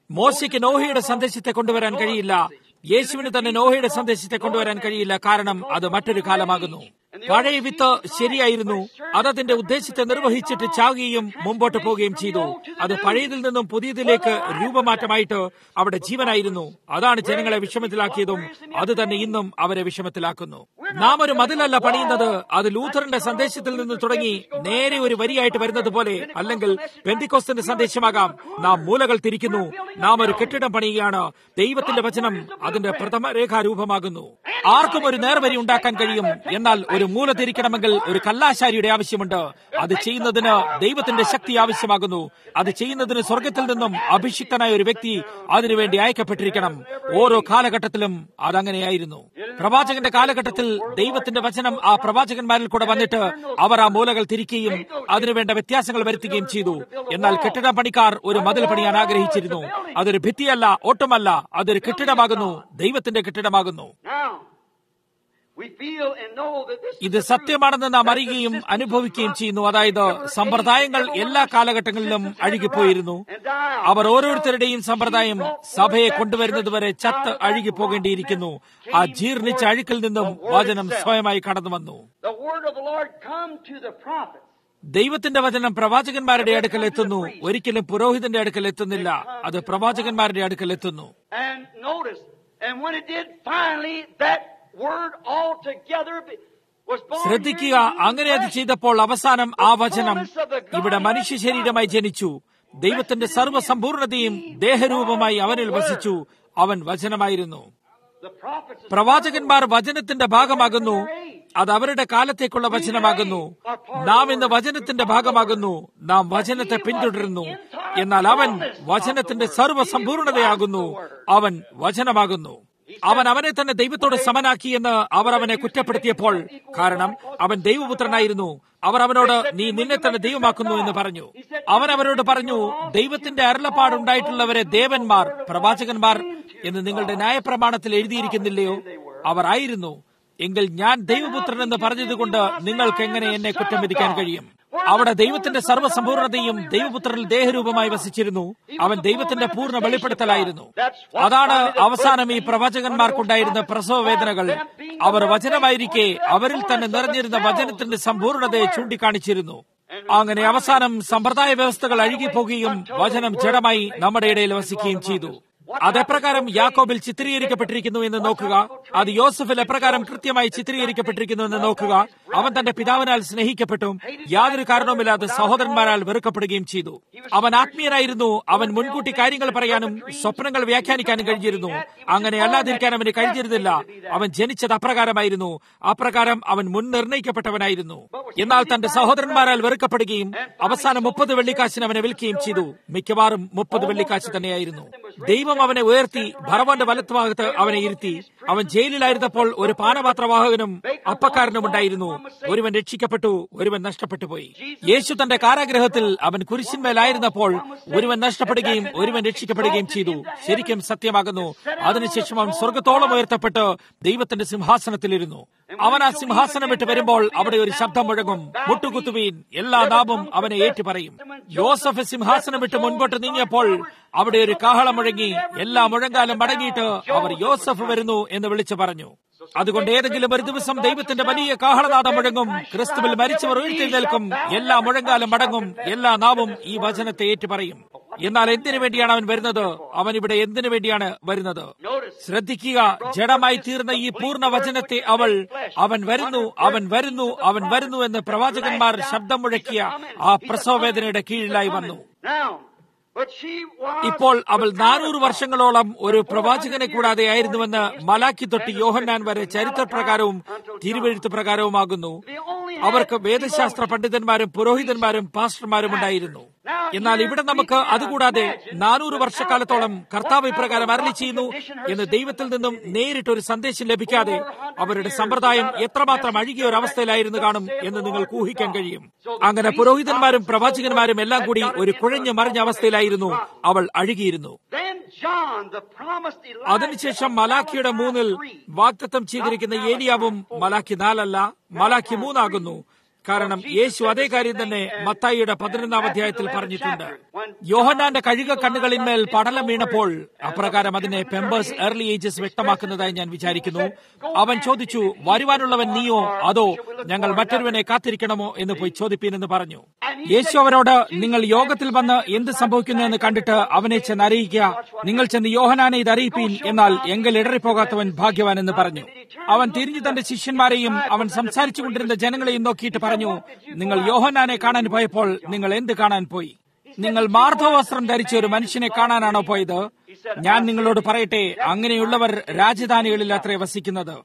മോശയ്ക്ക് നോഹയുടെ സന്ദേശത്തെ കൊണ്ടുവരാൻ കഴിയില്ല യേശുവിന് തന്നെ നോഹയുടെ സന്ദേശത്തെ കൊണ്ടുവരാൻ കഴിയില്ല കാരണം അത് മറ്റൊരു കാലമാകുന്നു പഴയ വിത്ത് ശരിയായിരുന്നു അതതിന്റെ ഉദ്ദേശത്തെ നിർവഹിച്ചിട്ട് ചാവുകയും മുമ്പോട്ട് പോവുകയും ചെയ്തു അത് പഴയതിൽ നിന്നും പുതിയതിലേക്ക് രൂപമാറ്റമായിട്ട് അവിടെ ജീവനായിരുന്നു അതാണ് ജനങ്ങളെ വിഷമത്തിലാക്കിയതും അത് തന്നെ ഇന്നും അവരെ വിഷമത്തിലാക്കുന്നു നാം ഒരു മതിലല്ല പണിയുന്നത് അത് ലൂഥറിന്റെ സന്ദേശത്തിൽ നിന്ന് തുടങ്ങി നേരെ ഒരു വരിയായിട്ട് വരുന്നത് പോലെ അല്ലെങ്കിൽ പെന്തിക്കോസ്തിന്റെ സന്ദേശമാകാം നാം മൂലകൾ തിരിക്കുന്നു നാം ഒരു കെട്ടിടം പണിയുകയാണ് ദൈവത്തിന്റെ വചനം അതിന്റെ പ്രഥമ രേഖാരൂപമാകുന്നു ആർക്കും ഒരു നേർവരി ഉണ്ടാക്കാൻ കഴിയും എന്നാൽ ഒരു മൂല തിരിക്കണമെങ്കിൽ ഒരു കല്ലാശാരിയുടെ ആവശ്യമുണ്ട് അത് ചെയ്യുന്നതിന് ദൈവത്തിന്റെ ശക്തി ആവശ്യമാകുന്നു അത് ചെയ്യുന്നതിന് സ്വർഗത്തിൽ നിന്നും അഭിഷിക്തനായ ഒരു വ്യക്തി അതിനുവേണ്ടി അയക്കപ്പെട്ടിരിക്കണം ഓരോ കാലഘട്ടത്തിലും അതങ്ങനെയായിരുന്നു പ്രവാചകന്റെ കാലഘട്ടത്തിൽ ദൈവത്തിന്റെ വചനം ആ പ്രവാചകന്മാരിൽ കൂടെ വന്നിട്ട് അവർ ആ മൂലകൾ തിരിക്കുകയും അതിനുവേണ്ട വ്യത്യാസങ്ങൾ വരുത്തുകയും ചെയ്തു എന്നാൽ കെട്ടിട പണിക്കാർ ഒരു മതിൽ പണിയാൻ ആഗ്രഹിച്ചിരുന്നു അതൊരു ഭിത്തിയല്ല ഒട്ടുമല്ല അതൊരു കെട്ടിടമാകുന്നു ദൈവത്തിന്റെ കെട്ടിടമാകുന്നു ഇത് സത്യമാണെന്ന് നാം അറിയുകയും അനുഭവിക്കുകയും ചെയ്യുന്നു അതായത് സമ്പ്രദായങ്ങൾ എല്ലാ കാലഘട്ടങ്ങളിലും അഴുകിപ്പോയിരുന്നു അവർ ഓരോരുത്തരുടെയും സമ്പ്രദായം സഭയെ കൊണ്ടുവരുന്നതുവരെ ചത്ത് അഴുകിപ്പോകേണ്ടിയിരിക്കുന്നു ആ ജീർണിച്ച അഴുക്കിൽ നിന്നും വചനം സ്വയമായി കടന്നു വന്നു ദൈവത്തിന്റെ വചനം പ്രവാചകന്മാരുടെ അടുക്കൽ എത്തുന്നു ഒരിക്കലും പുരോഹിതന്റെ അടുക്കൽ എത്തുന്നില്ല അത് പ്രവാചകന്മാരുടെ അടുക്കൽ എത്തുന്നു ശ്രദ്ധിക്കുക അങ്ങനെ അത് ചെയ്തപ്പോൾ അവസാനം ആ വചനം ഇവിടെ മനുഷ്യ ശരീരമായി ജനിച്ചു ദൈവത്തിന്റെ സർവ്വസമ്പൂർണതയും ദേഹരൂപമായി അവനിൽ വസിച്ചു അവൻ വചനമായിരുന്നു പ്രവാചകന്മാർ വചനത്തിന്റെ ഭാഗമാകുന്നു അത് അവരുടെ കാലത്തേക്കുള്ള വചനമാകുന്നു നാം ഇന്ന് വചനത്തിന്റെ ഭാഗമാകുന്നു നാം വചനത്തെ പിന്തുടരുന്നു എന്നാൽ അവൻ വചനത്തിന്റെ സർവ്വസമ്പൂർണതയാകുന്നു അവൻ വചനമാകുന്നു അവൻ അവനെ തന്നെ ദൈവത്തോട് സമനാക്കി എന്ന് അവർ അവനെ കുറ്റപ്പെടുത്തിയപ്പോൾ കാരണം അവൻ ദൈവപുത്രനായിരുന്നു അവർ അവനോട് നീ നിന്നെ തന്നെ ദൈവമാക്കുന്നു എന്ന് പറഞ്ഞു അവൻ അവരോട് പറഞ്ഞു ദൈവത്തിന്റെ അരുളപ്പാടുണ്ടായിട്ടുള്ളവരെ ദേവന്മാർ പ്രവാചകന്മാർ എന്ന് നിങ്ങളുടെ ന്യായപ്രമാണത്തിൽ എഴുതിയിരിക്കുന്നില്ലയോ അവർ ആയിരുന്നു എങ്കിൽ ഞാൻ ദൈവപുത്രൻ എന്ന് പറഞ്ഞതുകൊണ്ട് നിങ്ങൾക്ക് എങ്ങനെ എന്നെ കുറ്റം വിധിക്കാൻ കഴിയും അവിടെ ദൈവത്തിന്റെ സർവ്വസമ്പൂർണതയും ദൈവപുത്രനിൽ ദേഹരൂപമായി വസിച്ചിരുന്നു അവൻ ദൈവത്തിന്റെ പൂർണ്ണ വെളിപ്പെടുത്തലായിരുന്നു അതാണ് അവസാനം ഈ പ്രവചകന്മാർക്കുണ്ടായിരുന്ന പ്രസവ വേദനകൾ അവർ വചനമായിരിക്കെ അവരിൽ തന്നെ നിറഞ്ഞിരുന്ന വചനത്തിന്റെ സമ്പൂർണതയെ ചൂണ്ടിക്കാണിച്ചിരുന്നു അങ്ങനെ അവസാനം സമ്പ്രദായ വ്യവസ്ഥകൾ അഴുകിപ്പോകുകയും വചനം ജഡമായി നമ്മുടെ ഇടയിൽ വസിക്കുകയും ചെയ്തു അതെപ്രകാരം യാക്കോബിൽ ചിത്രീകരിക്കപ്പെട്ടിരിക്കുന്നു എന്ന് നോക്കുക അത് യോസഫിൽ എപ്രകാരം കൃത്യമായി ചിത്രീകരിക്കപ്പെട്ടിരിക്കുന്നു എന്ന് നോക്കുക അവൻ തന്റെ പിതാവിനാൽ സ്നേഹിക്കപ്പെട്ടു യാതൊരു കാരണവുമില്ലാതെ സഹോദരന്മാരാൽ വെറുക്കപ്പെടുകയും ചെയ്തു അവൻ ആത്മീയനായിരുന്നു അവൻ മുൻകൂട്ടി കാര്യങ്ങൾ പറയാനും സ്വപ്നങ്ങൾ വ്യാഖ്യാനിക്കാനും കഴിഞ്ഞിരുന്നു അങ്ങനെ അല്ലാതിരിക്കാൻ അവന് കഴിഞ്ഞിരുന്നില്ല അവൻ ജനിച്ചത് അപ്രകാരമായിരുന്നു അപ്രകാരം അവൻ മുൻ നിർണയിക്കപ്പെട്ടവനായിരുന്നു എന്നാൽ തന്റെ സഹോദരന്മാരാൽ വെറുക്കപ്പെടുകയും അവസാനം മുപ്പത് വെള്ളിക്കാശിന് അവനെ വിൽക്കുകയും ചെയ്തു മിക്കവാറും മുപ്പത് വെള്ളിക്കാശ് തന്നെയായിരുന്നു ദൈവം അവനെ ഉയർത്തി ഭറവന്റെ വലത്തുഭാഗത്ത് അവനെ ഇരുത്തി അവൻ ജയിലിലായിരുന്നപ്പോൾ ഒരു പാനപാത്രവാഹകനും അപ്പക്കാരനും ഉണ്ടായിരുന്നു ഒരുവൻ രക്ഷിക്കപ്പെട്ടു ഒരുവൻ നഷ്ടപ്പെട്ടു പോയി യേശു തന്റെ കാരാഗ്രഹത്തിൽ അവൻ കുരിശിന്മേലായിരുന്നപ്പോൾ ഒരുവൻ നഷ്ടപ്പെടുകയും ഒരുവൻ രക്ഷിക്കപ്പെടുകയും ചെയ്തു ശരിക്കും സത്യമാകുന്നു അതിനുശേഷം അവൻ സ്വർഗത്തോളം ഉയർത്തപ്പെട്ട് ദൈവത്തിന്റെ സിംഹാസനത്തിലിരുന്നു അവൻ ആ സിംഹാസനം വിട്ട് വരുമ്പോൾ അവിടെ ഒരു ശബ്ദം മുഴങ്ങും മുട്ടുകുത്തുവീൻ എല്ലാ നാവും അവനെ ഏറ്റുപറയും യോസഫ് സിംഹാസനം വിട്ട് മുൻപോട്ട് നീങ്ങിയപ്പോൾ അവിടെ ഒരു കാഹളം മുഴങ്ങി എല്ലാ മുഴങ്കാലം മടങ്ങിയിട്ട് അവർ യോസഫ് വരുന്നു എന്ന് വിളിച്ചു പറഞ്ഞു അതുകൊണ്ട് ഏതെങ്കിലും ഒരു ദിവസം ദൈവത്തിന്റെ വലിയ കാഹളനാഥം മുഴങ്ങും ക്രിസ്തുവിൽ മരിച്ചവർ ഉയർത്തെഴുന്നേൽക്കും എല്ലാ മുഴങ്കാലം മടങ്ങും എല്ലാ നാവും ഈ വചനത്തെ ഏറ്റുപറയും എന്നാൽ എന്തിനു വേണ്ടിയാണ് അവൻ വരുന്നത് അവൻ ഇവിടെ എന്തിനു വേണ്ടിയാണ് വരുന്നത് ശ്രദ്ധിക്കുക ജഡമായി തീർന്ന ഈ പൂർണ്ണ വചനത്തെ അവൾ അവൻ വരുന്നു അവൻ വരുന്നു അവൻ വരുന്നു എന്ന് പ്രവാചകന്മാർ ശബ്ദം മുഴക്കിയ ആ പ്രസവവേദനയുടെ കീഴിലായി വന്നു ഇപ്പോൾ അവൾ നാനൂറ് വർഷങ്ങളോളം ഒരു പ്രവാചകനെ കൂടാതെ ആയിരുന്നുവെന്ന് മലാക്കി തൊട്ട് യോഹന്നാൻ വരെ ചരിത്രപ്രകാരവും തിരുവെഴുത്ത് പ്രകാരവുമാകുന്നു അവർക്ക് വേദശാസ്ത്ര പണ്ഡിതന്മാരും പുരോഹിതന്മാരും പാസ്റ്റർമാരും ഉണ്ടായിരുന്നു എന്നാൽ ഇവിടെ നമുക്ക് അതുകൂടാതെ നാനൂറ് വർഷക്കാലത്തോളം കർത്താവ് ഇപ്രകാരം അരളി ചെയ്യുന്നു എന്ന് ദൈവത്തിൽ നിന്നും നേരിട്ട് ഒരു സന്ദേശം ലഭിക്കാതെ അവരുടെ സമ്പ്രദായം എത്രമാത്രം അഴുകിയ ഒരു അവസ്ഥയിലായിരുന്നു കാണും എന്ന് നിങ്ങൾക്ക് ഊഹിക്കാൻ കഴിയും അങ്ങനെ പുരോഹിതന്മാരും പ്രവാചകന്മാരും എല്ലാം കൂടി ഒരു കുഴഞ്ഞു മറിഞ്ഞ അവസ്ഥയിലായിരുന്നു അവൾ അഴുകിയിരുന്നു അതിനുശേഷം മലാഖിയുടെ മൂന്നിൽ വാക്തത്വം ചെയ്തിരിക്കുന്ന ഏലിയാവും മലാഖി നാലല്ല മലാഖി മൂന്നാകുന്നു കാരണം യേശു അതേ കാര്യം തന്നെ മത്തായിയുടെ പതിനൊന്നാം അധ്യായത്തിൽ പറഞ്ഞിട്ടുണ്ട് യോഹന്നാന്റെ കഴുക കണ്ണുകളിന്മേൽ പടലം വീണപ്പോൾ അപ്രകാരം അതിനെ പെമ്പേഴ്സ് ഏർലി ഏജസ് വ്യക്തമാക്കുന്നതായി ഞാൻ വിചാരിക്കുന്നു അവൻ ചോദിച്ചു വരുവാനുള്ളവൻ നീയോ അതോ ഞങ്ങൾ മറ്റൊരുവനെ കാത്തിരിക്കണമോ എന്ന് പോയി ചോദിപ്പീനെന്ന് പറഞ്ഞു യേശു അവരോട് നിങ്ങൾ യോഗത്തിൽ വന്ന് എന്ത് സംഭവിക്കുന്നു എന്ന് കണ്ടിട്ട് അവനെ ചെന്ന് അറിയിക്കുക നിങ്ങൾ ചെന്ന് യോഹനാനെ ഇത് അറിയിപ്പീൻ എന്നാൽ എങ്കിൽ ഇടറിപ്പോകാത്തവൻ ഭാഗ്യവാൻ എന്ന് പറഞ്ഞു അവൻ തിരിഞ്ഞു തന്റെ ശിഷ്യന്മാരെയും അവൻ സംസാരിച്ചു കൊണ്ടിരുന്ന ജനങ്ങളെയും നോക്കിയിട്ട് പറഞ്ഞു നിങ്ങൾ യോഹനാനെ കാണാൻ പോയപ്പോൾ നിങ്ങൾ എന്ത് കാണാൻ പോയി നിങ്ങൾ മാർദ്ധവസ്ത്രം ധരിച്ച ഒരു മനുഷ്യനെ കാണാനാണോ പോയത് ഞാൻ നിങ്ങളോട് പറയട്ടെ അങ്ങനെയുള്ളവർ രാജധാനികളിൽ അത്രേ വസിക്കുന്നത്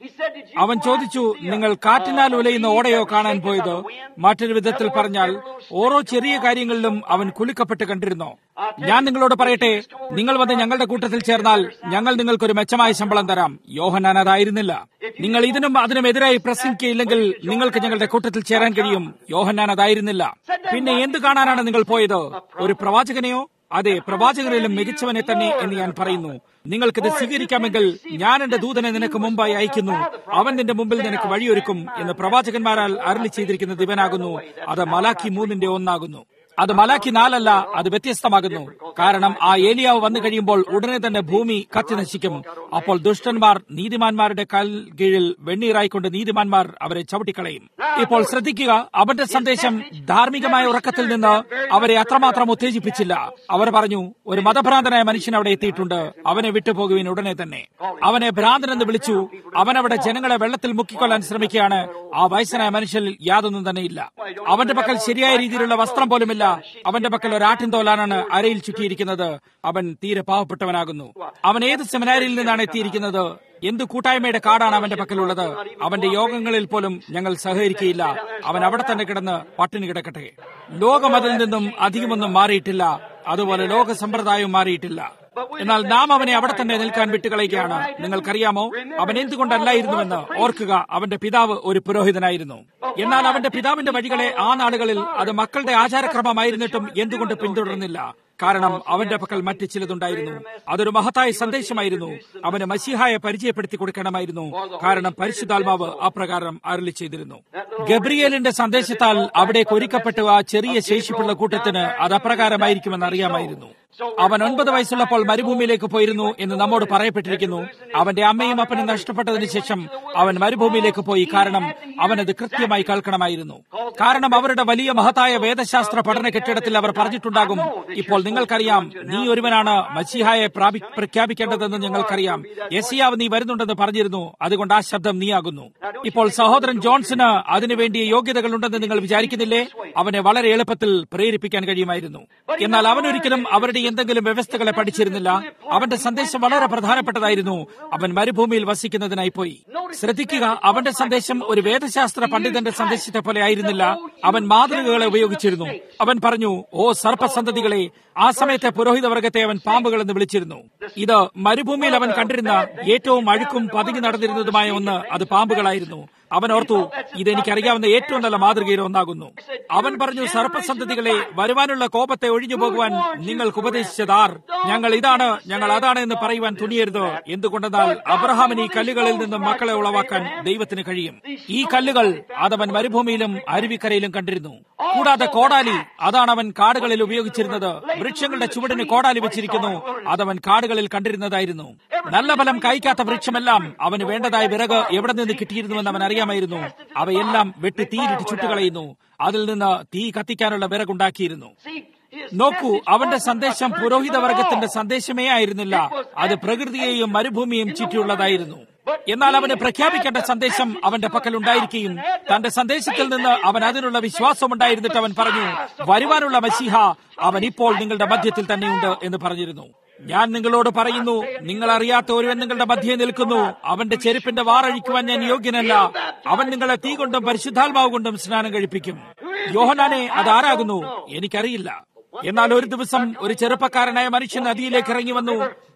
അവൻ ചോദിച്ചു നിങ്ങൾ കാറ്റിനാൽ ഉലയുന്ന ഓടയോ കാണാൻ പോയത് മറ്റൊരു വിധത്തിൽ പറഞ്ഞാൽ ഓരോ ചെറിയ കാര്യങ്ങളിലും അവൻ കുലുക്കപ്പെട്ട് കണ്ടിരുന്നോ ഞാൻ നിങ്ങളോട് പറയട്ടെ നിങ്ങൾ വന്ന് ഞങ്ങളുടെ കൂട്ടത്തിൽ ചേർന്നാൽ ഞങ്ങൾ നിങ്ങൾക്കൊരു മെച്ചമായ ശമ്പളം തരാം യോഹനാൻ അതായിരുന്നില്ല നിങ്ങൾ ഇതിനും അതിനും എതിരായി പ്രസംഗിക്കയില്ലെങ്കിൽ നിങ്ങൾക്ക് ഞങ്ങളുടെ കൂട്ടത്തിൽ ചേരാൻ കഴിയും യോഹന്നാൻ അതായിരുന്നില്ല പിന്നെ എന്ത് കാണാനാണ് നിങ്ങൾ പോയത് ഒരു പ്രവാചകനെയോ അതെ പ്രവാചകനിലും മികച്ചവനെ തന്നെ എന്ന് ഞാൻ പറയുന്നു നിങ്ങൾക്കിത് സ്വീകരിക്കാമെങ്കിൽ ഞാൻ എന്റെ ദൂതനെ നിനക്ക് മുമ്പായി അയക്കുന്നു അവൻ നിന്റെ മുമ്പിൽ നിനക്ക് വഴിയൊരുക്കും എന്ന് പ്രവാചകന്മാരാൽ അരളി ചെയ്തിരിക്കുന്നത് ഇവനാകുന്നു അത് മലാഖി മൂന്നിന്റെ ഒന്നാകുന്നു അത് മലാക്കി നാലല്ല അത് വ്യത്യസ്തമാകുന്നു കാരണം ആ ഏലിയാവ് വന്നു കഴിയുമ്പോൾ ഉടനെ തന്നെ ഭൂമി കത്തി നശിക്കും അപ്പോൾ ദുഷ്ടന്മാർ നീതിമാന്മാരുടെ കാൽ കീഴിൽ വെണ്ണീറായിക്കൊണ്ട് നീതിമാന്മാർ അവരെ ചവിട്ടിക്കളയും ഇപ്പോൾ ശ്രദ്ധിക്കുക അവന്റെ സന്ദേശം ധാർമ്മികമായ ഉറക്കത്തിൽ നിന്ന് അവരെ അത്രമാത്രം ഉത്തേജിപ്പിച്ചില്ല അവർ പറഞ്ഞു ഒരു മതഭ്രാന്തനായ മനുഷ്യൻ അവിടെ എത്തിയിട്ടുണ്ട് അവനെ വിട്ടുപോകുവിൻ ഉടനെ തന്നെ അവനെ ഭ്രാന്തനെന്ന് വിളിച്ചു അവൻ അവിടെ ജനങ്ങളെ വെള്ളത്തിൽ മുക്കിക്കൊള്ളാൻ ശ്രമിക്കുകയാണ് ആ വയസ്സനായ മനുഷ്യനിൽ യാതൊന്നും തന്നെയില്ല അവന്റെ പക്കൽ ശരിയായ രീതിയിലുള്ള വസ്ത്രം പോലുമില്ല അവന്റെ പക്കൽ ഒരു ആട്ടിൻ തോലാനാണ് അരയിൽ ചുറ്റിയിരിക്കുന്നത് അവൻ തീരെ പാവപ്പെട്ടവനാകുന്നു അവൻ ഏത് സെമിനാരിയിൽ നിന്നാണ് എത്തിയിരിക്കുന്നത് എന്ത് കൂട്ടായ്മയുടെ കാർഡാണ് അവന്റെ പക്കലുള്ളത് അവന്റെ യോഗങ്ങളിൽ പോലും ഞങ്ങൾ സഹകരിക്കുകയില്ല അവൻ അവിടെ തന്നെ കിടന്ന് പട്ടിണി കിടക്കട്ടെ ലോകം അതിൽ നിന്നും അധികമൊന്നും മാറിയിട്ടില്ല അതുപോലെ ലോക സമ്പ്രദായവും മാറിയിട്ടില്ല എന്നാൽ നാം അവനെ അവിടെ തന്നെ നിൽക്കാൻ വിട്ടുകളയുകയാണ് നിങ്ങൾക്കറിയാമോ അവൻ എന്തുകൊണ്ടല്ലായിരുന്നുവെന്ന് ഓർക്കുക അവന്റെ പിതാവ് ഒരു പുരോഹിതനായിരുന്നു എന്നാൽ അവന്റെ പിതാവിന്റെ വഴികളെ ആ നാളുകളിൽ അത് മക്കളുടെ ആചാരക്രമമായിരുന്നിട്ടും എന്തുകൊണ്ട് പിന്തുടർന്നില്ല കാരണം അവന്റെ പക്കൽ മറ്റ് ചിലതുണ്ടായിരുന്നു അതൊരു മഹത്തായ സന്ദേശമായിരുന്നു അവന് മസിഹായെ പരിചയപ്പെടുത്തി കൊടുക്കണമായിരുന്നു കാരണം പരിശുദ്ധാത്മാവ് അപ്രകാരം അരളി ചെയ്തിരുന്നു ഗബ്രിയേലിന്റെ സന്ദേശത്താൽ അവിടെ ഒരുക്കപ്പെട്ട ആ ചെറിയ ശേഷിപ്പുള്ള കൂട്ടത്തിന് അത് അപ്രകാരമായിരിക്കുമെന്ന് അറിയാമായിരുന്നു അവൻ ഒൻപത് വയസ്സുള്ളപ്പോൾ മരുഭൂമിയിലേക്ക് പോയിരുന്നു എന്ന് നമ്മോട് പറയപ്പെട്ടിരിക്കുന്നു അവന്റെ അമ്മയും അപ്പനും നഷ്ടപ്പെട്ടതിന് ശേഷം അവൻ മരുഭൂമിയിലേക്ക് പോയി കാരണം അവനത് കൃത്യമായി കേൾക്കണമായിരുന്നു കാരണം അവരുടെ വലിയ മഹത്തായ വേദശാസ്ത്ര പഠന കെട്ടിടത്തിൽ അവർ പറഞ്ഞിട്ടുണ്ടാകും ഇപ്പോൾ നിങ്ങൾക്കറിയാം നീ ഒരുവനാണ് മസിഹായെ പ്രഖ്യാപിക്കേണ്ടതെന്ന് ഞങ്ങൾക്കറിയാം യസിയാവ് നീ വരുന്നുണ്ടെന്ന് പറഞ്ഞിരുന്നു അതുകൊണ്ട് ആ ശബ്ദം നീയാകുന്നു ഇപ്പോൾ സഹോദരൻ ജോൺസന് അതിനുവേണ്ടി യോഗ്യതകളുണ്ടെന്ന് നിങ്ങൾ വിചാരിക്കുന്നില്ലേ അവനെ വളരെ എളുപ്പത്തിൽ പ്രേരിപ്പിക്കാൻ കഴിയുമായിരുന്നു എന്നാൽ അവനൊരിക്കലും അവരുടെ എന്തെങ്കിലും വ്യവസ്ഥകളെ പഠിച്ചിരുന്നില്ല അവന്റെ സന്ദേശം വളരെ പ്രധാനപ്പെട്ടതായിരുന്നു അവൻ മരുഭൂമിയിൽ വസിക്കുന്നതിനായി പോയി ശ്രദ്ധിക്കുക അവന്റെ സന്ദേശം ഒരു വേദശാസ്ത്ര പണ്ഡിതന്റെ സന്ദേശത്തെ പോലെ ആയിരുന്നില്ല അവൻ മാതൃകകളെ ഉപയോഗിച്ചിരുന്നു അവൻ പറഞ്ഞു ഓ സർപ്പസന്തതികളെ ആ സമയത്തെ പുരോഹിതവർഗത്തെ അവൻ പാമ്പുകൾ എന്ന് വിളിച്ചിരുന്നു ഇത് മരുഭൂമിയിൽ അവൻ കണ്ടിരുന്ന ഏറ്റവും അഴുക്കും പതുങ്ങി നടന്നിരുന്നതുമായ ഒന്ന് അത് പാമ്പുകളായിരുന്നു അവൻ ഓർത്തു ഇതെനിക്കറിയാവുന്ന ഏറ്റവും നല്ല മാതൃകയിൽ ഒന്നാകുന്നു അവൻ പറഞ്ഞു സർപ്പസന്തതികളെ വരുവാനുള്ള കോപത്തെ ഒഴിഞ്ഞു പോകുവാൻ നിങ്ങൾക്ക് ഉപദേശിച്ചതാർ ഞങ്ങൾ ഇതാണ് ഞങ്ങൾ അതാണ് എന്ന് പറയുവാൻ തുണിയരുത് എന്തുകൊണ്ടെന്നാൽ അബ്രഹാമിന് ഈ കല്ലുകളിൽ നിന്നും മക്കളെ ഉളവാക്കാൻ ദൈവത്തിന് കഴിയും ഈ കല്ലുകൾ അതവൻ മരുഭൂമിയിലും അരുവിക്കരയിലും കണ്ടിരുന്നു കൂടാതെ കോടാലി അതാണ് അവൻ കാടുകളിൽ ഉപയോഗിച്ചിരുന്നത് വൃക്ഷങ്ങളുടെ ചുവടിന് കോടാലി വെച്ചിരിക്കുന്നു അതവൻ കാടുകളിൽ കണ്ടിരുന്നതായിരുന്നു നല്ല ഫലം കായ്ക്കാത്ത വൃക്ഷമെല്ലാം അവന് വേണ്ടതായ വിറക് എവിടെ നിന്ന് കിട്ടിയിരുന്നുവെന്ന് അവൻ അറിയാമായിരുന്നു അവയെല്ലാം വെട്ടി തീയിലിട്ട് ചുട്ടുകളയുന്നു അതിൽ നിന്ന് തീ കത്തിക്കാനുള്ള വിറകുണ്ടാക്കിയിരുന്നു നോക്കൂ അവന്റെ സന്ദേശം പുരോഹിതവർഗത്തിന്റെ സന്ദേശമേ ആയിരുന്നില്ല അത് പ്രകൃതിയെയും മരുഭൂമിയെയും ചുറ്റിയുള്ളതായിരുന്നു എന്നാൽ അവന് പ്രഖ്യാപിക്കേണ്ട സന്ദേശം അവന്റെ പക്കൽ ഉണ്ടായിരിക്കുകയും തന്റെ സന്ദേശത്തിൽ നിന്ന് അവൻ അതിനുള്ള വിശ്വാസം ഉണ്ടായിരുന്നിട്ട് അവൻ പറഞ്ഞു വരുവാനുള്ള മസിഹ അവൻ ഇപ്പോൾ നിങ്ങളുടെ മധ്യത്തിൽ തന്നെയുണ്ട് എന്ന് പറഞ്ഞിരുന്നു ഞാൻ നിങ്ങളോട് പറയുന്നു നിങ്ങൾ അറിയാത്ത ഒരുവൻ നിങ്ങളുടെ മധ്യേ നിൽക്കുന്നു അവന്റെ ചെരുപ്പിന്റെ വാറഴിക്കുവാൻ ഞാൻ യോഗ്യനല്ല അവൻ നിങ്ങളെ തീ കൊണ്ടും പരിശുദ്ധാത്മാവ് കൊണ്ടും സ്നാനം കഴിപ്പിക്കും യോഹനാനെ അതാരാകുന്നു എനിക്കറിയില്ല എന്നാൽ ഒരു ദിവസം ഒരു ചെറുപ്പക്കാരനായ മനുഷ്യൻ നദിയിലേക്ക് ഇറങ്ങി വന്നു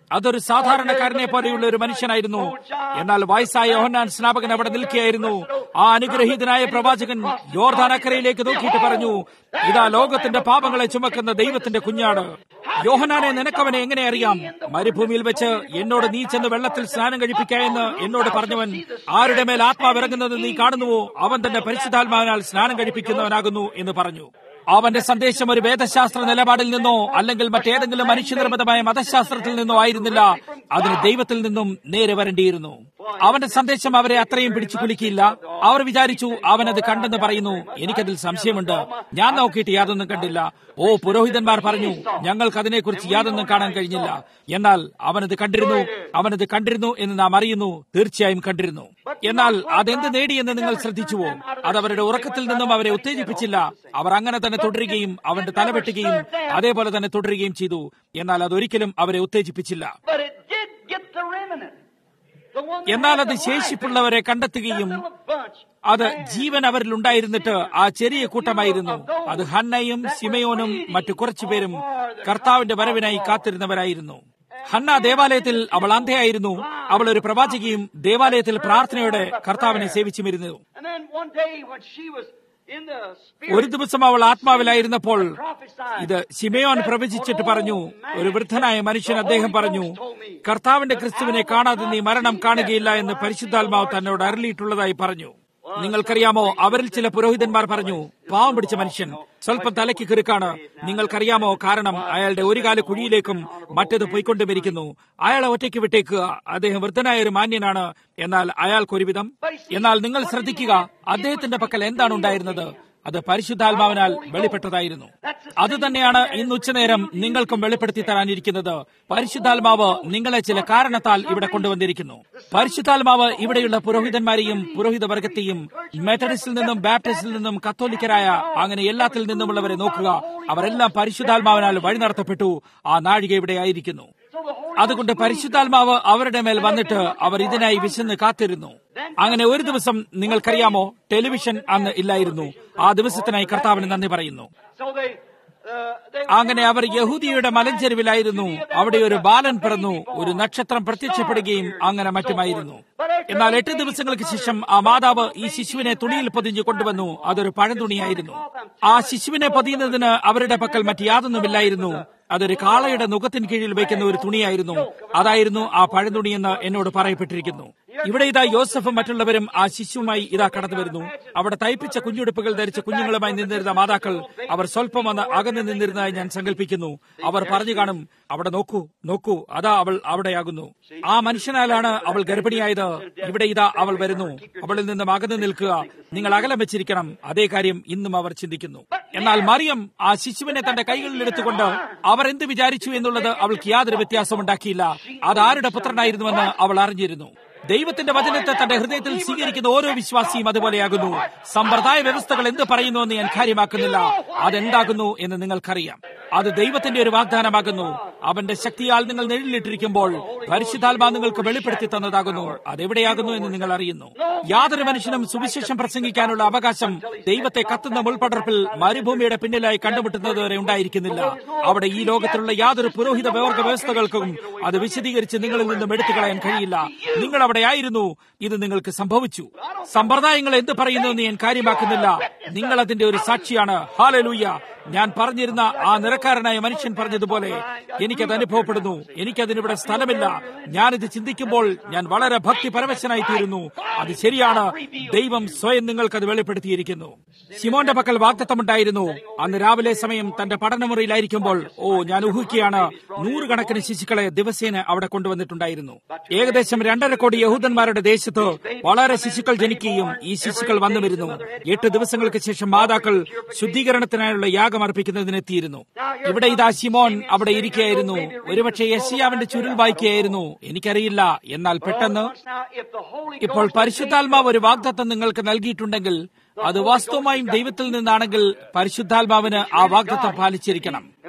അതൊരു സാധാരണക്കാരനെ പോലെയുള്ള ഒരു മനുഷ്യനായിരുന്നു എന്നാൽ വയസ്സായ യോഹന്നാൻ സ്നാപകൻ അവിടെ നിൽക്കുകയായിരുന്നു ആ അനുഗ്രഹീതനായ പ്രവാചകൻ യോർദാനക്കരയിലേക്ക് നോക്കിയിട്ട് പറഞ്ഞു ഇതാ ലോകത്തിന്റെ പാപങ്ങളെ ചുമക്കുന്ന ദൈവത്തിന്റെ കുഞ്ഞാട് യോഹനാനെ നിനക്കവനെ എങ്ങനെ അറിയാം മരുഭൂമിയിൽ വെച്ച് എന്നോട് നീ ചെന്ന് വെള്ളത്തിൽ സ്നാനം കഴിപ്പിക്ക എന്ന് എന്നോട് പറഞ്ഞവൻ ആരുടെ മേൽ ആത്മാവിറങ്ങുന്നത് നീ കാണുന്നുവോ അവൻ തന്നെ പരിശുദ്ധാത്മാവിനാൽ സ്നാനം കഴിപ്പിക്കുന്നവനാകുന്നു എന്ന് പറഞ്ഞു അവന്റെ സന്ദേശം ഒരു വേദശാസ്ത്ര നിലപാടിൽ നിന്നോ അല്ലെങ്കിൽ മറ്റേതെങ്കിലും മനുഷ്യനിർമ്മിതമായ മതശാസ്ത്രത്തിൽ നിന്നോ ആയിരുന്നില്ല അതിന് ദൈവത്തിൽ നിന്നും നേരെ വരേണ്ടിയിരുന്നു അവന്റെ സന്ദേശം അവരെ അത്രയും പിടിച്ചു കുലുക്കിയില്ല അവർ വിചാരിച്ചു അവനത് കണ്ടെന്ന് പറയുന്നു എനിക്കതിൽ സംശയമുണ്ട് ഞാൻ നോക്കിയിട്ട് യാതൊന്നും കണ്ടില്ല ഓ പുരോഹിതന്മാർ പറഞ്ഞു ഞങ്ങൾക്ക് അതിനെക്കുറിച്ച് യാതൊന്നും കാണാൻ കഴിഞ്ഞില്ല എന്നാൽ അവനത് കണ്ടിരുന്നു അവനത് കണ്ടിരുന്നു എന്ന് നാം അറിയുന്നു തീർച്ചയായും കണ്ടിരുന്നു എന്നാൽ അതെന്ത് നേടിയെന്ന് നിങ്ങൾ ശ്രദ്ധിച്ചുവോ അത് അവരുടെ ഉറക്കത്തിൽ നിന്നും അവരെ ഉത്തേജിപ്പിച്ചില്ല അവർ അങ്ങനെ തന്നെ തുടരുകയും അവന്റെ തലവെട്ടുകയും അതേപോലെ തന്നെ തുടരുകയും ചെയ്തു എന്നാൽ അതൊരിക്കലും അവരെ ഉത്തേജിപ്പിച്ചില്ല But it did get the remnant. The one that എന്നാൽ had അത് the life. ശേഷിപ്പുള്ളവരെ കണ്ടെത്തുകയും That little bunch. അത് ജീവൻ അവരിൽ ഉണ്ടായിരുന്നിട്ട് ആ ചെറിയ കൂട്ടമായിരുന്നു അത് ഹന്നയും സിമയോനും മറ്റു കുറച്ചുപേരും കർത്താവിന്റെ വരവിനായി കാത്തിരുന്നവരായിരുന്നു ഹന്ന ദേവാലയത്തിൽ അവൾ അന്ധയായിരുന്നു അവൾ ഒരു പ്രവാചകിയും ദേവാലയത്തിൽ പ്രാർത്ഥനയോടെ കർത്താവിനെ സേവിച്ചുമിരുന്നു And then one day when she was in the spirit, ഒരു ദിവസം അവൾ ആത്മാവിലായിരുന്നപ്പോൾ prophesied. ഇത് ശിമയോൻ പ്രവചിച്ചിട്ട് പറഞ്ഞു ഒരു വൃദ്ധനായ മനുഷ്യൻ അദ്ദേഹം പറഞ്ഞു കർത്താവിന്റെ ക്രിസ്തുവിനെ കാണാതെ നീ മരണം കാണുകയില്ല എന്ന് പരിശുദ്ധാത്മാവ് തന്നോട് അരളിയിട്ടുള്ളതായി പറഞ്ഞു നിങ്ങൾക്കറിയാമോ അവരിൽ ചില പുരോഹിതന്മാർ പറഞ്ഞു പാവം പിടിച്ച മനുഷ്യൻ സ്വല്പം തലയ്ക്ക് കിറുക്കാണ് നിങ്ങൾക്കറിയാമോ കാരണം അയാളുടെ ഒരു കാല കുഴിയിലേക്കും മറ്റത് പോയിക്കൊണ്ടുമിരിക്കുന്നു അയാളെ ഒറ്റയ്ക്ക് വിട്ടേക്കുക അദ്ദേഹം വൃദ്ധനായ ഒരു മാന്യനാണ് എന്നാൽ അയാൾക്കൊരുവിധം എന്നാൽ നിങ്ങൾ ശ്രദ്ധിക്കുക അദ്ദേഹത്തിന്റെ പക്കൽ എന്താണ് ഉണ്ടായിരുന്നത് അത് പരിശുദ്ധാത്മാവിനാൽ വെളിപ്പെട്ടതായിരുന്നു അത് തന്നെയാണ് ഇന്ന് ഉച്ചനേരം നിങ്ങൾക്കും വെളിപ്പെടുത്തി തരാനിരിക്കുന്നത് പരിശുദ്ധാത്മാവ് നിങ്ങളെ ചില കാരണത്താൽ ഇവിടെ കൊണ്ടുവന്നിരിക്കുന്നു പരിശുദ്ധാത്മാവ് ഇവിടെയുള്ള പുരോഹിതന്മാരെയും പുരോഹിത വർഗത്തെയും മെത്തഡിസ്റ്റിൽ നിന്നും ബാപ്റ്റിസ്റ്റിൽ നിന്നും കത്തോലിക്കരായ അങ്ങനെ എല്ലാത്തിൽ നിന്നുമുള്ളവരെ നോക്കുക അവരെല്ലാം പരിശുദ്ധാത്മാവിനാൽ വഴി നടത്തപ്പെട്ടു ആ നാഴിക ഇവിടെ ആയിരിക്കുന്നു അതുകൊണ്ട് പരിശുദ്ധാത്മാവ് അവരുടെ മേൽ വന്നിട്ട് അവർ ഇതിനായി വിശന്ന് കാത്തിരുന്നു അങ്ങനെ ഒരു ദിവസം നിങ്ങൾക്കറിയാമോ ടെലിവിഷൻ അന്ന് ഇല്ലായിരുന്നു ആ ദിവസത്തിനായി കർത്താവിന് നന്ദി പറയുന്നു So they, uh, they അങ്ങനെ അവർ യഹൂദിയുടെ മലഞ്ചെരുവിലായിരുന്നു അവിടെ ഒരു ബാലൻ പിറന്നു ഒരു നക്ഷത്രം പ്രത്യക്ഷപ്പെടുകയും അങ്ങനെ മറ്റുമായിരുന്നു എന്നാൽ എട്ട് ദിവസങ്ങൾക്ക് ശേഷം ആ മാതാവ് ഈ ശിശുവിനെ തുണിയിൽ പൊതിഞ്ഞു കൊണ്ടുവന്നു അതൊരു പഴന്തുണിയായിരുന്നു ആ ശിശുവിനെ പൊതിയുന്നതിന് അവരുടെ പക്കൽ മറ്റ് യാതൊന്നുമില്ലായിരുന്നു അതൊരു കാളയുടെ മുഖത്തിന് കീഴിൽ വയ്ക്കുന്ന ഒരു തുണിയായിരുന്നു അതായിരുന്നു ആ പഴന്തുണിയെന്ന് എന്നോട് പറയപ്പെട്ടിരിക്കുന്നു ഇവിടെ ഇതാ യോസഫും മറ്റുള്ളവരും ആ ശിശുവുമായി ഇതാ കടന്നു വരുന്നു അവിടെ തയ്പ്പിച്ച കുഞ്ഞുടുപ്പുകൾ ധരിച്ച കുഞ്ഞുങ്ങളുമായി നിന്നിരുന്ന മാതാക്കൾ അവർ സ്വല്പം വന്ന് അകന്നു നിന്നിരുന്നതായി ഞാൻ സങ്കല്പിക്കുന്നു അവർ പറഞ്ഞു കാണും അവിടെ നോക്കൂ നോക്കൂ അതാ അവൾ അവിടെയാകുന്നു ആ മനുഷ്യനാലാണ് അവൾ ഗർഭിണിയായത് ഇവിടെ ഇതാ അവൾ വരുന്നു അവളിൽ നിന്നും അകന്നു നിൽക്കുക നിങ്ങൾ അകലം വെച്ചിരിക്കണം അതേ കാര്യം ഇന്നും അവർ ചിന്തിക്കുന്നു എന്നാൽ മറിയം ആ ശിശുവിനെ തന്റെ കൈകളിൽ എടുത്തുകൊണ്ട് അവർ എന്ത് വിചാരിച്ചു എന്നുള്ളത് അവൾക്ക് യാതൊരു വ്യത്യാസമുണ്ടാക്കിയില്ല അത് ആരുടെ പുത്രനായിരുന്നുവെന്ന് അവൾ അറിഞ്ഞിരുന്നു ദൈവത്തിന്റെ വചനത്തെ തന്റെ ഹൃദയത്തിൽ സ്വീകരിക്കുന്ന ഓരോ വിശ്വാസിയും അതുപോലെയാകുന്നു സമ്പ്രദായ വ്യവസ്ഥകൾ എന്ത് പറയുന്നു എന്ന് ഞാൻ കാര്യമാക്കുന്നില്ല അതെന്താകുന്നു എന്ന് നിങ്ങൾക്കറിയാം അത് ദൈവത്തിന്റെ ഒരു വാഗ്ദാനമാകുന്നു അവന്റെ ശക്തിയാൽ നിങ്ങൾ നെഴിലിട്ടിരിക്കുമ്പോൾ പരിശുദ്ധാത്മാ നിങ്ങൾക്ക് വെളിപ്പെടുത്തി തന്നതാകുന്നു അതെവിടെയാകുന്നു എന്ന് നിങ്ങൾ അറിയുന്നു യാതൊരു മനുഷ്യനും സുവിശേഷം പ്രസംഗിക്കാനുള്ള അവകാശം ദൈവത്തെ കത്തുന്ന മുൾപടർപ്പിൽ മരുഭൂമിയുടെ പിന്നിലായി കണ്ടുമുട്ടുന്നത് വരെ ഉണ്ടായിരിക്കുന്നില്ല അവിടെ ഈ ലോകത്തിലുള്ള യാതൊരു പുരോഹിത വർഗ വ്യവസ്ഥകൾക്കും അത് വിശദീകരിച്ച് നിങ്ങളിൽ നിന്നും എടുത്തു കളയാൻ കഴിയില്ല നിങ്ങൾ അവിടെ ആയിരുന്നു ഇത് നിങ്ങൾക്ക് സംഭവിച്ചു സമ്പ്രദായങ്ങൾ എന്ത് പറയുന്നു എന്ന് ഞാൻ കാര്യമാക്കുന്നില്ല നിങ്ങൾ അതിന്റെ ഒരു സാക്ഷിയാണ് ഹാലലൂയ്യ ഞാൻ പറഞ്ഞിരുന്ന ആ നിറക്കാരനായ മനുഷ്യൻ പറഞ്ഞതുപോലെ എനിക്കത് അനുഭവപ്പെടുന്നു എനിക്കതിനിവിടെ സ്ഥലമില്ല ഞാനിത് ചിന്തിക്കുമ്പോൾ ഞാൻ വളരെ ഭക്തി പരവശനായി തീരുന്നു അത് ശരിയാണ് ദൈവം സ്വയം നിങ്ങൾക്കത് വെളിപ്പെടുത്തിയിരിക്കുന്നു ശിമോന്റെ പക്കൽ വാക്തത്വമുണ്ടായിരുന്നു അന്ന് രാവിലെ സമയം തന്റെ പഠനമുറിയിലായിരിക്കുമ്പോൾ ഓ ഞാൻ ഊഹിക്കുകയാണ് നൂറുകണക്കിന് ശിശുക്കളെ ദിവസേന അവിടെ കൊണ്ടുവന്നിട്ടുണ്ടായിരുന്നു ഏകദേശം രണ്ടര കോടി യഹൂദന്മാരുടെ ദേശത്ത് വളരെ ശിശുക്കൾ ജനിക്കുകയും ഈ ശിശുക്കൾ വന്നു വരുന്നു എട്ട് ദിവസങ്ങൾക്ക് ശേഷം മാതാക്കൾ ശുദ്ധീകരണത്തിനായുള്ള യാഗം അർപ്പിക്കുന്നതിനെത്തിയിരുന്നു ഇവിടെ ഇതാ ശിമോൻ അവിടെ ഇരിക്കുകയായിരുന്നു ഒരുപക്ഷെ യശിയാവിന്റെ ചുരുൾ വായിക്കുകയായിരുന്നു എനിക്കറിയില്ല എന്നാൽ പെട്ടെന്ന് now, if the Holy ഇപ്പോൾ Ghost പരിശുദ്ധാത്മാവ് ഒരു വാഗ്ദത്തം നിങ്ങൾക്ക് നൽകിയിട്ടുണ്ടെങ്കിൽ അത് വാസ്തവമായും ദൈവത്തിൽ നിന്നാണെങ്കിൽ പരിശുദ്ധാത്മാവിന് ആ വാഗ്ദത്തം പാലിച്ചിരിക്കണം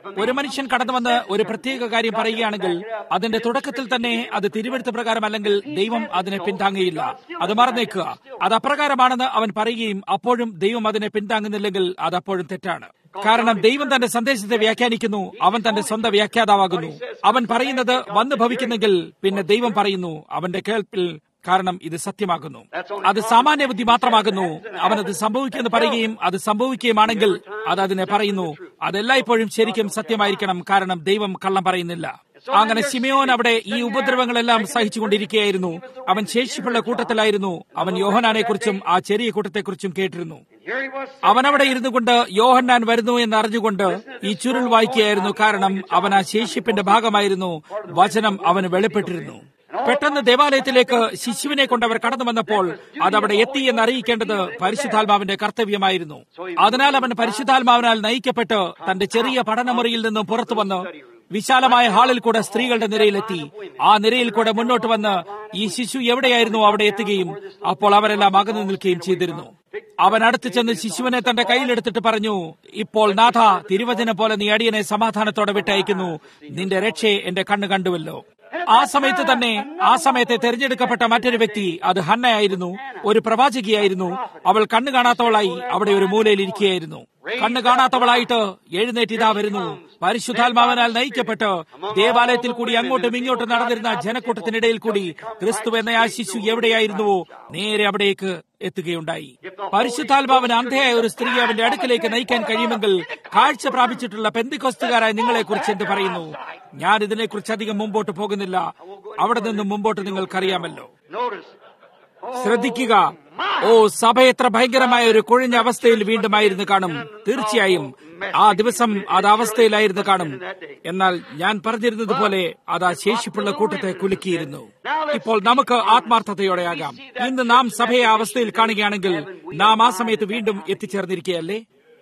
ഒരു മനുഷ്യൻ കടന്നു വന്ന് ഒരു പ്രത്യേക കാര്യം പറയുകയാണെങ്കിൽ അതിന്റെ തുടക്കത്തിൽ തന്നെ അത് തിരുവെടുത്ത പ്രകാരം അല്ലെങ്കിൽ ദൈവം അതിനെ പിന്താങ്ങുകയില്ല അത് മറന്നേക്കുക അത് അപ്രകാരമാണെന്ന് അവൻ പറയുകയും അപ്പോഴും ദൈവം അതിനെ പിന്താങ്ങുന്നില്ലെങ്കിൽ അത് അപ്പോഴും തെറ്റാണ് കാരണം ദൈവം തന്റെ സന്ദേശത്തെ വ്യാഖ്യാനിക്കുന്നു അവൻ തന്റെ സ്വന്തം വ്യാഖ്യാതാവാകുന്നു അവൻ പറയുന്നത് വന്നു ഭവിക്കുന്നെങ്കിൽ പിന്നെ ദൈവം പറയുന്നു അവന്റെ കേൾപ്പിൽ കാരണം ഇത് സത്യമാകുന്നു അത് സാമാന്യ ബുദ്ധി മാത്രമാകുന്നു അവനത് സംഭവിക്കുമെന്ന് പറയുകയും അത് സംഭവിക്കുകയുമാണെങ്കിൽ അത് അതിനെ പറയുന്നു അതെല്ലായ്പ്പോഴും ശരിക്കും സത്യമായിരിക്കണം കാരണം ദൈവം കള്ളം പറയുന്നില്ല അങ്ങനെ സിമിയോൻ അവിടെ ഈ ഉപദ്രവങ്ങളെല്ലാം സഹിച്ചുകൊണ്ടിരിക്കുകയായിരുന്നു അവൻ ശേഷിപ്പുള്ള കൂട്ടത്തിലായിരുന്നു അവൻ യോഹനാനെ കുറിച്ചും ആ ചെറിയ കൂട്ടത്തെക്കുറിച്ചും കേട്ടിരുന്നു അവൻ അവിടെ ഇരുന്നു കൊണ്ട് യോഹന്നാൻ വരുന്നു എന്ന് അറിഞ്ഞുകൊണ്ട് ഈ ചുരുൾ വായിക്കുകയായിരുന്നു കാരണം അവൻ ആ ശേഷിപ്പിന്റെ ഭാഗമായിരുന്നു വചനം അവന് വെളിപ്പെട്ടിരുന്നു പെട്ടെന്ന് ദേവാലയത്തിലേക്ക് ശിശുവിനെ കൊണ്ടവർ കടന്നു വന്നപ്പോൾ അത് അവിടെ എത്തി എന്ന് അറിയിക്കേണ്ടത് പരിശുദ്ധാത്മാവിന്റെ കർത്തവ്യമായിരുന്നു അതിനാൽ അവൻ പരിശുദ്ധാത്മാവിനാൽ നയിക്കപ്പെട്ട് തന്റെ ചെറിയ പഠനമുറിയിൽ നിന്നും പുറത്തു വന്ന് വിശാലമായ ഹാളിൽ കൂടെ സ്ത്രീകളുടെ നിരയിലെത്തി ആ നിരയിൽ കൂടെ മുന്നോട്ട് വന്ന് ഈ ശിശു എവിടെയായിരുന്നു അവിടെ എത്തുകയും അപ്പോൾ അവരെല്ലാം അകന്നു നിൽക്കുകയും ചെയ്തിരുന്നു അവൻ അടുത്ത് ചെന്ന് ശിശുവിനെ തന്റെ കയ്യിലെടുത്തിട്ട് പറഞ്ഞു ഇപ്പോൾ നാഥ തിരുവചനം പോലെ നീ അടിയനെ സമാധാനത്തോടെ വിട്ടയക്കുന്നു നിന്റെ രക്ഷയെ എന്റെ കണ്ണ് കണ്ടുവല്ലോ ആ സമയത്ത് തന്നെ ആ സമയത്തെ തെരഞ്ഞെടുക്കപ്പെട്ട മറ്റൊരു വ്യക്തി അത് ഹന്നയായിരുന്നു ഒരു പ്രവാചകിയായിരുന്നു അവൾ കണ്ണു കാണാത്തവളായി അവിടെ ഒരു മൂലയിൽ ഇരിക്കുകയായിരുന്നു കണ്ണു കാണാത്തവളായിട്ട് എഴുന്നേറ്റ് ഇതാ വരുന്നു പരിശുദ്ധാത്മാവനാൽ നയിക്കപ്പെട്ട് ദേവാലയത്തിൽ കൂടി അങ്ങോട്ടും ഇങ്ങോട്ടും നടന്നിരുന്ന ജനക്കൂട്ടത്തിനിടയിൽ കൂടി ക്രിസ്തു എന്ന ആ ശിശു എവിടെയായിരുന്നുവോ നേരെ അവിടേക്ക് എത്തുകയുണ്ടായി പരിശുദ്ധാത്മാവിന് അന്ധയായ ഒരു സ്ത്രീ അവന്റെ അടുക്കിലേക്ക് നയിക്കാൻ കഴിയുമെങ്കിൽ കാഴ്ച പ്രാപിച്ചിട്ടുള്ള പെന്തിക്കൊസ്തുകാരായ നിങ്ങളെക്കുറിച്ച് എന്ത് പറയുന്നു ഞാൻ ഇതിനെക്കുറിച്ച് അധികം മുമ്പോട്ട് പോകുന്നില്ല അവിടെ നിന്നും മുമ്പോട്ട് നിങ്ങൾക്കറിയാമല്ലോ ശ്രദ്ധിക്കുക ഓ സഭ എത്ര ഭയങ്കരമായ ഒരു കുഴിഞ്ഞ അവസ്ഥയിൽ വീണ്ടുമായിരുന്നു കാണും തീർച്ചയായും ആ ദിവസം അത് അവസ്ഥയിലായിരുന്നു കാണും എന്നാൽ ഞാൻ പറഞ്ഞിരുന്നത് പോലെ അത് ആ ശേഷിപ്പുള്ള കൂട്ടത്തെ കുലുക്കിയിരുന്നു ഇപ്പോൾ നമുക്ക് ആത്മാർത്ഥതയോടെയാകാം ഇന്ന് നാം സഭയെ ആ അവസ്ഥയിൽ കാണുകയാണെങ്കിൽ നാം ആ സമയത്ത് വീണ്ടും എത്തിച്ചേർന്നിരിക്കുകയല്ലേ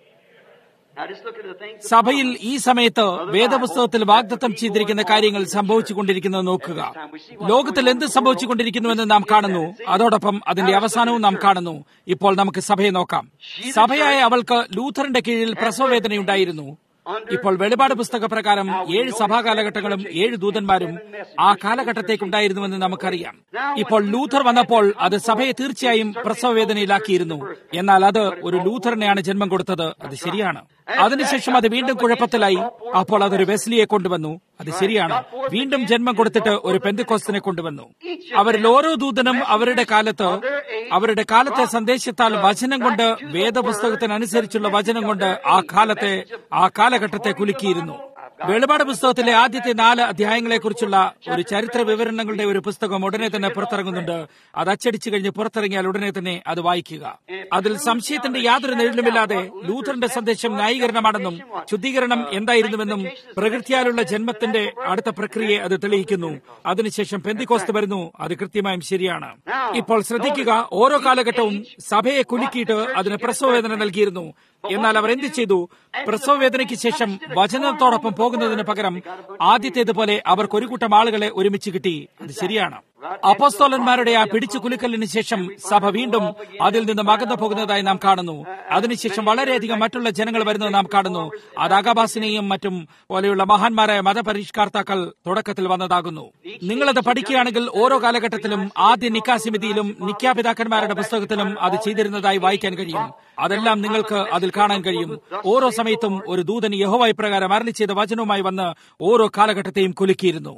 സഭയിൽ ഈ സമയത്ത് വേദപുസ്തകത്തിൽ വാഗ്ദത്തം ചെയ്തിരിക്കുന്ന കാര്യങ്ങൾ സംഭവിച്ചുകൊണ്ടിരിക്കുന്നത് നോക്കുക ലോകത്തിൽ എന്ത് സംഭവിച്ചുകൊണ്ടിരിക്കുന്നുവെന്ന് നാം കാണുന്നു അതോടൊപ്പം അതിന്റെ അവസാനവും നാം കാണുന്നു ഇപ്പോൾ നമുക്ക് സഭയെ നോക്കാം സഭയായ അവൾക്ക് ലൂഥറിന്റെ കീഴിൽ പ്രസവവേദനയുണ്ടായിരുന്നു ഇപ്പോൾ വെളിപാട് പുസ്തക പ്രകാരം ഏഴ് സഭാ കാലഘട്ടങ്ങളും ഏഴ് ദൂതന്മാരും ആ കാലഘട്ടത്തേക്കുണ്ടായിരുന്നുവെന്ന് നമുക്കറിയാം ഇപ്പോൾ ലൂഥർ വന്നപ്പോൾ അത് സഭയെ തീർച്ചയായും പ്രസവവേദനയിലാക്കിയിരുന്നു എന്നാൽ അത് ഒരു ലൂഥറിനെയാണ് ജന്മം കൊടുത്തത് അത് ശരിയാണ് അതിനുശേഷം അത് വീണ്ടും കുഴപ്പത്തിലായി അപ്പോൾ അതൊരു വെസ്ലിയെ കൊണ്ടുവന്നു അത് ശരിയാണ് വീണ്ടും ജന്മം കൊടുത്തിട്ട് ഒരു പെന്തിക്കോസ്തിനെ കൊണ്ടുവന്നു അവരിൽ ഓരോ ദൂതനും അവരുടെ കാലത്ത് അവരുടെ കാലത്തെ സന്ദേശത്താൽ വചനം കൊണ്ട് വേദപുസ്തകത്തിനനുസരിച്ചുള്ള വചനം കൊണ്ട് ആ കാലത്തെ ആ കാലഘട്ടത്തെ കുലുക്കിയിരുന്നു വെളിപാട് പുസ്തകത്തിലെ ആദ്യത്തെ നാല് അധ്യായങ്ങളെക്കുറിച്ചുള്ള ഒരു ചരിത്ര വിവരണങ്ങളുടെ ഒരു പുസ്തകം ഉടനെ തന്നെ പുറത്തിറങ്ങുന്നുണ്ട് അത് അച്ചടിച്ചു കഴിഞ്ഞ് പുറത്തിറങ്ങിയാൽ ഉടനെ തന്നെ അത് വായിക്കുക അതിൽ സംശയത്തിന്റെ യാതൊരു നിഴലുമില്ലാതെ ലൂഥറിന്റെ സന്ദേശം ന്യായീകരണമാണെന്നും ശുദ്ധീകരണം എന്തായിരുന്നുവെന്നും പ്രകൃതിയാലുള്ള ജന്മത്തിന്റെ അടുത്ത പ്രക്രിയയെ അത് തെളിയിക്കുന്നു അതിനുശേഷം പെന്തിക്കോസ്ത് വരുന്നു അത് കൃത്യമായും ശരിയാണ് ഇപ്പോൾ ശ്രദ്ധിക്കുക ഓരോ കാലഘട്ടവും സഭയെ കുലുക്കിയിട്ട് അതിന് പ്രസവവേദന നൽകിയിരുന്നു എന്നാൽ അവർ എന്ത് ചെയ്തു പ്രസവവേദനയ്ക്ക് ശേഷം വചനത്തോടൊപ്പം പോകുന്നതിന് പകരം ആദ്യത്തേതുപോലെ അവർക്ക് ഒരു കൂട്ടം ആളുകളെ ഒരുമിച്ച് കിട്ടി അത് ശരിയാണ് അപ്പോസ്തോലന്മാരുടെ ആ പിടിച്ചു കുലുക്കലിന് ശേഷം സഭ വീണ്ടും അതിൽ നിന്ന് അകന്നു പോകുന്നതായി നാം കാണുന്നു അതിനുശേഷം വളരെയധികം മറ്റുള്ള ജനങ്ങൾ വരുന്നത് നാം കാണുന്നു അത് അഗബാസിനെയും മറ്റും പോലെയുള്ള മഹാന്മാരായ മതപരിഷ്കർത്താക്കൾ തുടക്കത്തിൽ വന്നതാകുന്നു നിങ്ങളത് പഠിക്കുകയാണെങ്കിൽ ഓരോ കാലഘട്ടത്തിലും ആദ്യ നിക്കാസിമിതിയിലും നിക്കാപിതാക്കന്മാരുടെ പുസ്തകത്തിലും അത് ചെയ്തിരുന്നതായി വായിക്കാൻ കഴിയും അതെല്ലാം നിങ്ങൾക്ക് അതിൽ കാണാൻ കഴിയും ഓരോ സമയത്തും ഒരു ദൂതൻ യഹോവായി പ്രകാരം അരളി ചെയ്ത വചനവുമായി വന്ന് ഓരോ കാലഘട്ടത്തെയും കുലുക്കിയിരുന്നു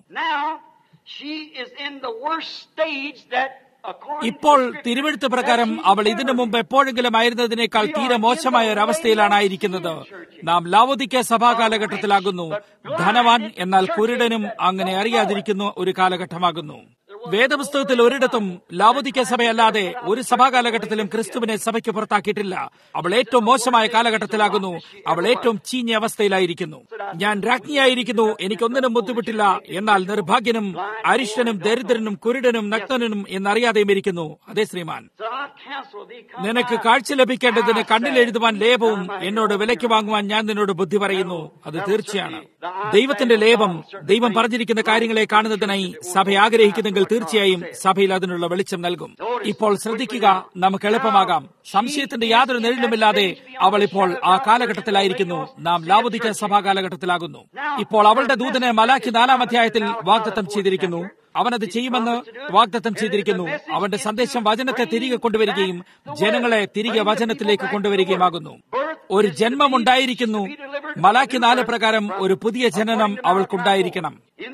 ഇപ്പോൾ തിരുവഴുത്ത് പ്രകാരം അവൾ ഇതിനു മുമ്പ് എപ്പോഴെങ്കിലും ആയിരുന്നതിനേക്കാൾ തീരെ മോശമായ ഒരു അവസ്ഥയിലാണ് ആയിരിക്കുന്നത് നാം ലാവോദിക്ക സഭാ കാലഘട്ടത്തിലാകുന്നു ധനവാൻ എന്നാൽ കുരുടനും അങ്ങനെ അറിയാതിരിക്കുന്ന ഒരു കാലഘട്ടമാകുന്നു വേദപുസ്തകത്തിൽ ഒരിടത്തും ലാവോദിക്ക സഭയല്ലാതെ ഒരു സഭാ കാലഘട്ടത്തിലും ക്രിസ്തുവിനെ സഭയ്ക്ക് പുറത്താക്കിയിട്ടില്ല അവൾ ഏറ്റവും മോശമായ കാലഘട്ടത്തിലാകുന്നു അവൾ ഏറ്റവും ചീഞ്ഞ അവസ്ഥയിലായിരിക്കുന്നു ഞാൻ രാജ്ഞിയായിരിക്കുന്നു എനിക്കൊന്നിനും ബുദ്ധിമുട്ടില്ല എന്നാൽ നിർഭാഗ്യനും അരിഷ്ടനും ദരിദ്രനും കുരുടനും നഗ്നനും എന്നറിയാതെയും ഇരിക്കുന്നു അതെ ശ്രീമാൻ നിനക്ക് കാഴ്ച ലഭിക്കേണ്ടതിന് കണ്ണിൽ എഴുതുവാൻ ലേപവും എന്നോട് വിലയ്ക്ക് വാങ്ങുവാൻ ഞാൻ നിന്നോട് ബുദ്ധി പറയുന്നു അത് തീർച്ചയാണ് ദൈവത്തിന്റെ ലേപം ദൈവം പറഞ്ഞിരിക്കുന്ന കാര്യങ്ങളെ കാണുന്നതിനായി സഭ ആഗ്രഹിക്കുന്നെങ്കിൽ തീർച്ചയായും സഭയിൽ അതിനുള്ള വെളിച്ചം നൽകും ഇപ്പോൾ ശ്രദ്ധിക്കുക നമുക്ക് എളുപ്പമാകാം സംശയത്തിന്റെ യാതൊരു നിഴലുമില്ലാതെ അവൾ ഇപ്പോൾ ആ കാലഘട്ടത്തിലായിരിക്കുന്നു നാം ലാവുദിക്ക സഭാ കാലഘട്ടത്തിലാകുന്നു ഇപ്പോൾ അവളുടെ ദൂതനെ മലാക്കി നാലാം അധ്യായത്തിൽ വാഗ്ദത്തം ചെയ്തിരിക്കുന്നു അവനത് ചെയ്യുമെന്ന് വാഗ്ദത്തം ചെയ്തിരിക്കുന്നു അവന്റെ സന്ദേശം വചനത്തെ തിരികെ കൊണ്ടുവരികയും ജനങ്ങളെ തിരികെ വചനത്തിലേക്ക് കൊണ്ടുവരികയുമാകുന്നു ഒരു ജന്മമുണ്ടായിരിക്കുന്നു മലാക്കി നാല് പ്രകാരം ഒരു പുതിയ ജനനം അവൾക്കുണ്ടായിരിക്കണം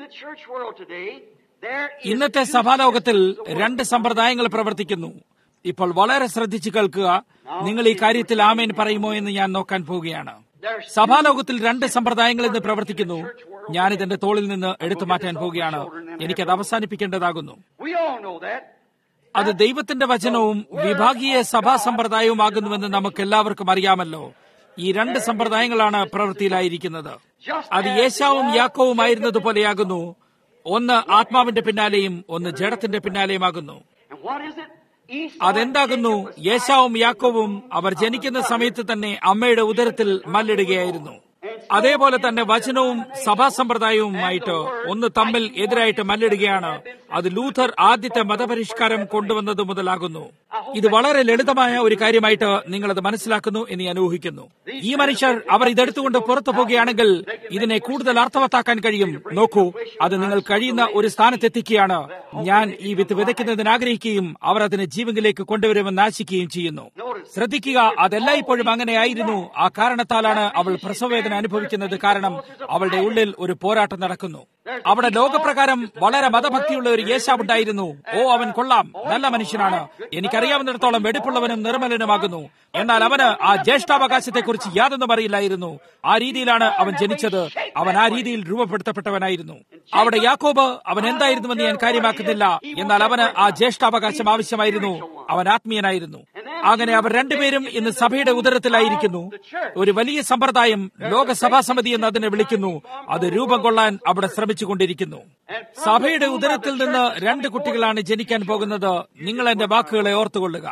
ഇന്നത്തെ സഭാലോകത്തിൽ രണ്ട് സമ്പ്രദായങ്ങൾ പ്രവർത്തിക്കുന്നു ഇപ്പോൾ വളരെ ശ്രദ്ധിച്ചു കേൾക്കുക നിങ്ങൾ ഈ കാര്യത്തിൽ ആമേൻ പറയുമോ എന്ന് ഞാൻ നോക്കാൻ പോവുകയാണ് സഭാലോകത്തിൽ രണ്ട് സമ്പ്രദായങ്ങൾ ഇന്ന് പ്രവർത്തിക്കുന്നു ഞാനിതെന്റെ തോളിൽ നിന്ന് എടുത്തു മാറ്റാൻ പോവുകയാണ് എനിക്കത് അവസാനിപ്പിക്കേണ്ടതാകുന്നു അത് ദൈവത്തിന്റെ വചനവും വിഭാഗീയ സഭാ സമ്പ്രദായവുമാകുന്നുവെന്ന് നമുക്ക് എല്ലാവർക്കും അറിയാമല്ലോ ഈ രണ്ട് സമ്പ്രദായങ്ങളാണ് പ്രവൃത്തിയിലായിരിക്കുന്നത് അത് യേശാവും യാക്കോവുമായിരുന്നത് പോലെയാകുന്നു ഒന്ന് ആത്മാവിന്റെ പിന്നാലെയും ഒന്ന് ജഡത്തിന്റെ പിന്നാലെയുമാകുന്നു അതെന്താകുന്നു യേശാവും യാക്കോവും അവർ ജനിക്കുന്ന സമയത്ത് തന്നെ അമ്മയുടെ ഉദരത്തിൽ മല്ലിടുകയായിരുന്നു അതേപോലെ തന്നെ വചനവും സഭാ സമ്പ്രദായവുമായിട്ട് ഒന്ന് തമ്മിൽ എതിരായിട്ട് മല്ലിടുകയാണ് അത് ലൂഥർ ആദ്യത്തെ മതപരിഷ്കാരം കൊണ്ടുവന്നത് മുതലാകുന്നു ഇത് വളരെ ലളിതമായ ഒരു കാര്യമായിട്ട് നിങ്ങൾ അത് മനസ്സിലാക്കുന്നു എന്ന് ഞാൻ ഊഹിക്കുന്നു ഈ മനുഷ്യർ അവർ ഇതെടുത്തുകൊണ്ട് പുറത്തു പോകുകയാണെങ്കിൽ ഇതിനെ കൂടുതൽ അർത്ഥവത്താക്കാൻ കഴിയും നോക്കൂ അത് നിങ്ങൾ കഴിയുന്ന ഒരു സ്ഥാനത്തെത്തിക്കുകയാണ് ഞാൻ ഈ വിത്ത് വിതയ്ക്കുന്നതിന് ആഗ്രഹിക്കുകയും അവർ അതിനെ ജീവനിലേക്ക് കൊണ്ടുവരുമെന്ന് ആശിക്കുകയും ചെയ്യുന്നു ശ്രദ്ധിക്കുക അതെല്ലായ്പ്പോഴും അങ്ങനെയായിരുന്നു ആ കാരണത്താലാണ് അവൾ പ്രസവവേദന അനുഭവിക്കുന്നത് കാരണം അവളുടെ ഉള്ളിൽ ഒരു പോരാട്ടം നടക്കുന്നു അവിടെ ലോകപ്രകാരം വളരെ മതഭക്തിയുള്ള ഒരു യേശാവുണ്ടായിരുന്നു ഓ അവൻ കൊള്ളാം നല്ല മനുഷ്യനാണ് എനിക്കറിയാവുന്നിടത്തോളം വെടിപ്പുള്ളവനും നിർമ്മലനുമാകുന്നു എന്നാൽ അവന് ആ ജ്യേഷ്ഠാവകാശത്തെക്കുറിച്ച് യാതൊന്നും അറിയില്ലായിരുന്നു ആ രീതിയിലാണ് അവൻ ജനിച്ചത് അവൻ ആ രീതിയിൽ രൂപപ്പെടുത്തപ്പെട്ടവനായിരുന്നു അവിടെ യാക്കോബ് അവൻ എന്തായിരുന്നുവെന്ന് ഞാൻ കാര്യമാക്കുന്നില്ല എന്നാൽ അവന് ആ ജ്യേഷ്ഠാവകാശം ആവശ്യമായിരുന്നു അവൻ ആത്മീയനായിരുന്നു അങ്ങനെ അവർ രണ്ടുപേരും ഇന്ന് സഭയുടെ ഉദരത്തിലായിരിക്കുന്നു ഒരു വലിയ സമ്പ്രദായം ലോകസഭാ സമിതി എന്ന് അതിനെ വിളിക്കുന്നു അത് രൂപം കൊള്ളാൻ അവിടെ ശ്രമിച്ചുകൊണ്ടിരിക്കുന്നു സഭയുടെ ഉദരത്തിൽ നിന്ന് രണ്ട് കുട്ടികളാണ് ജനിക്കാൻ പോകുന്നത് നിങ്ങൾ എന്റെ വാക്കുകളെ ഓർത്തുകൊള്ളുക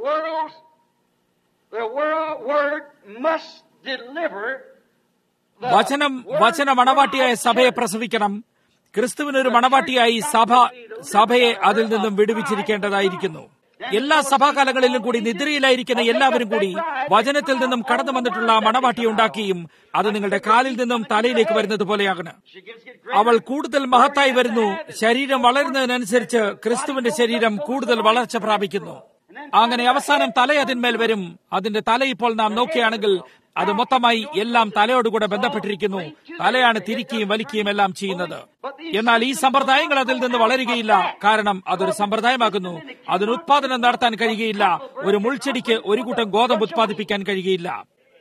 വചനം വചന മണവാട്ടിയായ സഭയെ പ്രസവിക്കണം ക്രിസ്തുവിനൊരു മണവാട്ടിയായി സഭ സഭയെ അതിൽ നിന്നും വിടുവിച്ചിരിക്കേണ്ടതായിരിക്കുന്നു എല്ലാ സഭാകാലങ്ങളിലും കൂടി നിദ്രയിലായിരിക്കുന്ന എല്ലാവരും കൂടി വചനത്തിൽ നിന്നും കടന്നു വന്നിട്ടുള്ള മണവാട്ടിയെ ഉണ്ടാക്കുകയും അത് നിങ്ങളുടെ കാലിൽ നിന്നും തലയിലേക്ക് വരുന്നത് പോലെയാകണം അവൾ കൂടുതൽ മഹത്തായി വരുന്നു ശരീരം വളരുന്നതിനനുസരിച്ച് ക്രിസ്തുവിന്റെ ശരീരം കൂടുതൽ വളർച്ച പ്രാപിക്കുന്നു അങ്ങനെ അവസാനം തല അതിന്മേൽ വരും അതിന്റെ തല ഇപ്പോൾ നാം നോക്കുകയാണെങ്കിൽ അത് മൊത്തമായി എല്ലാം തലയോടുകൂടെ ബന്ധപ്പെട്ടിരിക്കുന്നു തലയാണ് തിരിക്കുകയും വലിക്കുകയും എല്ലാം ചെയ്യുന്നത് എന്നാൽ ഈ സമ്പ്രദായങ്ങൾ അതിൽ നിന്ന് വളരുകയില്ല കാരണം അതൊരു സമ്പ്രദായമാകുന്നു അതിന് ഉത്പാദനം നടത്താൻ കഴിയുകയില്ല ഒരു മുൾച്ചെടിക്ക് ഒരു കൂട്ടം ഗോതമ്പ് ഉത്പാദിപ്പിക്കാൻ കഴിയുകയില്ല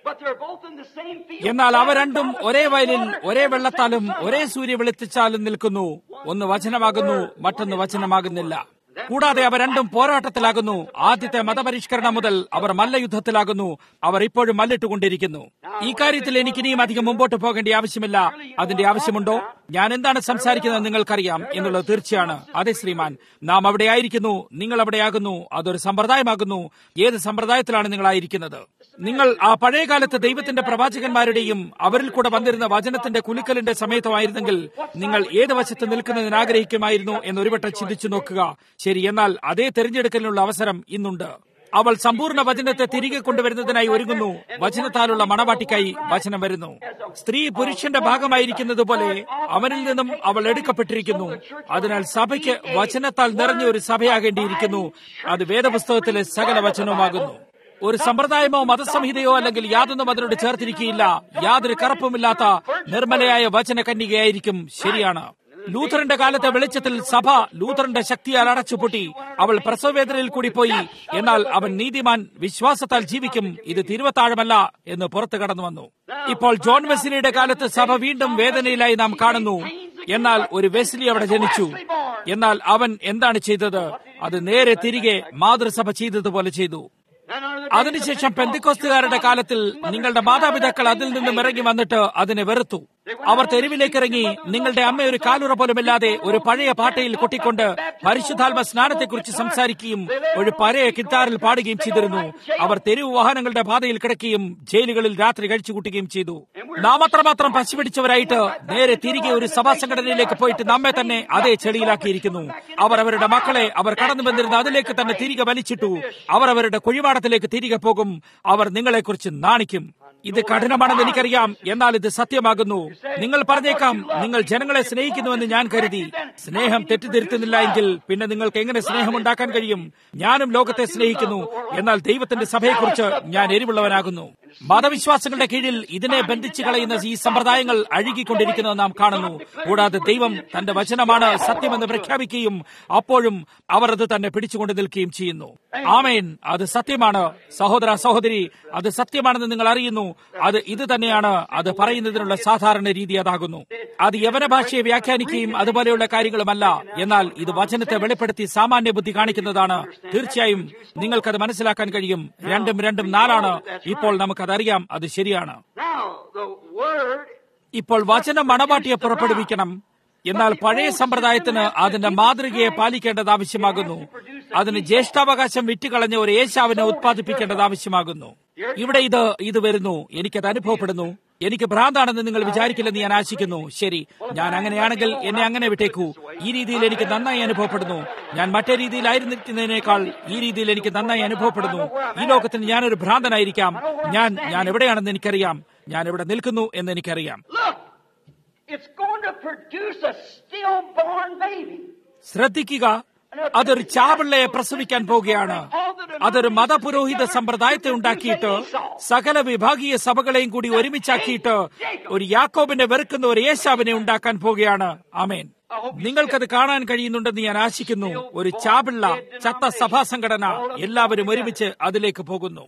എന്നാൽ അവ രണ്ടും ഒരേ വയലിൽ ഒരേ വെള്ളത്താലും ഒരേ സൂര്യ വെളുത്തിച്ചാലും നിൽക്കുന്നു ഒന്ന് വചനമാകുന്നു മറ്റൊന്ന് വചനമാകുന്നില്ല കൂടാതെ അവ രണ്ടും പോരാട്ടത്തിലാകുന്നു ആദ്യത്തെ മതപരിഷ്കരണം മുതൽ അവർ മല്ലയുദ്ധത്തിലാകുന്നു അവർ ഇപ്പോഴും മല്ലിട്ടുകൊണ്ടിരിക്കുന്നു ഈ കാര്യത്തിൽ എനിക്കിനിയും അധികം മുമ്പോട്ട് പോകേണ്ട ആവശ്യമില്ല അതിന്റെ ആവശ്യമുണ്ടോ ഞാൻ എന്താണ് സംസാരിക്കുന്നത് നിങ്ങൾക്കറിയാം എന്നുള്ളത് തീർച്ചയാണ് അതെ ശ്രീമാൻ നാം അവിടെ ആയിരിക്കുന്നു നിങ്ങൾ അവിടെയാകുന്നു അതൊരു സമ്പ്രദായമാകുന്നു ഏത് സമ്പ്രദായത്തിലാണ് നിങ്ങളായിരിക്കുന്നത് നിങ്ങൾ ആ പഴയകാലത്ത് ദൈവത്തിന്റെ പ്രവാചകന്മാരുടെയും അവരിൽ കൂടെ വന്നിരുന്ന വചനത്തിന്റെ കുലുക്കലിന്റെ സമയത്തുമായിരുന്നെങ്കിൽ നിങ്ങൾ ഏത് വശത്ത് നിൽക്കുന്നതിന് ആഗ്രഹിക്കുമായിരുന്നു എന്നൊരു വട്ടം ചിന്തിച്ചു നോക്കുക ശരി എന്നാൽ അതേ തെരഞ്ഞെടുക്കലിനുള്ള അവസരം ഇന്നുണ്ട് അവൾ സമ്പൂർണ്ണ വചനത്തെ തിരികെ കൊണ്ടുവരുന്നതിനായി ഒരുങ്ങുന്നു വചനത്താലുള്ള മണവാട്ടിക്കായി വചനം വരുന്നു സ്ത്രീ പുരുഷന്റെ ഭാഗമായിരിക്കുന്നത് പോലെ അവനിൽ നിന്നും അവൾ എടുക്കപ്പെട്ടിരിക്കുന്നു അതിനാൽ സഭയ്ക്ക് വചനത്താൽ നിറഞ്ഞ ഒരു സഭയാകേണ്ടിയിരിക്കുന്നു അത് വേദപുസ്തകത്തിലെ സകല വചനവുമാകുന്നു ഒരു സമ്പ്രദായമോ മതസംഹിതയോ അല്ലെങ്കിൽ യാതൊന്നും അതിനോട് ചേർത്തിരിക്കുകയില്ല യാതൊരു കറുപ്പുമില്ലാത്ത നിർമ്മലയായ വചന കന്യകയായിരിക്കും ശരിയാണ് ലൂഥറിന്റെ കാലത്തെ വെളിച്ചത്തിൽ സഭ ലൂഥറിന്റെ ശക്തിയാൽ അടച്ചുപൂട്ടി അവൾ പ്രസവവേദനയിൽ കൂടി പോയി എന്നാൽ അവൻ നീതിമാൻ വിശ്വാസത്താൽ ജീവിക്കും ഇത് തിരുവത്താഴമല്ല എന്ന് പുറത്തു കടന്നു വന്നു ഇപ്പോൾ ജോൺ വെസ്ലിയുടെ കാലത്ത് സഭ വീണ്ടും വേദനയിലായി നാം കാണുന്നു എന്നാൽ ഒരു വെസ്ലി അവിടെ ജനിച്ചു എന്നാൽ അവൻ എന്താണ് ചെയ്തത് അത് നേരെ തിരികെ മാതൃസഭ ചെയ്തതുപോലെ ചെയ്തു അതിനുശേഷം പെന്തിക്കോസ്തുകാരുടെ കാലത്തിൽ നിങ്ങളുടെ മാതാപിതാക്കൾ അതിൽ നിന്നും ഇറങ്ങി വന്നിട്ട് അതിനെ വെറുത്തു അവർ തെരുവിലേക്ക് ഇറങ്ങി നിങ്ങളുടെ അമ്മ ഒരു കാലുറ പോലുമില്ലാതെ ഒരു പഴയ പാട്ടയിൽ കൊട്ടിക്കൊണ്ട് പരിശുദ്ധാത്മ സ്നാനത്തെക്കുറിച്ച് സംസാരിക്കുകയും ഒരു പഴയ കിത്താറിൽ പാടുകയും ചെയ്തിരുന്നു അവർ തെരുവ് വാഹനങ്ങളുടെ പാതയിൽ കിടക്കുകയും ജയിലുകളിൽ രാത്രി കഴിച്ചു കൂട്ടുകയും ചെയ്തു നാം അത്രമാത്രം പശുപിടിച്ചവരായിട്ട് നേരെ തിരികെ ഒരു സഭാ സംഘടനയിലേക്ക് പോയിട്ട് നമ്മെ തന്നെ അതേ ചെടിയിലാക്കിയിരിക്കുന്നു അവർ അവരുടെ മക്കളെ അവർ കടന്നു വന്നിരുന്ന അതിലേക്ക് തന്നെ തിരികെ വലിച്ചിട്ടു അവർ അവരുടെ കുഴിമാടത്തിലേക്ക് തിരികെ പോകും അവർ നിങ്ങളെക്കുറിച്ച് നാണിക്കും ഇത് കഠിനമാണെന്ന് എനിക്കറിയാം എന്നാൽ ഇത് സത്യമാകുന്നു നിങ്ങൾ പറഞ്ഞേക്കാം നിങ്ങൾ ജനങ്ങളെ സ്നേഹിക്കുന്നുവെന്ന് ഞാൻ കരുതി സ്നേഹം തെറ്റിദ്ധരുത്തുന്നില്ല എങ്കിൽ പിന്നെ നിങ്ങൾക്ക് എങ്ങനെ സ്നേഹം ഉണ്ടാക്കാൻ കഴിയും ഞാനും ലോകത്തെ സ്നേഹിക്കുന്നു എന്നാൽ ദൈവത്തിന്റെ സഭയെക്കുറിച്ച് ഞാൻ എരിവുള്ളവനാകുന്നു മതവിശ്വാസങ്ങളുടെ കീഴിൽ ഇതിനെ ബന്ധിച്ചു കളയുന്ന ഈ സമ്പ്രദായങ്ങൾ അഴുകിക്കൊണ്ടിരിക്കുന്നത് നാം കാണുന്നു കൂടാതെ ദൈവം തന്റെ വചനമാണ് സത്യമെന്ന് പ്രഖ്യാപിക്കുകയും അപ്പോഴും അവർ അത് തന്നെ പിടിച്ചുകൊണ്ട് നിൽക്കുകയും ചെയ്യുന്നു ആമേൻ അത് സത്യമാണ് സഹോദര സഹോദരി അത് സത്യമാണെന്ന് നിങ്ങൾ അറിയുന്നു അത് ഇത് തന്നെയാണ് അത് പറയുന്നതിനുള്ള സാധാരണ രീതി അതാകുന്നു അത് യവന ഭാഷയെ വ്യാഖ്യാനിക്കുകയും അതുപോലെയുള്ള കാര്യങ്ങളുമല്ല എന്നാൽ ഇത് വചനത്തെ വെളിപ്പെടുത്തി സാമാന്യ ബുദ്ധി കാണിക്കുന്നതാണ് തീർച്ചയായും നിങ്ങൾക്കത് മനസ്സിലാക്കാൻ കഴിയും രണ്ടും രണ്ടും നാലാണ് ഇപ്പോൾ നമുക്കതറിയാം അത് ശരിയാണ് Now, the Word ഇപ്പോൾ വചനം മണവാട്ടിയെ പുറപ്പെടുവിക്കണം എന്നാൽ പഴയ സമ്പ്രദായത്തിന് അതിന്റെ മാതൃകയെ പാലിക്കേണ്ടത് ആവശ്യമാകുന്നു അതിന് ജ്യേഷ്ഠാവകാശം വിറ്റുകളഞ്ഞ ഒരു യേശാവിനെ ഉത്പാദിപ്പിക്കേണ്ടത് ആവശ്യമാകുന്നു ഇവിടെ ഇത് ഇത് വരുന്നു എനിക്കത് അനുഭവപ്പെടുന്നു എനിക്ക് ഭ്രാന്താണെന്ന് നിങ്ങൾ വിചാരിക്കില്ലെന്ന് ഞാൻ ആശിക്കുന്നു ശരി ഞാൻ അങ്ങനെയാണെങ്കിൽ എന്നെ അങ്ങനെ വിട്ടേക്കൂ ഈ രീതിയിൽ എനിക്ക് നന്നായി അനുഭവപ്പെടുന്നു ഞാൻ മറ്റേ രീതിയിലായിരുന്നിരിക്കുന്നതിനേക്കാൾ ഈ രീതിയിൽ എനിക്ക് നന്നായി അനുഭവപ്പെടുന്നു ഈ ലോകത്തിന് ഞാനൊരു ഭ്രാന്തനായിരിക്കാം ഞാൻ ഞാൻ എവിടെയാണെന്ന് എനിക്കറിയാം ഞാൻ ഇവിടെ നിൽക്കുന്നു എന്ന് എനിക്കറിയാം Look, it's going to produce a stillborn baby. ശ്രദ്ധിക്കുക അതൊരു ചാപിള്ളയെ പ്രസവിക്കാൻ പോവുകയാണ് അതൊരു മതപുരോഹിത സമ്പ്രദായത്തെ ഉണ്ടാക്കിയിട്ട് സകല വിഭാഗീയ സഭകളെയും കൂടി ഒരുമിച്ചാക്കിയിട്ട് ഒരു യാക്കോബിനെ വെറുക്കുന്ന ഒരു യേശാവിനെ ഉണ്ടാക്കാൻ പോവുകയാണ് ആമേൻ നിങ്ങൾക്കത് കാണാൻ കഴിയുന്നുണ്ടെന്ന് ഞാൻ ആശിക്കുന്നു ഒരു ചാപിള്ള ചത്ത സഭാ സംഘടന എല്ലാവരും ഒരുമിച്ച് അതിലേക്ക് പോകുന്നു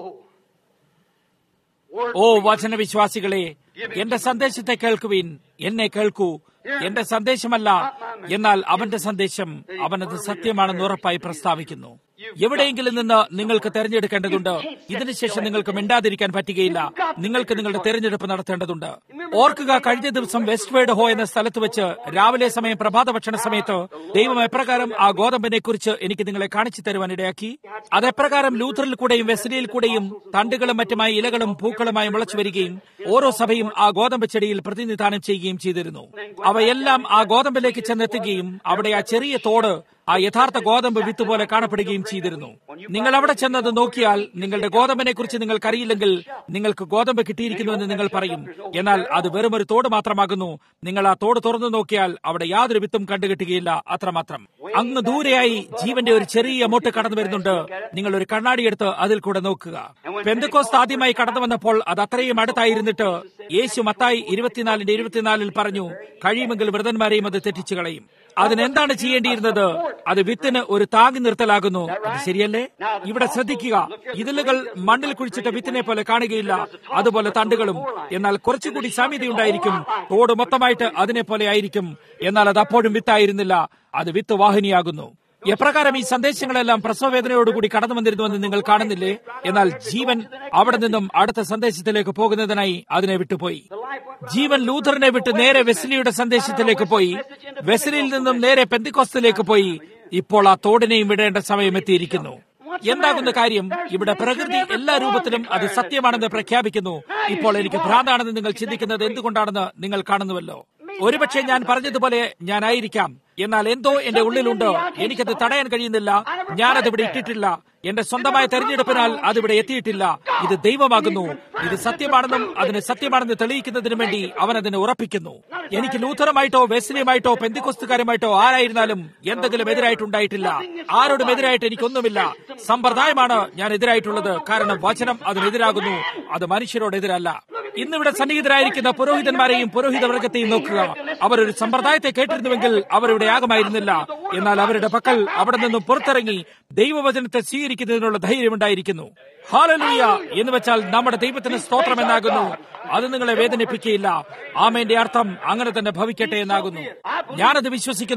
Oh, ഓ വചനവിശ്വാസികളെ എന്റെ സന്ദേശത്തെ കേൾക്കുവിൻ എന്നെ കേൾക്കൂ എന്റെ സന്ദേശമല്ല എന്നാൽ അവന്റെ സന്ദേശം അവനത് സത്യമാണെന്ന് ഉറപ്പായി പ്രസ്താവിക്കുന്നു എവിടെയെങ്കിലും നിന്ന് നിങ്ങൾക്ക് തെരഞ്ഞെടുക്കേണ്ടതുണ്ട് ഇതിനുശേഷം നിങ്ങൾക്ക് മിണ്ടാതിരിക്കാൻ പറ്റുകയില്ല നിങ്ങൾക്ക് നിങ്ങളുടെ തെരഞ്ഞെടുപ്പ് നടത്തേണ്ടതുണ്ട് ഓർക്കുക കഴിഞ്ഞ ദിവസം വെസ്റ്റ് വേഡ് ഹോ എന്ന സ്ഥലത്ത് വെച്ച് രാവിലെ സമയം പ്രഭാത ഭക്ഷണ സമയത്ത് ദൈവം എപ്രകാരം ആ ഗോതമ്പിനെ കുറിച്ച് എനിക്ക് നിങ്ങളെ കാണിച്ചു തരുവാൻ ഇടയാക്കി അതെപ്രകാരം ലൂഥറിൽ കൂടെയും വെസ്ലിയിൽ കൂടെയും തണ്ടുകളും മറ്റുമായി ഇലകളും പൂക്കളുമായി മുളച്ചു വരികയും ഓരോ സഭയും ആ ഗോതമ്പ് ചെടിയിൽ പ്രതിനിധാനം ചെയ്യുകയും ചെയ്തിരുന്നു അവയെല്ലാം ആ ഗോതമ്പിലേക്ക് ചെന്നെത്തുകയും അവിടെ ആ ചെറിയ തോട് ആ യഥാർത്ഥ ഗോതമ്പ് വിത്ത് പോലെ കാണപ്പെടുകയും ചെയ്തിരുന്നു നിങ്ങൾ അവിടെ ചെന്നത് നോക്കിയാൽ നിങ്ങളുടെ ഗോതമ്പിനെ കുറിച്ച് നിങ്ങൾക്കറിയില്ലെങ്കിൽ നിങ്ങൾക്ക് ഗോതമ്പ് കിട്ടിയിരിക്കുന്നുവെന്ന് നിങ്ങൾ പറയും എന്നാൽ അത് വെറും ഒരു തോട് മാത്രമാകുന്നു നിങ്ങൾ ആ തോട് തുറന്നു നോക്കിയാൽ അവിടെ യാതൊരു വിത്തും കണ്ടുകിട്ടുകയില്ല അത്രമാത്രം അങ്ങ് ദൂരെയായി ജീവന്റെ ഒരു ചെറിയ മൊട്ട് കടന്നു വരുന്നുണ്ട് നിങ്ങൾ ഒരു കണ്ണാടി എടുത്ത് അതിൽ കൂടെ നോക്കുക പെന്തക്കോസ്ത് ആദ്യമായി കടന്നു വന്നപ്പോൾ അത് അത്രയും അടുത്തായിരുന്നിട്ട് യേശു മത്തായി ഇരുപത്തിനാലിന്റെ ഇരുപത്തിനാലിൽ പറഞ്ഞു കഴിയുമെങ്കിൽ വ്രതന്മാരെയും അത് തെറ്റിച്ചു കളയും അതിനെന്താണ് ചെയ്യേണ്ടിയിരുന്നത് അത് വിത്തിന് ഒരു താങ്ങി നിർത്തലാകുന്നു അത് ശരിയല്ലേ ഇവിടെ ശ്രദ്ധിക്കുക ഇതിലുകൾ മണ്ണിൽ കുഴിച്ചിട്ട വിത്തിനെ പോലെ കാണുകയില്ല അതുപോലെ തണ്ടുകളും എന്നാൽ കുറച്ചുകൂടി സാമ്യതയുണ്ടായിരിക്കും തോട് മൊത്തമായിട്ട് അതിനെ പോലെ ആയിരിക്കും എന്നാൽ അത് അപ്പോഴും വിത്തായിരുന്നില്ല അത് വിത്ത് വാഹിനിയാകുന്നു എപ്രകാരം ഈ സന്ദേശങ്ങളെല്ലാം പ്രസവവേദനയോടുകൂടി കടന്നു വന്നിരുന്നുവെന്ന് നിങ്ങൾ കാണുന്നില്ലേ എന്നാൽ ജീവൻ അവിടെ നിന്നും അടുത്ത സന്ദേശത്തിലേക്ക് പോകുന്നതിനായി അതിനെ വിട്ടുപോയി ജീവൻ ലൂഥറിനെ വിട്ട് നേരെ വെസ്ലിയുടെ സന്ദേശത്തിലേക്ക് പോയി വെസ്ലിയിൽ നിന്നും നേരെ പെന്തിക്കോസ്തിലേക്ക് പോയി ഇപ്പോൾ ആ തോടിനെയും വിടേണ്ട സമയം എത്തിയിരിക്കുന്നു എന്താകുന്ന കാര്യം ഇവിടെ പ്രകൃതി എല്ലാ രൂപത്തിലും അത് സത്യമാണെന്ന് പ്രഖ്യാപിക്കുന്നു ഇപ്പോൾ എനിക്ക് ഭ്രാന്താണെന്ന് നിങ്ങൾ ചിന്തിക്കുന്നത് എന്തുകൊണ്ടാണെന്ന് നിങ്ങൾ കാണുന്നുവല്ലോ ഒരുപക്ഷെ ഞാൻ പറഞ്ഞതുപോലെ ഞാനായിരിക്കാം എന്നാൽ എന്തോ എന്റെ ഉള്ളിലുണ്ട് എനിക്കത് തടയാൻ കഴിയുന്നില്ല ഞാനത് ഇവിടെ ഇട്ടിട്ടില്ല എന്റെ സ്വന്തമായ തെരഞ്ഞെടുപ്പിനാൽ അതിവിടെ എത്തിയിട്ടില്ല ഇത് ദൈവമാകുന്നു ഇത് സത്യമാണെന്നും അതിന് സത്യമാണെന്ന് തെളിയിക്കുന്നതിന് വേണ്ടി അവൻ അതിനെ ഉറപ്പിക്കുന്നു എനിക്ക് ലൂഥറുമായിട്ടോ വെസ്ലിയുമായിട്ടോ പെന്തിക്കൊസ്തുകാരുമായിട്ടോ ആരായിരുന്നാലും എന്തെങ്കിലും എതിരായിട്ടുണ്ടായിട്ടില്ല ആരോടും എതിരായിട്ട് എനിക്കൊന്നുമില്ല സമ്പ്രദായമാണ് ഞാൻ എതിരായിട്ടുള്ളത് കാരണം വചനം അതിനെതിരാകുന്നു അത് മനുഷ്യരോടെതിരല്ല ഇന്നിവിടെ സന്നിഹിതരായിരിക്കുന്ന പുരോഹിതന്മാരെയും പുരോഹിത വർഗത്തെയും നോക്കുക അവർ ഒരു സമ്പ്രദായത്തെ കേട്ടിരുന്നുവെങ്കിൽ അവരിവിടെ ആകുമായിരുന്നില്ല എന്നാൽ അവരുടെ പക്കൽ അവിടെ നിന്നും പുറത്തിറങ്ങി ദൈവവചനത്തെ സ്വീകരിക്കുന്നതിനുള്ള ധൈര്യമുണ്ടായിരിക്കുന്നു ഹാലലൂയ എന്ന് വെച്ചാൽ നമ്മുടെ ദൈവത്തിന് സ്തോത്രം എന്നാകുന്നു അത് നിങ്ങളെ വേദനിപ്പിക്കുകയില്ല ആമേന്റെ അർത്ഥം അങ്ങനെ തന്നെ ഭവിക്കട്ടെ എന്നാകുന്നു ഞാനത് വിശ്വസിക്കുന്നു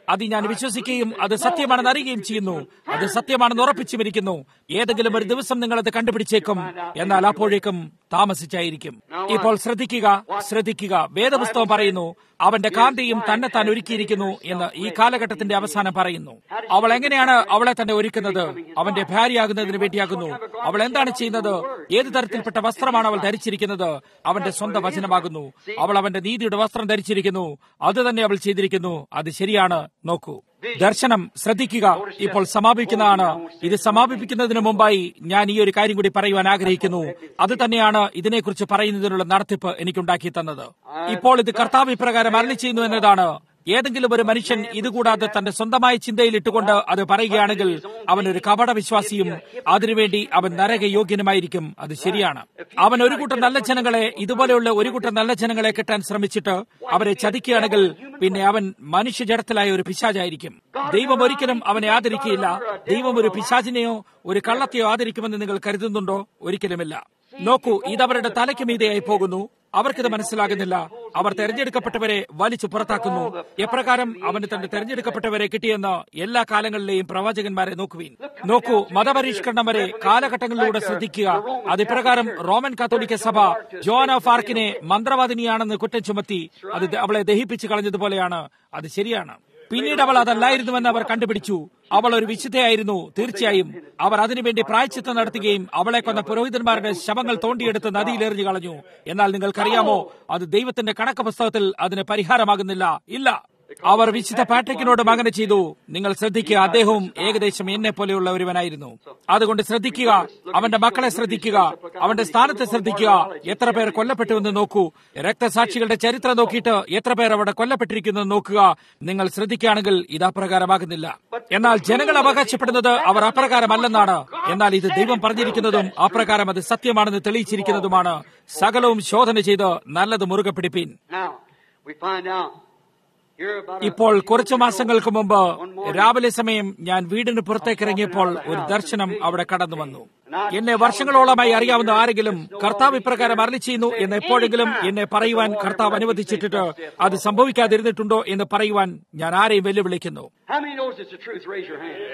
അത് ഞാൻ വിശ്വസിക്കുകയും അത് സത്യമാണെന്ന് അറിയുകയും ചെയ്യുന്നു അത് സത്യമാണെന്ന് ഉറപ്പിച്ചുമിരിക്കുന്നു ഏതെങ്കിലും ഒരു ദിവസം നിങ്ങൾ അത് കണ്ടുപിടിച്ചേക്കും എന്നാൽ അപ്പോഴേക്കും താമസിച്ചായിരിക്കും ഇപ്പോൾ ശ്രദ്ധിക്കുക ശ്രദ്ധിക്കുക വേദപുസ്തകം പറയുന്നു അവന്റെ കാന്തിയും തന്നെ താൻ ഒരുക്കിയിരിക്കുന്നു എന്ന് ഈ കാലഘട്ടത്തിന്റെ അവസാനം പറയുന്നു അവൾ എങ്ങനെയാണ് അവളെ തന്നെ ഒരുക്കുന്നത് അവന്റെ ഭാര്യയാകുന്നതിന് വേണ്ടിയാകുന്നു അവൾ എന്താണ് ചെയ്യുന്നത് ഏത് തരത്തിൽപ്പെട്ട വസ്ത്രമാണ് അവൾ ധരിച്ചിരിക്കുന്നത് അവന്റെ സ്വന്തം വചനമാകുന്നു അവൾ അവന്റെ നീതിയുടെ വസ്ത്രം ധരിച്ചിരിക്കുന്നു അത് തന്നെ അവൾ ചെയ്തിരിക്കുന്നു അത് ശരിയാണ് നോക്കൂ ദർശനം ശ്രദ്ധിക്കുക ഇപ്പോൾ സമാപിക്കുന്നതാണ് ഇത് സമാപിപ്പിക്കുന്നതിന് മുമ്പായി ഞാൻ ഈ ഒരു കാര്യം കൂടി പറയുവാൻ ആഗ്രഹിക്കുന്നു അത് തന്നെയാണ് ഇതിനെക്കുറിച്ച് പറയുന്നതിനുള്ള നടത്തിപ്പ് എനിക്കുണ്ടാക്കി തന്നത് ഇപ്പോൾ ഇത് കർത്താവ് ഇപ്രകാരം അരളി ചെയ്യുന്നു എന്നതാണ് ഏതെങ്കിലും ഒരു മനുഷ്യൻ ഇതുകൂടാതെ തന്റെ സ്വന്തമായ ചിന്തയിൽ ഇട്ടുകൊണ്ട് അത് പറയുകയാണെങ്കിൽ അവൻ ഒരു കപട വിശ്വാസിയും അതിനുവേണ്ടി അവൻ നരകയോഗ്യനുമായിരിക്കും അത് ശരിയാണ് അവൻ ഒരു കൂട്ടം നല്ല ജനങ്ങളെ ഇതുപോലെയുള്ള ഒരു കൂട്ടം നല്ല ജനങ്ങളെ കിട്ടാൻ ശ്രമിച്ചിട്ട് അവരെ ചതിക്കുകയാണെങ്കിൽ പിന്നെ അവൻ മനുഷ്യജടത്തിലായ ഒരു പിശാചായിരിക്കും ദൈവം ഒരിക്കലും അവനെ ആദരിക്കുകയില്ല ദൈവം ഒരു പിശാചിനെയോ ഒരു കള്ളത്തെയോ ആദരിക്കുമെന്ന് നിങ്ങൾ കരുതുന്നുണ്ടോ ഒരിക്കലുമില്ല നോക്കൂ ഇതവരുടെ തലയ്ക്ക് മീതെയായി പോകുന്നു അവർക്കിത് മനസ്സിലാകുന്നില്ല അവർ തെരഞ്ഞെടുക്കപ്പെട്ടവരെ വലിച്ചു പുറത്താക്കുന്നു എപ്രകാരം അവന് തന്റെ തെരഞ്ഞെടുക്കപ്പെട്ടവരെ കിട്ടിയെന്ന് എല്ലാ കാലങ്ങളിലെയും പ്രവാചകന്മാരെ നോക്കുവീൻ നോക്കൂ മതപരിഷ്കരണം വരെ കാലഘട്ടങ്ങളിലൂടെ ശ്രദ്ധിക്കുക അതിപ്രകാരം റോമൻ കാത്തോലിക്ക സഭ ജോന ഫാർക്കിനെ മന്ത്രവാദിനിയാണെന്ന് കുറ്റം ചുമത്തി അത് അവളെ ദഹിപ്പിച്ചു കളഞ്ഞതുപോലെയാണ് അത് ശരിയാണ് പിന്നീട് അവൾ അതല്ലായിരുന്നുവെന്ന് അവർ കണ്ടുപിടിച്ചു അവൾ ഒരു വിശുദ്ധയായിരുന്നു തീർച്ചയായും അവർ അതിനുവേണ്ടി പ്രായച്ചിത്തം നടത്തുകയും അവളെ കൊന്ന പുരോഹിതന്മാരുടെ ശവങ്ങൾ തോണ്ടിയെടുത്ത് നദിയിലെറിഞ്ഞു കളഞ്ഞു എന്നാൽ നിങ്ങൾക്കറിയാമോ അത് ദൈവത്തിന്റെ കണക്ക് പുസ്തകത്തിൽ അതിന് പരിഹാരമാകുന്നില്ല ഇല്ല അവർ വിശുദ്ധ പാട്രിക്കിനോട് അങ്ങനെ ചെയ്തു നിങ്ങൾ ശ്രദ്ധിക്കുക അദ്ദേഹവും ഏകദേശം എന്നെ പോലെയുള്ള ഒരുവനായിരുന്നു അതുകൊണ്ട് ശ്രദ്ധിക്കുക അവന്റെ മക്കളെ ശ്രദ്ധിക്കുക അവന്റെ സ്ഥാനത്തെ ശ്രദ്ധിക്കുക എത്ര പേർ കൊല്ലപ്പെട്ടുവെന്ന് നോക്കൂ രക്തസാക്ഷികളുടെ ചരിത്രം നോക്കിയിട്ട് എത്ര പേർ അവിടെ കൊല്ലപ്പെട്ടിരിക്കുന്നു നോക്കുക നിങ്ങൾ ശ്രദ്ധിക്കുകയാണെങ്കിൽ ഇത് അപ്രകാരമാകുന്നില്ല എന്നാൽ ജനങ്ങൾ അവകാശപ്പെടുന്നത് അവർ അപ്രകാരമല്ലെന്നാണ് എന്നാൽ ഇത് ദൈവം പറഞ്ഞിരിക്കുന്നതും അപ്രകാരം അത് സത്യമാണെന്ന് തെളിയിച്ചിരിക്കുന്നതുമാണ് സകലവും ശോധന ചെയ്ത് നല്ലത് മുറുകെ പിടിപ്പീൻ Now, we find out here about a- ഇപ്പോൾ കുറച്ചു മാസങ്ങൾക്ക് മുമ്പ് രാവിലെ സമയം ഞാൻ വീടിന് പുറത്തേക്ക് ഇറങ്ങിയപ്പോൾ ഒരു ദർശനം അവിടെ കടന്നു വന്നു എന്നെ വർഷങ്ങളോളമായി അറിയാവുന്ന ആരെങ്കിലും കർത്താവ് ഇപ്രകാരം അരളി ചെയ്യുന്നു എന്ന് എപ്പോഴെങ്കിലും എന്നെ പറയുവാൻ കർത്താവ് അനുവദിച്ചിട്ടിട്ട് അത് സംഭവിക്കാതിരുന്നിട്ടുണ്ടോ എന്ന് പറയുവാൻ ഞാൻ ആരെയും വെല്ലുവിളിക്കുന്നു How many knows it's the truth? Raise your hand.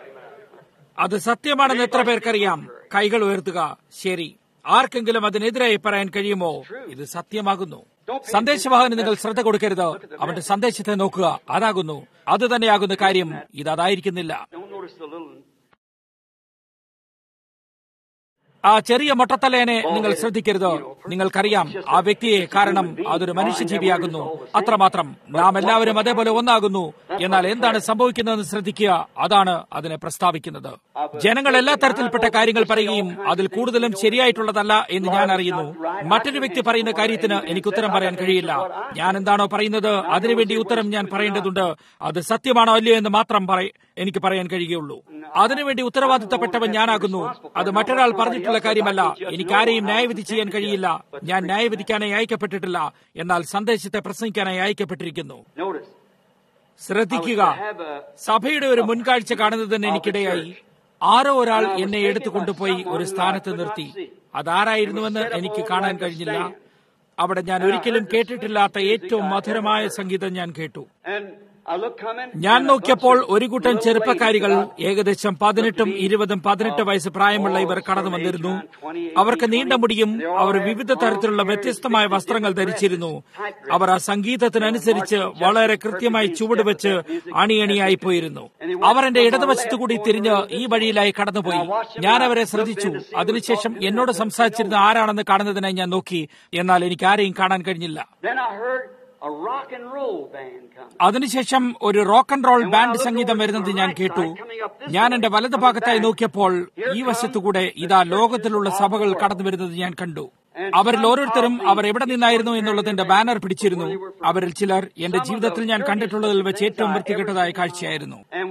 അത് സത്യമാണെന്ന് എത്ര പേർക്കറിയാം കൈകൾ ഉയർത്തുക ശരി ആർക്കെങ്കിലും അതിനെതിരായി പറയാൻ കഴിയുമോ ഇത് സത്യമാകുന്നു സന്ദേശവാഹന് നിങ്ങൾ ശ്രദ്ധ കൊടുക്കരുത് അവന്റെ സന്ദേശത്തെ നോക്കുക അതാകുന്നു അത് തന്നെയാകുന്ന കാര്യം ഇത് അതായിരിക്കുന്നില്ല Don't notice the little. ആ ചെറിയ മൊട്ടത്തലേനെ നിങ്ങൾ ശ്രദ്ധിക്കരുത് നിങ്ങൾക്കറിയാം ആ വ്യക്തിയെ കാരണം അതൊരു മനുഷ്യജീവിയാകുന്നു അത്രമാത്രം നാം എല്ലാവരും അതേപോലെ ഒന്നാകുന്നു എന്നാൽ എന്താണ് സംഭവിക്കുന്നതെന്ന് ശ്രദ്ധിക്കുക അതാണ് അതിനെ പ്രസ്താവിക്കുന്നത് ജനങ്ങൾ എല്ലാ തരത്തിൽപ്പെട്ട കാര്യങ്ങൾ പറയുകയും അതിൽ കൂടുതലും ശരിയായിട്ടുള്ളതല്ല എന്ന് ഞാൻ അറിയുന്നു മറ്റൊരു വ്യക്തി പറയുന്ന കാര്യത്തിന് എനിക്ക് ഉത്തരം പറയാൻ കഴിയില്ല ഞാൻ എന്താണോ പറയുന്നത് അതിനുവേണ്ടി ഉത്തരം ഞാൻ പറയേണ്ടതുണ്ട് അത് സത്യമാണോ അല്ലയോ എന്ന് മാത്രം പറ- എനിക്ക് പറയാൻ കഴിയുകയുള്ളൂ അതിനുവേണ്ടി ഉത്തരവാദിത്തപ്പെട്ടവൻ ഞാനാകുന്നു അത് മറ്റൊരാൾ പറഞ്ഞിട്ടുള്ള കാര്യമല്ല എനിക്ക് ആരെയും ന്യായവിധി ചെയ്യാൻ കഴിയില്ല ഞാൻ ന്യായവിധിക്കാനായി അയക്കപ്പെട്ടിട്ടില്ല എന്നാൽ സന്ദേശത്തെ പ്രസംഗിക്കാനായി അയക്കപ്പെട്ടിരിക്കുന്നു Notice. ശ്രദ്ധിക്കുക Have a. സഭയുടെ ഒരു മുൻകാഴ്ച കാണുന്നതിന് എനിക്കിടയായി ആരോ ഒരാൾ എന്നെ എടുത്തു കൊണ്ടുപോയി ഒരു സ്ഥാനത്ത് നിർത്തി അതാരായിരുന്നുവെന്ന് എനിക്ക് കാണാൻ കഴിഞ്ഞില്ല അവിടെ ഞാൻ ഒരിക്കലും കേട്ടിട്ടില്ലാത്ത ഏറ്റവും മധുരമായ സംഗീതം ഞാൻ കേട്ടു And I look coming. ഞാൻ and a നോക്കിയപ്പോൾ bunch of ഒരു കൂട്ടം little ചെറുപ്പക്കാരികൾ ladies about ഏകദേശം പതിനെട്ടും ഇരുപതും പതിനെട്ട് വയസ്സ് പ്രായമുള്ള ഇവർ കടന്നു വന്നിരുന്നു അവർക്ക് നീണ്ട മുടിയും അവർ വിവിധ തരത്തിലുള്ള വ്യത്യസ്തമായ വസ്ത്രങ്ങൾ ധരിച്ചിരുന്നു അവർ ആ സംഗീതത്തിനനുസരിച്ച് വളരെ കൃത്യമായി ചുവട് വെച്ച് അണിയണിയായി പോയിരുന്നു അവർ എന്റെ ഇടതുവശത്തു കൂടി തിരിഞ്ഞ് ഈ വഴിയിലായി കടന്നുപോയി ഞാൻ അവരെ ശ്രദ്ധിച്ചു അതിനുശേഷം എന്നോട് സംസാരിച്ചിരുന്ന ആരാണെന്ന് കാണുന്നതിനായി ഞാൻ നോക്കി എന്നാൽ എനിക്ക് ആരെയും കാണാൻ കഴിഞ്ഞില്ല Then I heard a rock and roll band coming. അതിനുശേഷം ഒരു റോക്ക് ആൻഡ് റോൾ ബാൻഡ് സംഗീതം വരുന്നത് ഞാൻ കേട്ടു ഞാൻ എന്റെ വലതുഭാഗത്തായി നോക്കിയപ്പോൾ ഈ വശത്തുകൂടെ ഇതാ ലോകത്തിലുള്ള സഭകൾ കടന്നു വരുന്നത് ഞാൻ കണ്ടു അവരിൽ ഓരോരുത്തരും അവർ എവിടെ നിന്നായിരുന്നു എന്നുള്ളതിന്റെ ബാനർ പിടിച്ചിരുന്നു അവരിൽ ചിലർ എന്റെ ജീവിതത്തിൽ ഞാൻ കണ്ടിട്ടുള്ളതിൽ വെച്ച് ഏറ്റവും വൃത്തികെട്ടതായ കാഴ്ചയായിരുന്നു And when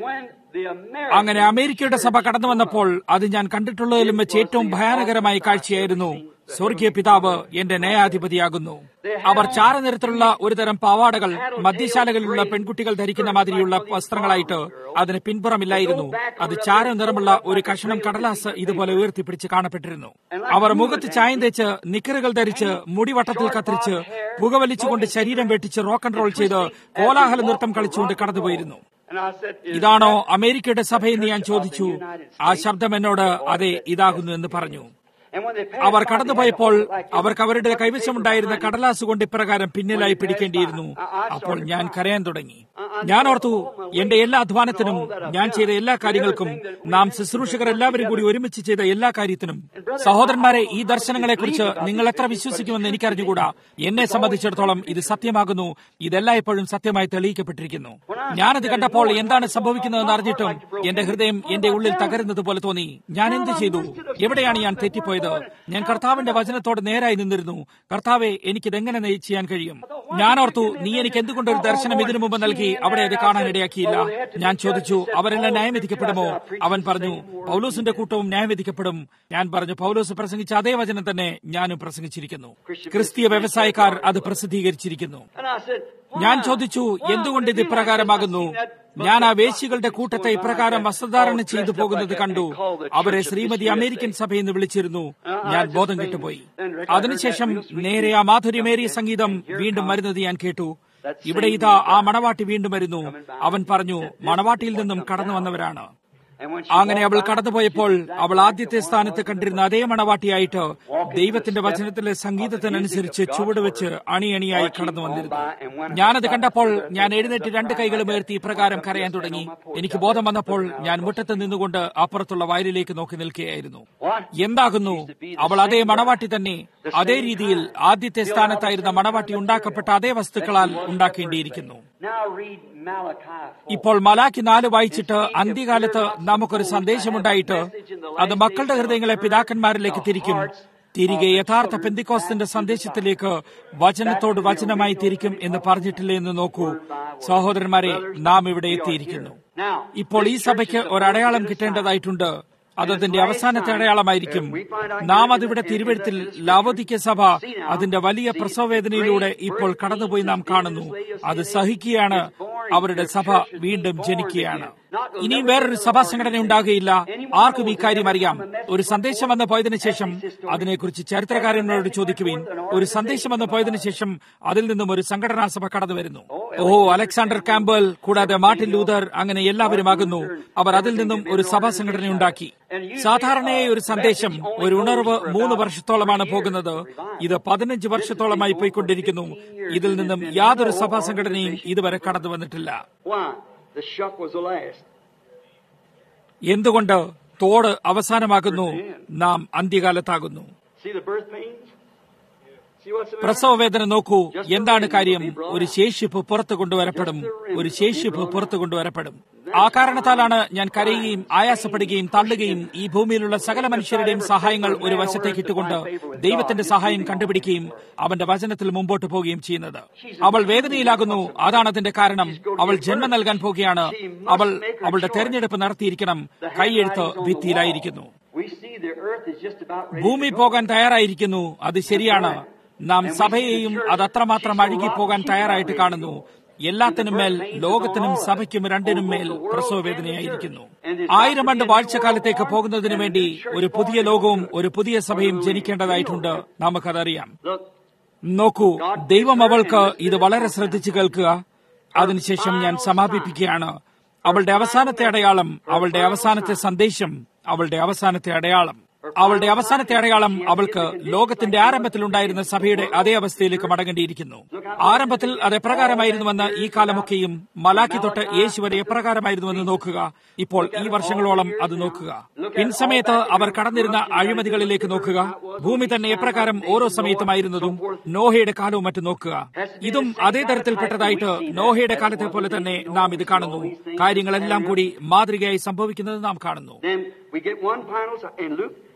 the American അങ്ങനെ അമേരിക്കയുടെ സഭ കടന്നു വന്നപ്പോൾ അത് ഞാൻ കണ്ടിട്ടുള്ളതിലും വെച്ച് ഏറ്റവും ഭയാനകരമായ കാഴ്ചയായിരുന്നു സ്വർഗീയ പിതാവ് എന്റെ ന്യായാധിപതിയാകുന്നു അവർ ചാരനിറത്തിലുള്ള ഒരുതരം പാവാടകൾ മദ്യശാലകളിലുള്ള പെൺകുട്ടികൾ ധരിക്കുന്ന മാതിരിയുള്ള വസ്ത്രങ്ങളായിട്ട് അതിന് പിൻപുറമില്ലായിരുന്നു അത് ചാരനിറമുള്ള ഒരു കഷണം കടലാസ് ഇതുപോലെ ഉയർത്തിപ്പിടിച്ച് കാണപ്പെട്ടിരുന്നു അവർ മുഖത്ത് ചായം തേച്ച് നിക്കറുകൾ ധരിച്ച് മുടിവട്ടത്തിൽ കത്തിരിച്ച് പുകവലിച്ചുകൊണ്ട് ശരീരം വെട്ടിച്ച് റോക്ക് ആൻഡ് റോൾ ചെയ്ത് കോലാഹല നൃത്തം കളിച്ചുകൊണ്ട് കടന്നുപോയിരുന്നു and I said, "Is ഇതാണോ അമേരിക്കയുടെ സഭയെന്ന് ഞാൻ ചോദിച്ചു ആ ശബ്ദം എന്നോട് അതെ ഇതാകുന്നു എന്ന് പറഞ്ഞു And when they passed our by, കടന്നുപോയപ്പോൾ they had to hold it like അവർക്ക് അവരുടെ this, കൈവശമുണ്ടായിരുന്ന like കടലാസ് കൊണ്ട് ഇപ്രകാരം പിന്നിലായി പിടിക്കേണ്ടിയിരുന്നു അപ്പോൾ ഞാൻ കരയാൻ തുടങ്ങി ഞാൻ ഓർത്തു എന്റെ എല്ലാ അധ്വാനത്തിനും ഞാൻ ചെയ്ത എല്ലാ കാര്യങ്ങൾക്കും നാം ശുശ്രൂഷകർ എല്ലാവരും കൂടി ഒരുമിച്ച് ചെയ്ത എല്ലാ കാര്യത്തിനും സഹോദരന്മാരെ ഈ ദർശനങ്ങളെക്കുറിച്ച് നിങ്ങൾ എത്ര വിശ്വസിക്കുമെന്ന് എനിക്കറിഞ്ഞുകൂടാ എന്നെ സംബന്ധിച്ചിടത്തോളം ഇത് സത്യമാകുന്നു ഇതെല്ലായ്പ്പോഴും സത്യമായി തെളിയിക്കപ്പെട്ടിരിക്കുന്നു ഞാനത് കണ്ടപ്പോൾ എന്താണ് സംഭവിക്കുന്നതെന്ന് അറിഞ്ഞിട്ടും എന്റെ ഹൃദയം എന്റെ ഉള്ളിൽ തകരുന്നത് പോലെ തോന്നി ഞാൻ എന്ത് ചെയ്തു എവിടെയാണ് ഞാൻ തെറ്റിപ്പോയത് ഞാൻ കർത്താവിന്റെ വചനത്തോട് നേരായി നിന്നിരുന്നു കർത്താവെ എനിക്കിതെങ്ങനെ നെ- ചെയ്യാൻ കഴിയും ഞാൻ ഓർത്തു നീ എനിക്ക് എന്തുകൊണ്ട് ഒരു ദർശനം ഇതിനു മുമ്പ് നൽകി അവിടെ അത് കാണാൻ ഇടയാക്കിയില്ല ഞാൻ ചോദിച്ചു അവരെല്ലാം ന്യായവിധിക്കപ്പെടുമോ അവൻ പറഞ്ഞു പൗലോസിന്റെ കൂട്ടവും ന്യായവിധിക്കപ്പെടും ഞാൻ പറഞ്ഞു പൗലോസ് പ്രസംഗിച്ച അതേ വചനം തന്നെ ഞാനും പ്രസംഗിച്ചിരിക്കുന്നു ക്രിസ്തീയ വ്യവസായക്കാർ അത് പ്രസിദ്ധീകരിച്ചിരിക്കുന്നു And I said, ഞാൻ ചോദിച്ചു എന്തുകൊണ്ട് ഇത് ഇപ്രകാരമാകുന്നു ഞാൻ ആ വേശികളുടെ കൂട്ടത്തെ ഇപ്രകാരം വസ്ത്രധാരണം ചെയ്തു പോകുന്നത് കണ്ടു അവരെ ശ്രീമതി അമേരിക്കൻ സഭയെന്ന് വിളിച്ചിരുന്നു ഞാൻ ബോധം കെട്ടുപോയി അതിനുശേഷം നേരെ ആ മാധുര്യമേറിയ സംഗീതം വീണ്ടും വരുന്നത് ഞാൻ കേട്ടു ഇവിടെ ഇതാ ആ മണവാട്ടി വീണ്ടും വരുന്നു അവൻ പറഞ്ഞു മണവാട്ടിയിൽ നിന്നും കടന്നു വന്നവരാണ് and when she അങ്ങനെ അവൾ കടന്നുപോയപ്പോൾ അവൾ ആദ്യത്തെ സ്ഥാനത്ത് കണ്ടിരുന്ന അതേ മണവാട്ടിയായിട്ട് ദൈവത്തിന്റെ വചനത്തിലെ സംഗീതത്തിനനുസരിച്ച് ചുവടുവെച്ച് അണിയണിയായി കടന്നു വന്നിരുന്നു ഞാനത് കണ്ടപ്പോൾ ഞാൻ എഴുന്നേറ്റ് രണ്ട് കൈകളും ഉയർത്തി ഇപ്രകാരം കരയാൻ തുടങ്ങി എനിക്ക് ബോധം വന്നപ്പോൾ ഞാൻ മുറ്റത്ത് നിന്നുകൊണ്ട് അപ്പുറത്തുള്ള വയലിലേക്ക് നോക്കി നിൽക്കുകയായിരുന്നു എന്താകുന്നു അവൾ അതേ മണവാട്ടി തന്നെ അതേ രീതിയിൽ ആദ്യത്തെ സ്ഥാനത്തായിരുന്ന മണവാട്ടി ഉണ്ടാക്കപ്പെട്ട അതേ വസ്തുക്കളാൽ ഉണ്ടാക്കേണ്ടിയിരിക്കുന്നു now read Malachi 4. ഇപ്പോൾ മലാക്കി നാല് വായിച്ചിട്ട് അന്ത്യകാലത്ത് നമുക്കൊരു സന്ദേശമുണ്ടായിട്ട് അത് മക്കളുടെ ഹൃദയങ്ങളെ പിതാക്കന്മാരിലേക്ക് തിരിക്കും തിരികെ യഥാർത്ഥ പെന്തിക്കോസ്തിന്റെ സന്ദേശത്തിലേക്ക് വചനത്തോട് വചനമായി തിരിക്കും എന്ന് പറഞ്ഞിട്ടില്ലേ എന്ന് നോക്കൂ സഹോദരന്മാരെ നാം ഇവിടെ എത്തിയിരിക്കുന്നു Now, ഇപ്പോൾ ഈ സഭയ്ക്ക് ഒരു അടയാളം കിട്ടേണ്ടതായിട്ടുണ്ട് അതതിന്റെ അവസാനത്തെ അടയാളമായിരിക്കും നാം അതിവിടെ തിരുവഴുത്തിൽ ലാവോദിക്ക സഭ അതിന്റെ വലിയ പ്രസവവേദനയിലൂടെ ഇപ്പോൾ കടന്നുപോയി നാം കാണുന്നു അത് സഹിക്കുകയാണ് അവരുടെ സഭ വീണ്ടും ജനിക്കുകയാണ് ഇനിയും വേറൊരു സഭാ സംഘടന ഉണ്ടാകുകയില്ല ആർക്കും ഈ കാര്യം അറിയാം ഒരു സന്ദേശം വന്ന് പോയതിനു ശേഷം അതിനെക്കുറിച്ച് ചരിത്രകാരന്മാരോട് ചോദിക്കുവിൻ ഒരു സന്ദേശം വന്ന് പോയതിനു ശേഷം അതിൽ നിന്നും ഒരു സംഘടനാ സഭ കടന്നു വരുന്നു ഓ അലക്സാണ്ടർ കാമ്പൽ കൂടാതെ മാർട്ടിൻ ലൂതർ അങ്ങനെ എല്ലാവരും ആകുന്നു അവർ അതിൽ നിന്നും ഒരു സഭാ സംഘടന ഉണ്ടാക്കി സാധാരണയായി ഒരു സന്ദേശം ഒരു ഉണർവ് മൂന്ന് വർഷത്തോളമാണ് പോകുന്നത് ഇത് പതിനഞ്ച് വർഷത്തോളമായി പോയിക്കൊണ്ടിരിക്കുന്നു ഇതിൽ നിന്നും യാതൊരു സഭാ സംഘടനയും ഇതുവരെ കടന്നു വന്നിട്ടില്ല why? The shuck was the last. എന്തുകൊണ്ട് തോട് അവസാനമാകുന്നു നാം അന്ത്യകാലത്താകുന്നു See the birth pains? See what's the matter? പ്രസവവേദന നോക്കൂ എന്താണ് കാര്യം ഒരു ശേഷിപ്പ് പുറത്തു കൊണ്ടുവരപ്പെടും ഒരു ശേഷിപ്പ് പുറത്തു കൊണ്ടുവരപ്പെടും ആ കാരണത്താലാണ് ഞാൻ കരയുകയും ആയാസപ്പെടുകയും തള്ളുകയും ഈ ഭൂമിയിലുള്ള സകല മനുഷ്യരുടെയും സഹായങ്ങൾ ഒരു വശത്തേക്ക് ഇട്ടുകൊണ്ട് ദൈവത്തിന്റെ സഹായം കണ്ടുപിടിക്കുകയും അവന്റെ വചനത്തിൽ മുമ്പോട്ട് പോവുകയും ചെയ്യുന്നത് അവൾ വേദനയിലാകുന്നു അതാണ് അതിന്റെ കാരണം അവൾ ജന്മം നൽകാൻ പോകുകയാണ് അവൾ അവളുടെ തെരഞ്ഞെടുപ്പ് നടത്തിയിരിക്കണം കൈയെഴുത്ത് ഭിത്തിയിലായിരിക്കുന്നു We see the earth is just about ready ഭൂമി to go. പോകാൻ തയ്യാറായിരിക്കുന്നു അത് ശരിയാണ് നാം സഭയെയും അത് അത്രമാത്രം അഴുകിപ്പോകാൻ തയ്യാറായിട്ട് കാണുന്നു എല്ലാത്തിനും മേൽ ലോകത്തിനും സഭയ്ക്കും രണ്ടിനും മേൽ പ്രസവവേദനയായിരിക്കുന്നു ആയിരം ആണ്ട് വാഴ്ചക്കാലത്തേക്ക് പോകുന്നതിനു വേണ്ടി ഒരു പുതിയ ലോകവും ഒരു പുതിയ സഭയും ജനിക്കേണ്ടതായിട്ടുണ്ട് നമുക്കതറിയാം Look, നോക്കൂ ദൈവം അവൾക്ക് ഇത് വളരെ ശ്രദ്ധിച്ചു കേൾക്കുക അതിനുശേഷം ഞാൻ സമാപിപ്പിക്കുകയാണ് അവളുടെ അവസാനത്തെ അടയാളം അവളുടെ അവസാനത്തെ സന്ദേശം അവളുടെ അവസാനത്തെ അടയാളം അവളുടെ അവസാനത്തെ അടയാളം അവൾക്ക് ലോകത്തിന്റെ ആരംഭത്തിലുണ്ടായിരുന്ന സഭയുടെ അതേ അവസ്ഥയിലേക്ക് മടങ്ങേണ്ടിയിരിക്കുന്നു ആരംഭത്തിൽ അത് എപ്രകാരമായിരുന്നുവെന്ന് ഈ കാലമൊക്കെയും മലാക്കി തൊട്ട് യേശു വരെ എപ്രകാരമായിരുന്നുവെന്ന് നോക്കുക ഇപ്പോൾ ഈ വർഷങ്ങളോളം അത് നോക്കുക പിൻസമയത്ത് അവർ കടന്നിരുന്ന അഴിമതികളിലേക്ക് നോക്കുക ഭൂമി തന്നെ എപ്രകാരം ഓരോ സമയത്തുമായിരുന്നതും നോഹയുടെ കാലവും മറ്റും നോക്കുക ഇതും അതേ തരത്തിൽപ്പെട്ടതായിട്ട് നോഹയുടെ കാലത്തെ പോലെ തന്നെ നാം ഇത് കാണുന്നു കാര്യങ്ങളെല്ലാം കൂടി മാതൃകയായി സംഭവിക്കുന്നത് നാം കാണുന്നു then we get one final si- in Luke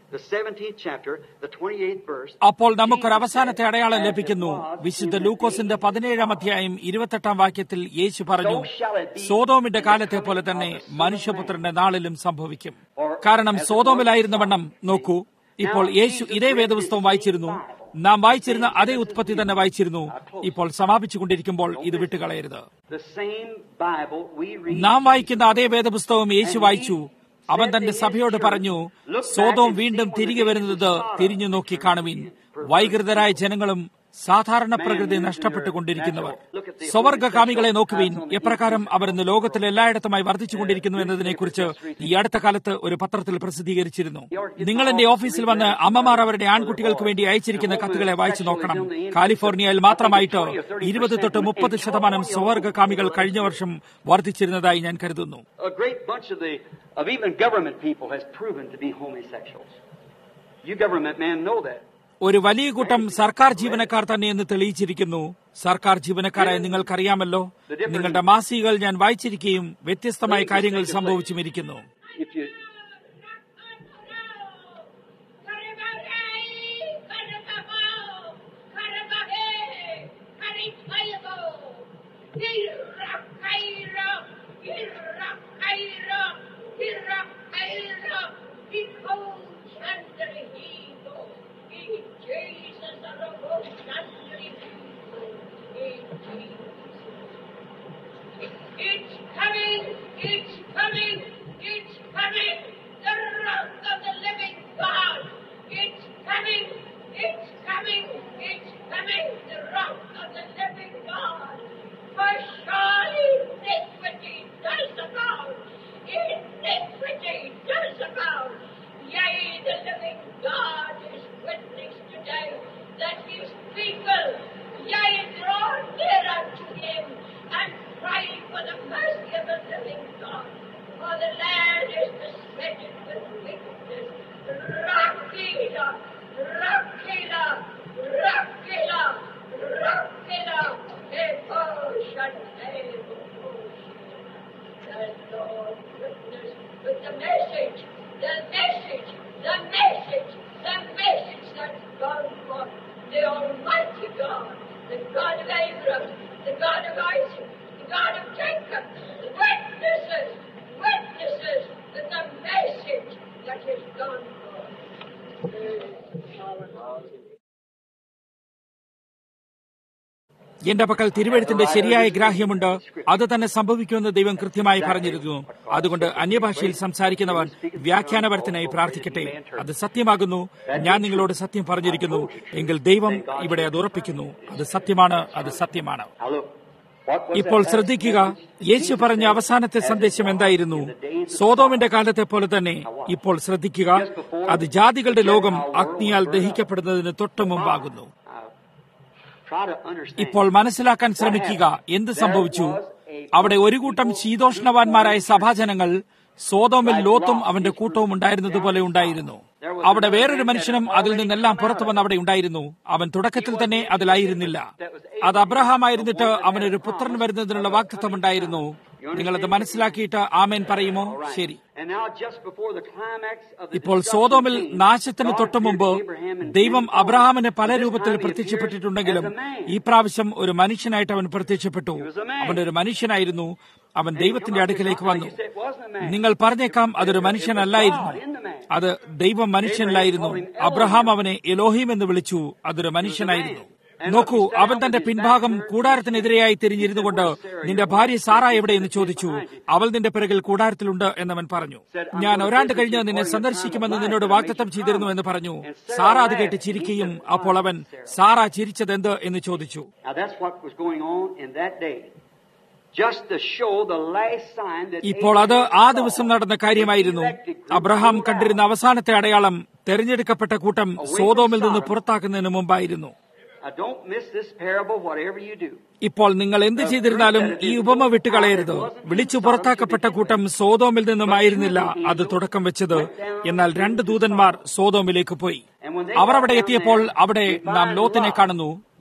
the 17th chapter, the 28th verse. അപ്പോൾ നമുക്കൊരു അവസാനത്തെ അടയാളം ലഭിക്കുന്നു വിശുദ്ധ ലൂക്കോസിന്റെ പതിനേഴാം അധ്യായം ഇരുപത്തെട്ടാം വാക്യത്തിൽ യേശു പറഞ്ഞു സോതോമിന്റെ കാലത്തെ പോലെ തന്നെ മനുഷ്യപുത്രന്റെ നാളിലും സംഭവിക്കും കാരണം സോതോമിലായിരുന്ന വണ്ണം നോക്കൂ ഇപ്പോൾ യേശു ഇതേ വേദപുസ്തകം വായിച്ചിരുന്നു നാം വായിച്ചിരുന്ന അതേ ഉത്പത്തി തന്നെ വായിച്ചിരുന്നു ഇപ്പോൾ സമാപിച്ചുകൊണ്ടിരിക്കുമ്പോൾ ഇത് വിട്ടുകളയരുത് The same Bible we read. നാം വായിക്കുന്ന അതേ വേദപുസ്തകം യേശു വായിച്ചു അവൻ തന്റെ സഭയോട് പറഞ്ഞു സോതോം വീണ്ടും തിരികെ വരുന്നത് തിരിഞ്ഞു നോക്കി കാണുവിൻ വൈകൃതരായ ജനങ്ങളും സാധാരണ പ്രകൃതി നഷ്ടപ്പെട്ടുകൊണ്ടിരിക്കുന്നവർ സ്വവർഗകാമികളെ നോക്കുവിൻ എപ്രകാരം അവർ ഇന്ന് ലോകത്തിൽ എല്ലായിടത്തുമായി വർദ്ധിച്ചുകൊണ്ടിരിക്കുന്നു എന്നതിനെക്കുറിച്ച് ഈ അടുത്ത കാലത്ത് ഒരു പത്രത്തിൽ പ്രസിദ്ധീകരിച്ചിരുന്നു നിങ്ങൾ എന്റെ ഓഫീസിൽ വന്ന് അമ്മമാർ അവരുടെ ആൺകുട്ടികൾക്ക് വേണ്ടി അയച്ചിരിക്കുന്ന കത്തുകളെ വായിച്ചു നോക്കണം കാലിഫോർണിയയിൽ മാത്രമായിട്ട് ഇരുപത് തൊട്ട് മുപ്പത് ശതമാനം സ്വവർഗകാമികൾ കഴിഞ്ഞ വർഷം വർദ്ധിച്ചിരുന്നതായി ഞാൻ കരുതുന്നു A great bunch of the of even government people has proven to be homosexuals. You government men know that. ഒരു വലിയ കൂട്ടം സർക്കാർ ജീവനക്കാർ തന്നെയെന്ന് തെളിയിച്ചിരിക്കുന്നു സർക്കാർ ജീവനക്കാരായ നിങ്ങൾക്കറിയാമല്ലോ നിങ്ങളുടെ മാസികകൾ ഞാൻ വായിച്ചിരിക്കുകയും വ്യത്യസ്തമായ കാര്യങ്ങൾ സംഭവിച്ചുമിരിക്കുന്നു If you It's coming! It's coming! It's coming! The wrath of the living God! It's coming! It's coming! It's coming! The wrath of the living God! For surely iniquity does abound! Iniquity does abound! Yea, the living God is witness today that his people, yea, draw near unto him and cry for the mercy of the living God. For the land is besetted with wickedness. Rakila, Rakila, Rakila, Rakila, The Lord witness with the message, the message, the message, the message that's gone forth. The Almighty God, the God of Abraham, the God of Isaac, the God of Jacob, witnesses, witnesses with the message that has gone forth. എന്റെ പക്കൽ തിരുവഴുത്തിന്റെ ശരിയായ ഗ്രാഹ്യമുണ്ട് അത് തന്നെ സംഭവിക്കുമെന്ന് ദൈവം കൃത്യമായി പറഞ്ഞിരുന്നു അതുകൊണ്ട് അന്യഭാഷയിൽ സംസാരിക്കുന്നവർ വ്യാഖ്യാനപരത്തിനായി പ്രാർത്ഥിക്കട്ടെ അത് സത്യമാകുന്നു ഞാൻ നിങ്ങളോട് സത്യം പറഞ്ഞിരിക്കുന്നു എങ്കിൽ ദൈവം ഇവിടെ അത് ഉറപ്പിക്കുന്നു അത് സത്യമാണ് അത് സത്യമാണ് now look, what was ഇപ്പോൾ that ശ്രദ്ധിക്കുക യേശു പറഞ്ഞ അവസാനത്തെ സന്ദേശം എന്തായിരുന്നു സോതോമിന്റെ കാലത്തെ പോലെ തന്നെ ഇപ്പോൾ ശ്രദ്ധിക്കുക അത് ജാതികളുടെ ലോകം അഗ്നിയാൽ ദഹിക്കപ്പെടുന്നതിന് തൊട്ടു മുമ്പാകുന്നു try to understand. ഇപ്പോൾ മനസ്സിലാക്കാൻ ശ്രമിക്കുക എന്ത് സംഭവിച്ചു അവിടെ ഒരു കൂട്ടം ശീതോഷ്ണവാന്മാരായ സഭാജനങ്ങൾ സോതോമിൽ ലോത്തും അവന്റെ കൂട്ടവും ഉണ്ടായിരുന്നതുപോലെ ഉണ്ടായിരുന്നു അവിടെ വേറൊരു മനുഷ്യനും അതിൽ നിന്നെല്ലാം പുറത്തു വന്ന് അവിടെ ഉണ്ടായിരുന്നു അവൻ തുടക്കത്തിൽ തന്നെ അതിലായിരുന്നില്ല അത് അബ്രഹാമായിരുന്നിട്ട് അവനൊരു പുത്രൻ വരുന്നതിനുള്ള വാക്തത്വം ഉണ്ടായിരുന്നു നിങ്ങളത് മനസ്സിലാക്കിയിട്ട് ആമേൻ പറയുമോ ശരി And now just before the climax of the ഇപ്പോൾ destruction സോതോമിൽ of the king, നാശത്തിന് God തൊട്ടു മുമ്പ് appeared to Abraham in ദൈവം many forms. അബ്രഹാമിന് പല This രൂപത്തിൽ time he പ്രത്യക്ഷപ്പെട്ടിട്ടുണ്ടെങ്കിലും appeared as a man. ഈ പ്രാവശ്യം ഒരു മനുഷ്യനായിട്ട് അവൻ പ്രത്യക്ഷപ്പെട്ടു He was a man. അവൻ ഒരു മനുഷ്യനായിരുന്നു അവൻ ദൈവത്തിന്റെ അടുക്കലേക്ക് വന്നു You said it wasn't a man. നിങ്ങൾ പറഞ്ഞേക്കാം അതൊരു മനുഷ്യനല്ലായിരുന്നു അത് ദൈവം മനുഷ്യനല്ലായിരുന്നു അബ്രഹാം അവനെ എലോഹിം എന്ന് വിളിച്ചു അതൊരു മനുഷ്യനായിരുന്നു നോക്കൂ അവൻ തന്റെ പിൻഭാഗം കൂടാരത്തിനെതിരെയായി തിരിഞ്ഞിരുന്നുകൊണ്ട് നിന്റെ ഭാര്യ സാറ എവിടെയെന്ന് ചോദിച്ചു അവൾ നിന്റെ പിറകിൽ കൂടാരത്തിലുണ്ട് എന്നവൻ പറഞ്ഞു ഞാൻ ഒരാണ്ട് കഴിഞ്ഞ് നിന്നെ സന്ദർശിക്കുമെന്ന് നിന്നോട് വാഗ്ദത്തം ചെയ്തിരുന്നു എന്ന് പറഞ്ഞു സാറ അത് കേട്ട് ചിരിക്കുകയും അപ്പോൾ അവൻ സാറ ചിരിച്ചതെന്ത് എന്ന് ചോദിച്ചു Now that's what was going on in that day. Just to show the last sign that ഇപ്പോൾ അത് Abraham ആ saw. ദിവസം നടന്ന കാര്യമായിരുന്നു അബ്രഹാം കണ്ടിരുന്ന അവസാനത്തെ അടയാളം തെരഞ്ഞെടുക്കപ്പെട്ട കൂട്ടം സോതോമിൽ നിന്ന് പുറത്താക്കുന്നതിന് മുമ്പായിരുന്നു Now don't miss this parable, whatever you do. ഇപ്പോൾ നിങ്ങൾ എന്ത് ചെയ്തിരുന്നാലും ഈ ഉപമ വിട്ടുകളയരുത് വിളിച്ചു പുറത്താക്കപ്പെട്ട കൂട്ടം സോതോമിൽ നിന്നുമായിരുന്നില്ല അത് തുടക്കം വെച്ചത് എന്നാൽ രണ്ട് ദൂതന്മാർ സോതോമിലേക്ക് പോയി അവർ അവിടെ എത്തിയപ്പോൾ അവിടെ നാം ലോത്തിനെ കാണുന്നു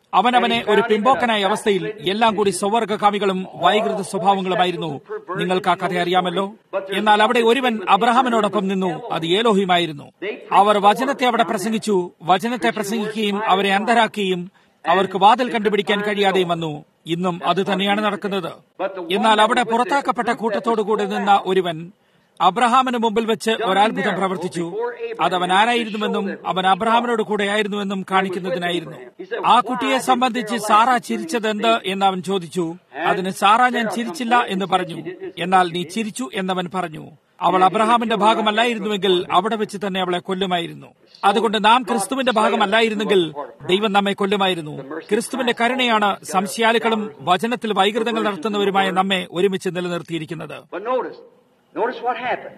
അവൻ അവനെ ഒരു പിമ്പോക്കനായ അവസ്ഥയിൽ എല്ലാം കൂടി സ്വവർഗകാമികളും വൈകൃത സ്വഭാവങ്ങളുമായിരുന്നു നിങ്ങൾക്ക് ആ കഥ അറിയാമല്ലോ എന്നാൽ അവിടെ ഒരുവൻ അബ്രഹാമിനോടൊപ്പം നിന്നു അത് ഏലോഹിയുമായിരുന്നു അവർ വചനത്തെ അവിടെ പ്രസംഗിച്ചു വചനത്തെ പ്രസംഗിക്കുകയും അവരെ അന്ധരാക്കുകയും അവർക്ക് വാതിൽ കണ്ടുപിടിക്കാൻ കഴിയാതെയും വന്നു ഇന്നും അത് തന്നെയാണ് നടക്കുന്നത് എന്നാൽ അവിടെ പുറത്താക്കപ്പെട്ട കൂട്ടത്തോടുകൂടെ നിന്ന ഒരുവൻ അബ്രഹാമിന് മുമ്പിൽ വെച്ച് ഒരത്ഭുതം പ്രവർത്തിച്ചു അത് അവൻ ആരായിരുന്നുവെന്നും അവൻ അബ്രഹാമിനോട് കൂടെ ആയിരുന്നുവെന്നും കാണിക്കുന്നതിനായിരുന്നു ആ കുട്ടിയെ സംബന്ധിച്ച് സാറ ചിരിച്ചത് എന്ത് എന്ന് അവൻ ചോദിച്ചു അതിന് സാറ ഞാൻ ചിരിച്ചില്ല എന്ന് പറഞ്ഞു എന്നാൽ നീ ചിരിച്ചു എന്നവൻ പറഞ്ഞു അവൾ അബ്രഹാമിന്റെ ഭാഗമല്ലായിരുന്നുവെങ്കിൽ അവിടെ വെച്ച് തന്നെ അവളെ കൊല്ലുമായിരുന്നു അതുകൊണ്ട് നാം ക്രിസ്തുവിന്റെ ഭാഗമല്ലായിരുന്നെങ്കിൽ ദൈവം നമ്മെ കൊല്ലുമായിരുന്നു ക്രിസ്തുവിന്റെ കരുണയാണ് സംശയാലുക്കളും വചനത്തിൽ വൈകൃതങ്ങൾ നടത്തുന്നവരുമായ നമ്മെ ഒരുമിച്ച് നിലനിർത്തിയിരിക്കുന്നത് But notice, notice what happened.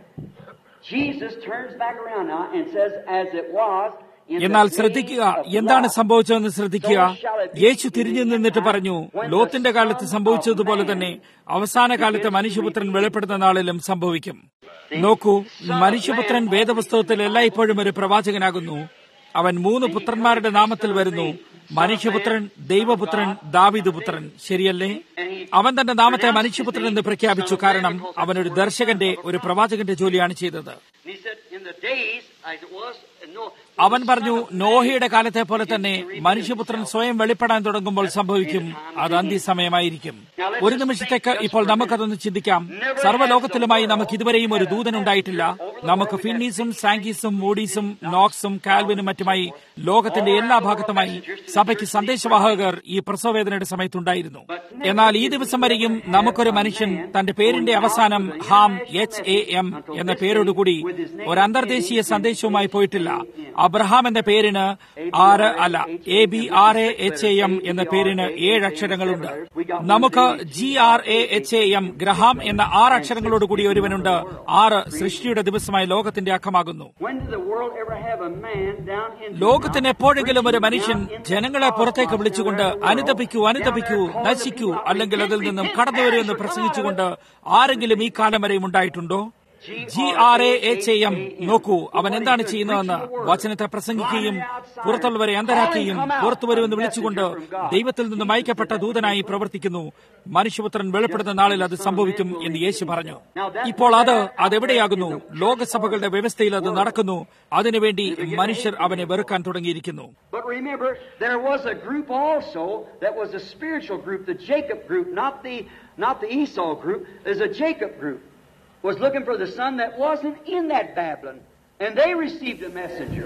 Jesus turns back around now and says, as it was in the എന്നാൽ days ശ്രദ്ധിക്കുക of എന്താണ് Lot. സംഭവിച്ചതെന്ന് ശ്രദ്ധിക്കുക യേശു തിരിഞ്ഞു നിന്നിട്ട് പറഞ്ഞു ലോത്തിന്റെ കാലത്ത് സംഭവിച്ചതുപോലെ തന്നെ അവസാന കാലത്ത് മനുഷ്യപുത്രൻ വെളിപ്പെടുന്ന നാളിലും സംഭവിക്കും നോക്കൂ മനുഷ്യപുത്രൻ വേദപുസ്തകത്തിൽ എല്ലായ്പ്പോഴും ഒരു പ്രവാചകനാകുന്നു അവൻ മൂന്ന് പുത്രന്മാരുടെ നാമത്തിൽ വരുന്നു മനുഷ്യപുത്രൻ ദൈവപുത്രൻ ദാവിദ് പുത്രൻ ശരിയല്ലേ അവൻ തന്റെ നാമത്തെ മനുഷ്യപുത്രൻ എന്ന് പ്രഖ്യാപിച്ചു കാരണം അവൻ ഒരു ദർശകന്റെ ഒരു പ്രവാചകന്റെ ജോലിയാണ് ചെയ്തത് And he said, in the days as it was in Noah, അവൻ പറഞ്ഞു നോഹയുടെ കാലത്തെ പോലെ തന്നെ മനുഷ്യപുത്രൻ സ്വയം വെളിപ്പെടാൻ തുടങ്ങുമ്പോൾ സംഭവിക്കും അത് അന്ത്യസമയമായിരിക്കും ഒരു നിമിഷത്തേക്ക് ഇപ്പോൾ നമുക്കതൊന്ന് ചിന്തിക്കാം സർവ്വലോകത്തിലുമായി നമുക്ക് ഇതുവരെയും ഒരു ദൂതൻ ഉണ്ടായിട്ടില്ല നമുക്ക് ഫിന്നീസും സാങ്കീസും മൂഡീസും നോക്സും കാൽവിനും മറ്റുമായി ലോകത്തിന്റെ എല്ലാ ഭാഗത്തുമായി സഭയ്ക്ക് സന്ദേശവാഹകർ ഈ പ്രസവവേദനയുടെ സമയത്തുണ്ടായിരുന്നു എന്നാൽ ഈ ദിവസം വരെയും നമുക്കൊരു മനുഷ്യൻ തന്റെ പേരിന്റെ അവസാനം ഹാം എച്ച് എ എം എന്ന പേരോടുകൂടി ഒരു അന്തർദേശീയ സന്ദേശവുമായി പോയിട്ടില്ല അബ്രഹാം എന്ന പേരിന് ആറ് അല്ല A B R A H A M എന്ന പേരിന് ഏഴ് അക്ഷരങ്ങളുണ്ട് നമുക്ക് G R A H A M Graham എന്ന ആറ് അക്ഷരങ്ങളോട് കൂടി ഒരുവനുണ്ട് ആറ് സൃഷ്ടിയുടെ ദിവസമായി ലോകത്തിന്റെ അക്കമാകുന്നു when did the world ever have a man down in ലോകത്തിന് എപ്പോഴെങ്കിലും ഒരു മനുഷ്യൻ ജനങ്ങളെ പുറത്തേക്ക് വിളിച്ചുകൊണ്ട് അനുതപിക്കൂ അനുതപിക്കൂ നശിക്കൂ അല്ലെങ്കിൽ അതിൽ നിന്നും കടന്നു വരൂ എന്ന് പ്രസംഗിച്ചുകൊണ്ട് ആരെങ്കിലും ഈ കാലം വരെയും ഉണ്ടായിട്ടുണ്ടോ G R A H M നോക്കൂ അവൻ എന്താണ് ചെയ്യുന്നതെന്ന് വചനത്തെ പ്രസംഗിക്കുകയും പുറത്തുള്ളവരെ അന്തരാക്കുകയും പുറത്തു വരുമെന്ന് വിളിച്ചുകൊണ്ട് ദൈവത്തിൽ നിന്നും അയക്കപ്പെട്ട ദൂതനായി പ്രവർത്തിക്കുന്നു മനുഷ്യപുത്രൻ വെളിപ്പെടുന്ന നാളിൽ അത് സംഭവിക്കും എന്ന് യേശു പറഞ്ഞു ഇപ്പോൾ അത് അതെവിടെയാകുന്നു ലോകസഭകളുടെ വ്യവസ്ഥയിൽ അത് നടക്കുന്നു അതിനുവേണ്ടി മനുഷ്യർ അവനെ വെറുക്കാൻ തുടങ്ങിയിരിക്കുന്നു But remember, there was a group also that was a spiritual group, the Jacob group, not the not the Esau group. There's a Jacob group was looking for the son that wasn't in that Babylon, and they received a messenger.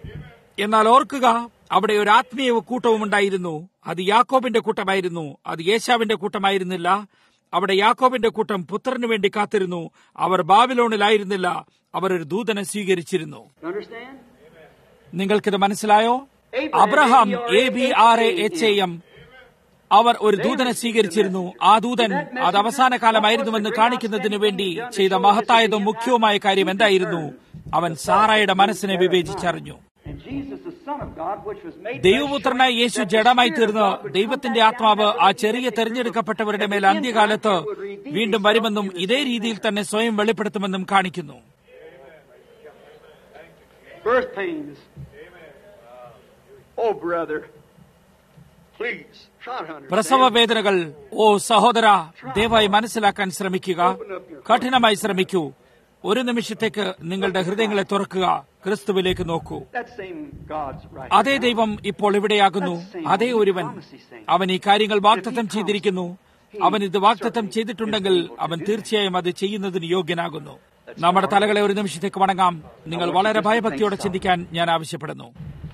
എന്നാൽ ഓർക്കുക അവിടെ ഒരു ആത്മീയ കൂട്ടവും ഉണ്ടായിരുന്നു അത് യാക്കോബിന്റെ കൂട്ടമായിരുന്നു അത് യേശാവിന്റെ കൂട്ടമായിരുന്നില്ല അവിടെ യാക്കോബിന്റെ കൂട്ടം പുത്രനു വേണ്ടി കാത്തിരുന്നു അവർ ബാബിലോണിലായിരുന്നില്ല അവർ ഒരു ദൂതനെ സ്വീകരിച്ചിരുന്നു You understand? നിങ്ങൾക്കിത് മനസ്സിലായോ Abraham A B R A H A M അവർ ഒരു ദൂതനെ സ്വീകരിച്ചിരുന്നു ആ ദൂതൻ അത് അവസാന കാലമായിരുന്നുവെന്ന് കാണിക്കുന്നതിന് വേണ്ടി ചെയ്ത മഹത്തായതും മുഖ്യവുമായ കാര്യം എന്തായിരുന്നു അവൻ സാറായുടെ മനസ്സിനെ വിവേചിച്ചറിഞ്ഞു And Jesus, the Son of God, which was made ദൈവപുത്രനായ യേശു ജഡമായി തീർന്ന് ദൈവത്തിന്റെ ആത്മാവ് ആ ചെറിയ തെരഞ്ഞെടുക്കപ്പെട്ടവരുടെ മേൽ അന്ത്യകാലത്ത് വീണ്ടും വരുമെന്നും ഇതേ രീതിയിൽ തന്നെ സ്വയം വെളിപ്പെടുത്തുമെന്നും കാണിക്കുന്നു birth pains. Oh, brother, please try to understand. പ്രസവ വേദനകൾ ഓ സഹോദര ദയവായി മനസ്സിലാക്കാൻ ശ്രമിക്കുക കഠിനമായി ശ്രമിക്കൂ ഒരു നിമിഷത്തേക്ക് നിങ്ങളുടെ ഹൃദയങ്ങളെ തുറക്കുക ക്രിസ്തുവിലേക്ക് നോക്കൂ That same God's right. അതേ ദൈവം ഇപ്പോൾ ഇവിടെയാകുന്നു അതേ ഒരുവൻ അവൻ ഈ കാര്യങ്ങൾ വാഗ്ദത്തം ചെയ്തിരിക്കുന്നു അവൻ ഇത് വാഗ്ദത്തം ചെയ്തിട്ടുണ്ടെങ്കിൽ അവൻ തീർച്ചയായും അത് ചെയ്യുന്നതിന് യോഗ്യനാകുന്നു നമ്മുടെ തലകളെ ഒരു നിമിഷത്തേക്ക് വണങ്ങാം നിങ്ങൾ വളരെ ഭയഭക്തിയോടെ ചിന്തിക്കാൻ ഞാൻ ആവശ്യപ്പെടുന്നു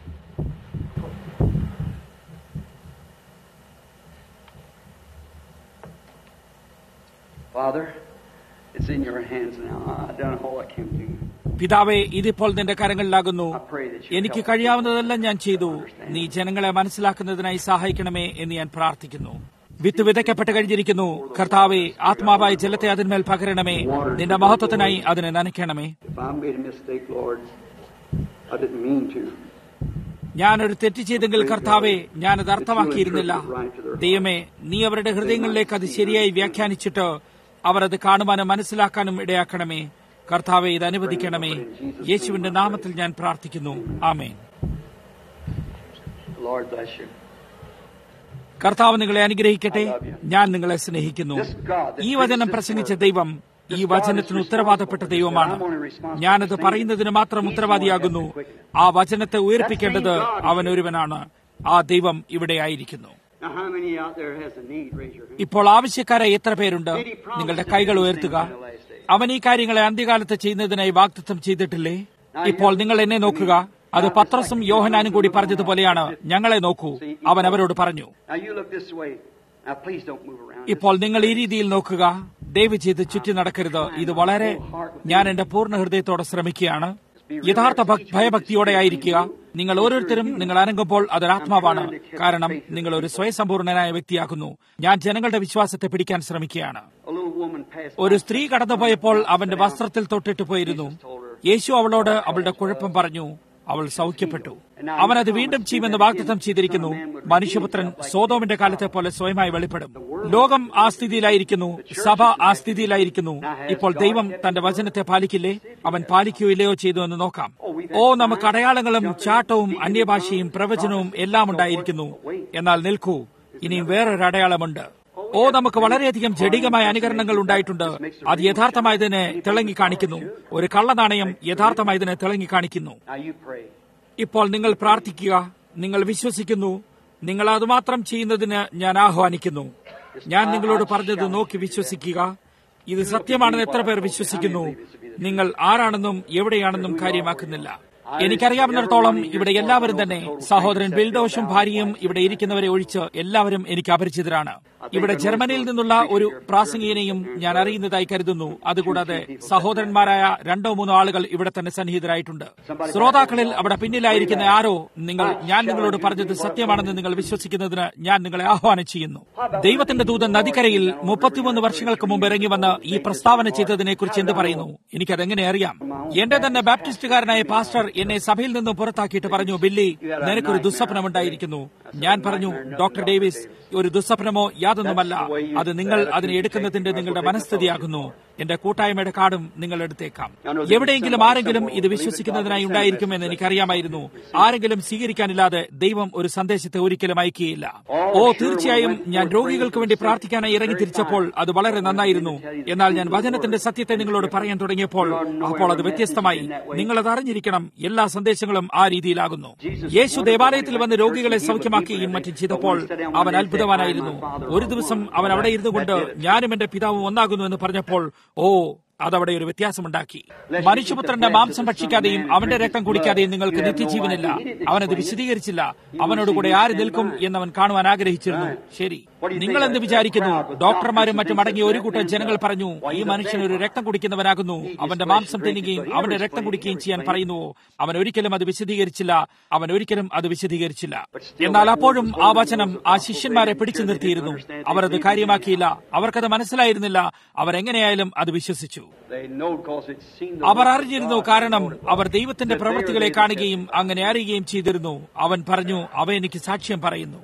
Father, it's in your hands now. I've done all I can do. പിതാവെ ഇതിപ്പോൾ നിന്റെ കരങ്ങളിലാകുന്നു I pray that you എനിക്ക് help കഴിയാവുന്നതെല്ലാം ഞാൻ ചെയ്തു നീ ജനങ്ങളെ മനസ്സിലാക്കുന്നതിനായി സഹായിക്കണമേ എന്ന് ഞാൻ പ്രാർത്ഥിക്കുന്നു വിത്ത് വിതയ്ക്കപ്പെട്ട് കഴിഞ്ഞിരിക്കുന്നു കർത്താവെ ആത്മാവായ ജലത്തെ അതിന്മേൽ പകരണമേ നിന്റെ മഹത്വത്തിനായി അതിനെ നനയ്ക്കണമേ If I made a mistake, Lord, I didn't mean to. ഞാനൊരു തെറ്റ് ചെയ്തെങ്കിൽ കർത്താവെ ഞാനത് അർത്ഥമാക്കിയിരുന്നില്ല ദൈവമേ നീ അവരുടെ ഹൃദയങ്ങളിലേക്ക് അത് ശരിയായി വ്യാഖ്യാനിച്ചിട്ട് അവർ അത് കാണുവാനും മനസ്സിലാക്കാനും ഇടയാക്കണമേ കർത്താവെ ഇത് അനുവദിക്കണമേ യേശുവിന്റെ നാമത്തിൽ ഞാൻ പ്രാർത്ഥിക്കുന്നു ആമേൻ The Lord bless you. കർത്താവ് നിങ്ങളെ അനുഗ്രഹിക്കട്ടെ ഞാൻ നിങ്ങളെ സ്നേഹിക്കുന്നു ഈ വചനം പ്രസംഗിച്ച ദൈവം ഈ വചനത്തിന് ഉത്തരവാദപ്പെട്ട ദൈവമാണ് ഞാനത് പറയുന്നതിന് മാത്രം ഉത്തരവാദിയാകുന്നു ആ വചനത്തെ ഉയർപ്പിക്കേണ്ടത് അവൻ ഒരുവനാണ് ആ ദൈവം ഇവിടെ ആയിരിക്കുന്നു Now, how many out there has a need? Raise your hand. ഇപ്പോൾ ആവശ്യക്കാരായ എത്ര പേരുണ്ട് നിങ്ങളുടെ കൈകൾ ഉയർത്തുക അവൻ ഈ കാര്യങ്ങളെ അന്ത്യകാലത്ത് ചെയ്യുന്നതിനായി വാഗ്ദത്തം ചെയ്തിട്ടില്ലേ ഇപ്പോൾ നിങ്ങൾ എന്നെ നോക്കുക അത് പത്രസും യോഹനാനും കൂടി പറഞ്ഞതുപോലെയാണ് ഞങ്ങളെ നോക്കൂ അവൻ അവരോട് പറഞ്ഞു Now, you look this way. Now, please don't move around. ഇപ്പോൾ നിങ്ങൾ ഈ രീതിയിൽ നോക്കുക ദയവ് ചെയ്ത് ചുറ്റി നടക്കരുത് ഇത് വളരെ ഞാൻ എന്റെ പൂർണ്ണ ഹൃദയത്തോടെ ശ്രമിക്കുകയാണ് യഥാർത്ഥ ഭ- ഭയഭക്തിയോടെ ആയിരിക്കുക നിങ്ങൾ ഓരോരുത്തരും നിങ്ങൾ അനങ്ങുമ്പോൾ അതൊരാത്മാവാണ് കാരണം നിങ്ങൾ ഒരു സ്വയംസമ്പൂർണനായ വ്യക്തിയാകുന്നു ഞാൻ ജനങ്ങളുടെ വിശ്വാസത്തെ പിടിക്കാൻ ശ്രമിക്കുകയാണ് A little woman passed ഒരു സ്ത്രീ കടന്നുപോയപ്പോൾ അവന്റെ വസ്ത്രത്തിൽ തൊട്ടിട്ട് പോയിരുന്നു യേശു അവളോട് അവളുടെ കുഴപ്പം പറഞ്ഞു അവൾ സൗഖ്യപ്പെട്ടു അവൻ അത് വീണ്ടും ചെയ്യുമെന്ന് വാഗ്ദത്തം ചെയ്തിരിക്കുന്നു മനുഷ്യപുത്രൻ സോതോമിന്റെ കാലത്തെ പോലെ സ്വയമായി വെളിപ്പെടും ലോകം ആ സ്ഥിതിയിലായിരിക്കുന്നു സഭ ആ സ്ഥിതിയിലായിരിക്കുന്നു ഇപ്പോൾ ദൈവം തന്റെ വചനത്തെ പാലിക്കില്ലേ അവൻ പാലിക്കുകയോ ഇല്ലയോ ചെയ്തു എന്ന് നോക്കാം ഓ നമുക്ക് അടയാളങ്ങളും ചാട്ടവും അന്യഭാഷയും പ്രവചനവും എല്ലാം ഉണ്ടായിരിക്കുന്നു എന്നാൽ നിൽക്കൂ ഇനിയും വേറൊരു അടയാളമുണ്ട് ഓ നമുക്ക് വളരെയധികം ജഡികമായ അനുകരണങ്ങൾ ഉണ്ടായിട്ടുണ്ട് അത് യഥാർത്ഥമായതിനെ തിളങ്ങി കാണിക്കുന്നു ഒരു കള്ളനാണയം യഥാർത്ഥമായതിനെ തിളങ്ങി കാണിക്കുന്നു Now, you pray. ഇപ്പോൾ നിങ്ങൾ പ്രാർത്ഥിക്കുക നിങ്ങൾ വിശ്വസിക്കുന്നു നിങ്ങൾ അതുമാത്രം ചെയ്യുന്നതിന് ഞാൻ ആഹ്വാനിക്കുന്നു ഞാൻ നിങ്ങളോട് പറഞ്ഞത് നോക്കി വിശ്വസിക്കുക ഇത് സത്യമാണെന്ന് എത്ര പേർ വിശ്വസിക്കുന്നു നിങ്ങൾ ആരാണെന്നും എവിടെയാണെന്നും കാര്യമാക്കുന്നില്ല എനിക്കറിയാവുന്നിടത്തോളം ഇവിടെ എല്ലാവരും തന്നെ സഹോദരൻ ബിൽദോഷും ഭാര്യയും ഇവിടെ ഇരിക്കുന്നവരെ ഒഴിച്ച് എല്ലാവരും എനിക്ക് അപരിചിതരാണ് ഇവിടെ ജർമ്മനിയിൽ നിന്നുള്ള ഒരു പ്രാസംഗികനെയും ഞാൻ അറിയുന്നതായി കരുതുന്നു അതുകൂടാതെ സഹോദരന്മാരായ രണ്ടോ മൂന്നോ ആളുകൾ ഇവിടെ തന്നെ സന്നിഹിതരായിട്ടുണ്ട് ശ്രോതാക്കളിൽ അവിടെ പിന്നിലായിരിക്കുന്ന ആരോ നിങ്ങൾ ഞാൻ നിങ്ങളോട് പറഞ്ഞത് സത്യമാണെന്ന് നിങ്ങൾ വിശ്വസിക്കുന്നതിന് ഞാൻ നിങ്ങളെ ആഹ്വാനം ചെയ്യുന്നു ദൈവത്തിന്റെ ദൂതൻ നദിക്കരയിൽ മുപ്പത്തിമൂന്ന് വർഷങ്ങൾക്ക് മുമ്പ് ഇറങ്ങി വന്ന് ഈ പ്രസ്താവന ചെയ്തതിനെ കുറിച്ച് എന്ത് പറയുന്നു എനിക്കതെങ്ങനെ അറിയാം എന്റെ തന്നെ ബാപ്റ്റിസ്റ്റുകാരനായ പാസ്റ്റർ എന്നെ സഭയിൽ നിന്നും പുറത്താക്കിയിട്ട് പറഞ്ഞു ബില്ലി നിനക്കൊരു ദുസ്വപ്നമുണ്ടായിരിക്കുന്നു ഞാൻ പറഞ്ഞു ഡോക്ടർ ഡേവിസ് ഒരു ദുസ്വപ്നമോ യാതൊന്നുമല്ല അത് നിങ്ങൾ അതിനെ എടുക്കുന്നതിന്റെ നിങ്ങളുടെ മനസ്ഥിതിയാകുന്നു എന്റെ കൂട്ടായ്മയുടെ കാർഡും നിങ്ങൾ എടുത്തേക്കാം എവിടെയെങ്കിലും ആരെങ്കിലും ഇത് വിശ്വസിക്കുന്നതിനായി ഉണ്ടായിരിക്കും എന്ന് എനിക്കറിയാമായിരുന്നു ആരെങ്കിലും സ്വീകരിക്കാനില്ലാതെ ദൈവം ഒരു സന്ദേശത്തെ ഒരിക്കലും അയക്കുകയില്ല ഓ തീർച്ചയായും ഞാൻ രോഗികൾക്ക് വേണ്ടി പ്രാർത്ഥിക്കാനായി ഇറങ്ങി തിരിച്ചപ്പോൾ അത് വളരെ നന്നായിരുന്നു എന്നാൽ ഞാൻ വചനത്തിന്റെ സത്യത്തെ നിങ്ങളോട് പറയാൻ തുടങ്ങിയപ്പോൾ അപ്പോൾ അത് വ്യത്യസ്തമായി നിങ്ങൾ അത് അറിഞ്ഞിരിക്കണം എല്ലാ സന്ദേശങ്ങളും ആ രീതിയിലാകുന്നു യേശു ദേവാലയത്തിൽ വന്ന് രോഗികളെ സൗഖ്യമാക്കുകയും മറ്റും ചെയ്തപ്പോൾ അവൻ അത്ഭുതവാനായിരുന്നു ഒരു ദിവസം അവൻ അവിടെ ഇരുന്നു കൊണ്ട് ഞാനും എന്റെ പിതാവും ഒന്നാകുന്നു എന്ന് പറഞ്ഞപ്പോൾ ഓ അതവിടെ ഒരു വ്യത്യാസമുണ്ടാക്കി മനുഷ്യപുത്രന്റെ മാംസം ഭക്ഷിക്കാതെയും അവന്റെ രക്തം കുടിക്കാതെയും നിങ്ങൾക്ക് നിത്യജീവനില്ല അവനത് വിശദീകരിച്ചില്ല അവനോട് കൂടെ ആര് നിൽക്കും എന്നവൻ കാണുവാൻ ആഗ്രഹിച്ചിരുന്നു ശരി നിങ്ങൾ എന്ത് വിചാരിക്കുന്നു ഡോക്ടർമാരും മറ്റും അടങ്ങിയ ഒരു കൂട്ടം ജനങ്ങൾ പറഞ്ഞു ഈ മനുഷ്യൻ ഒരു രക്തം കുടിക്കുന്നവനാകുന്നു അവന്റെ മാംസം തിന്നുകയും അവന്റെ രക്തം കുടിക്കുകയും ചെയ്യാൻ പറയുന്നുവോ അവൻ ഒരിക്കലും അത് വിശദീകരിച്ചില്ല അവൻ ഒരിക്കലും അത് വിശദീകരിച്ചില്ല എന്നാൽ അപ്പോഴും ആ വചനം ആ ശിഷ്യന്മാരെ പിടിച്ചു നിർത്തിയിരുന്നു അവർ അത് കാര്യമാക്കിയില്ല അവർക്കത് മനസ്സിലായിരുന്നില്ല അവരെങ്ങനെയായാലും അത് വിശ്വസിച്ചു They know because it's seen the അവർ അറിഞ്ഞിരുന്നു കാരണം അവർ ദൈവത്തിന്റെ പ്രവൃത്തികളെ കാണുകയും അങ്ങനെ അറിയുകയും ചെയ്തിരുന്നു അവൻ പറഞ്ഞു അവ എനിക്ക് സാക്ഷ്യം പറയുന്നു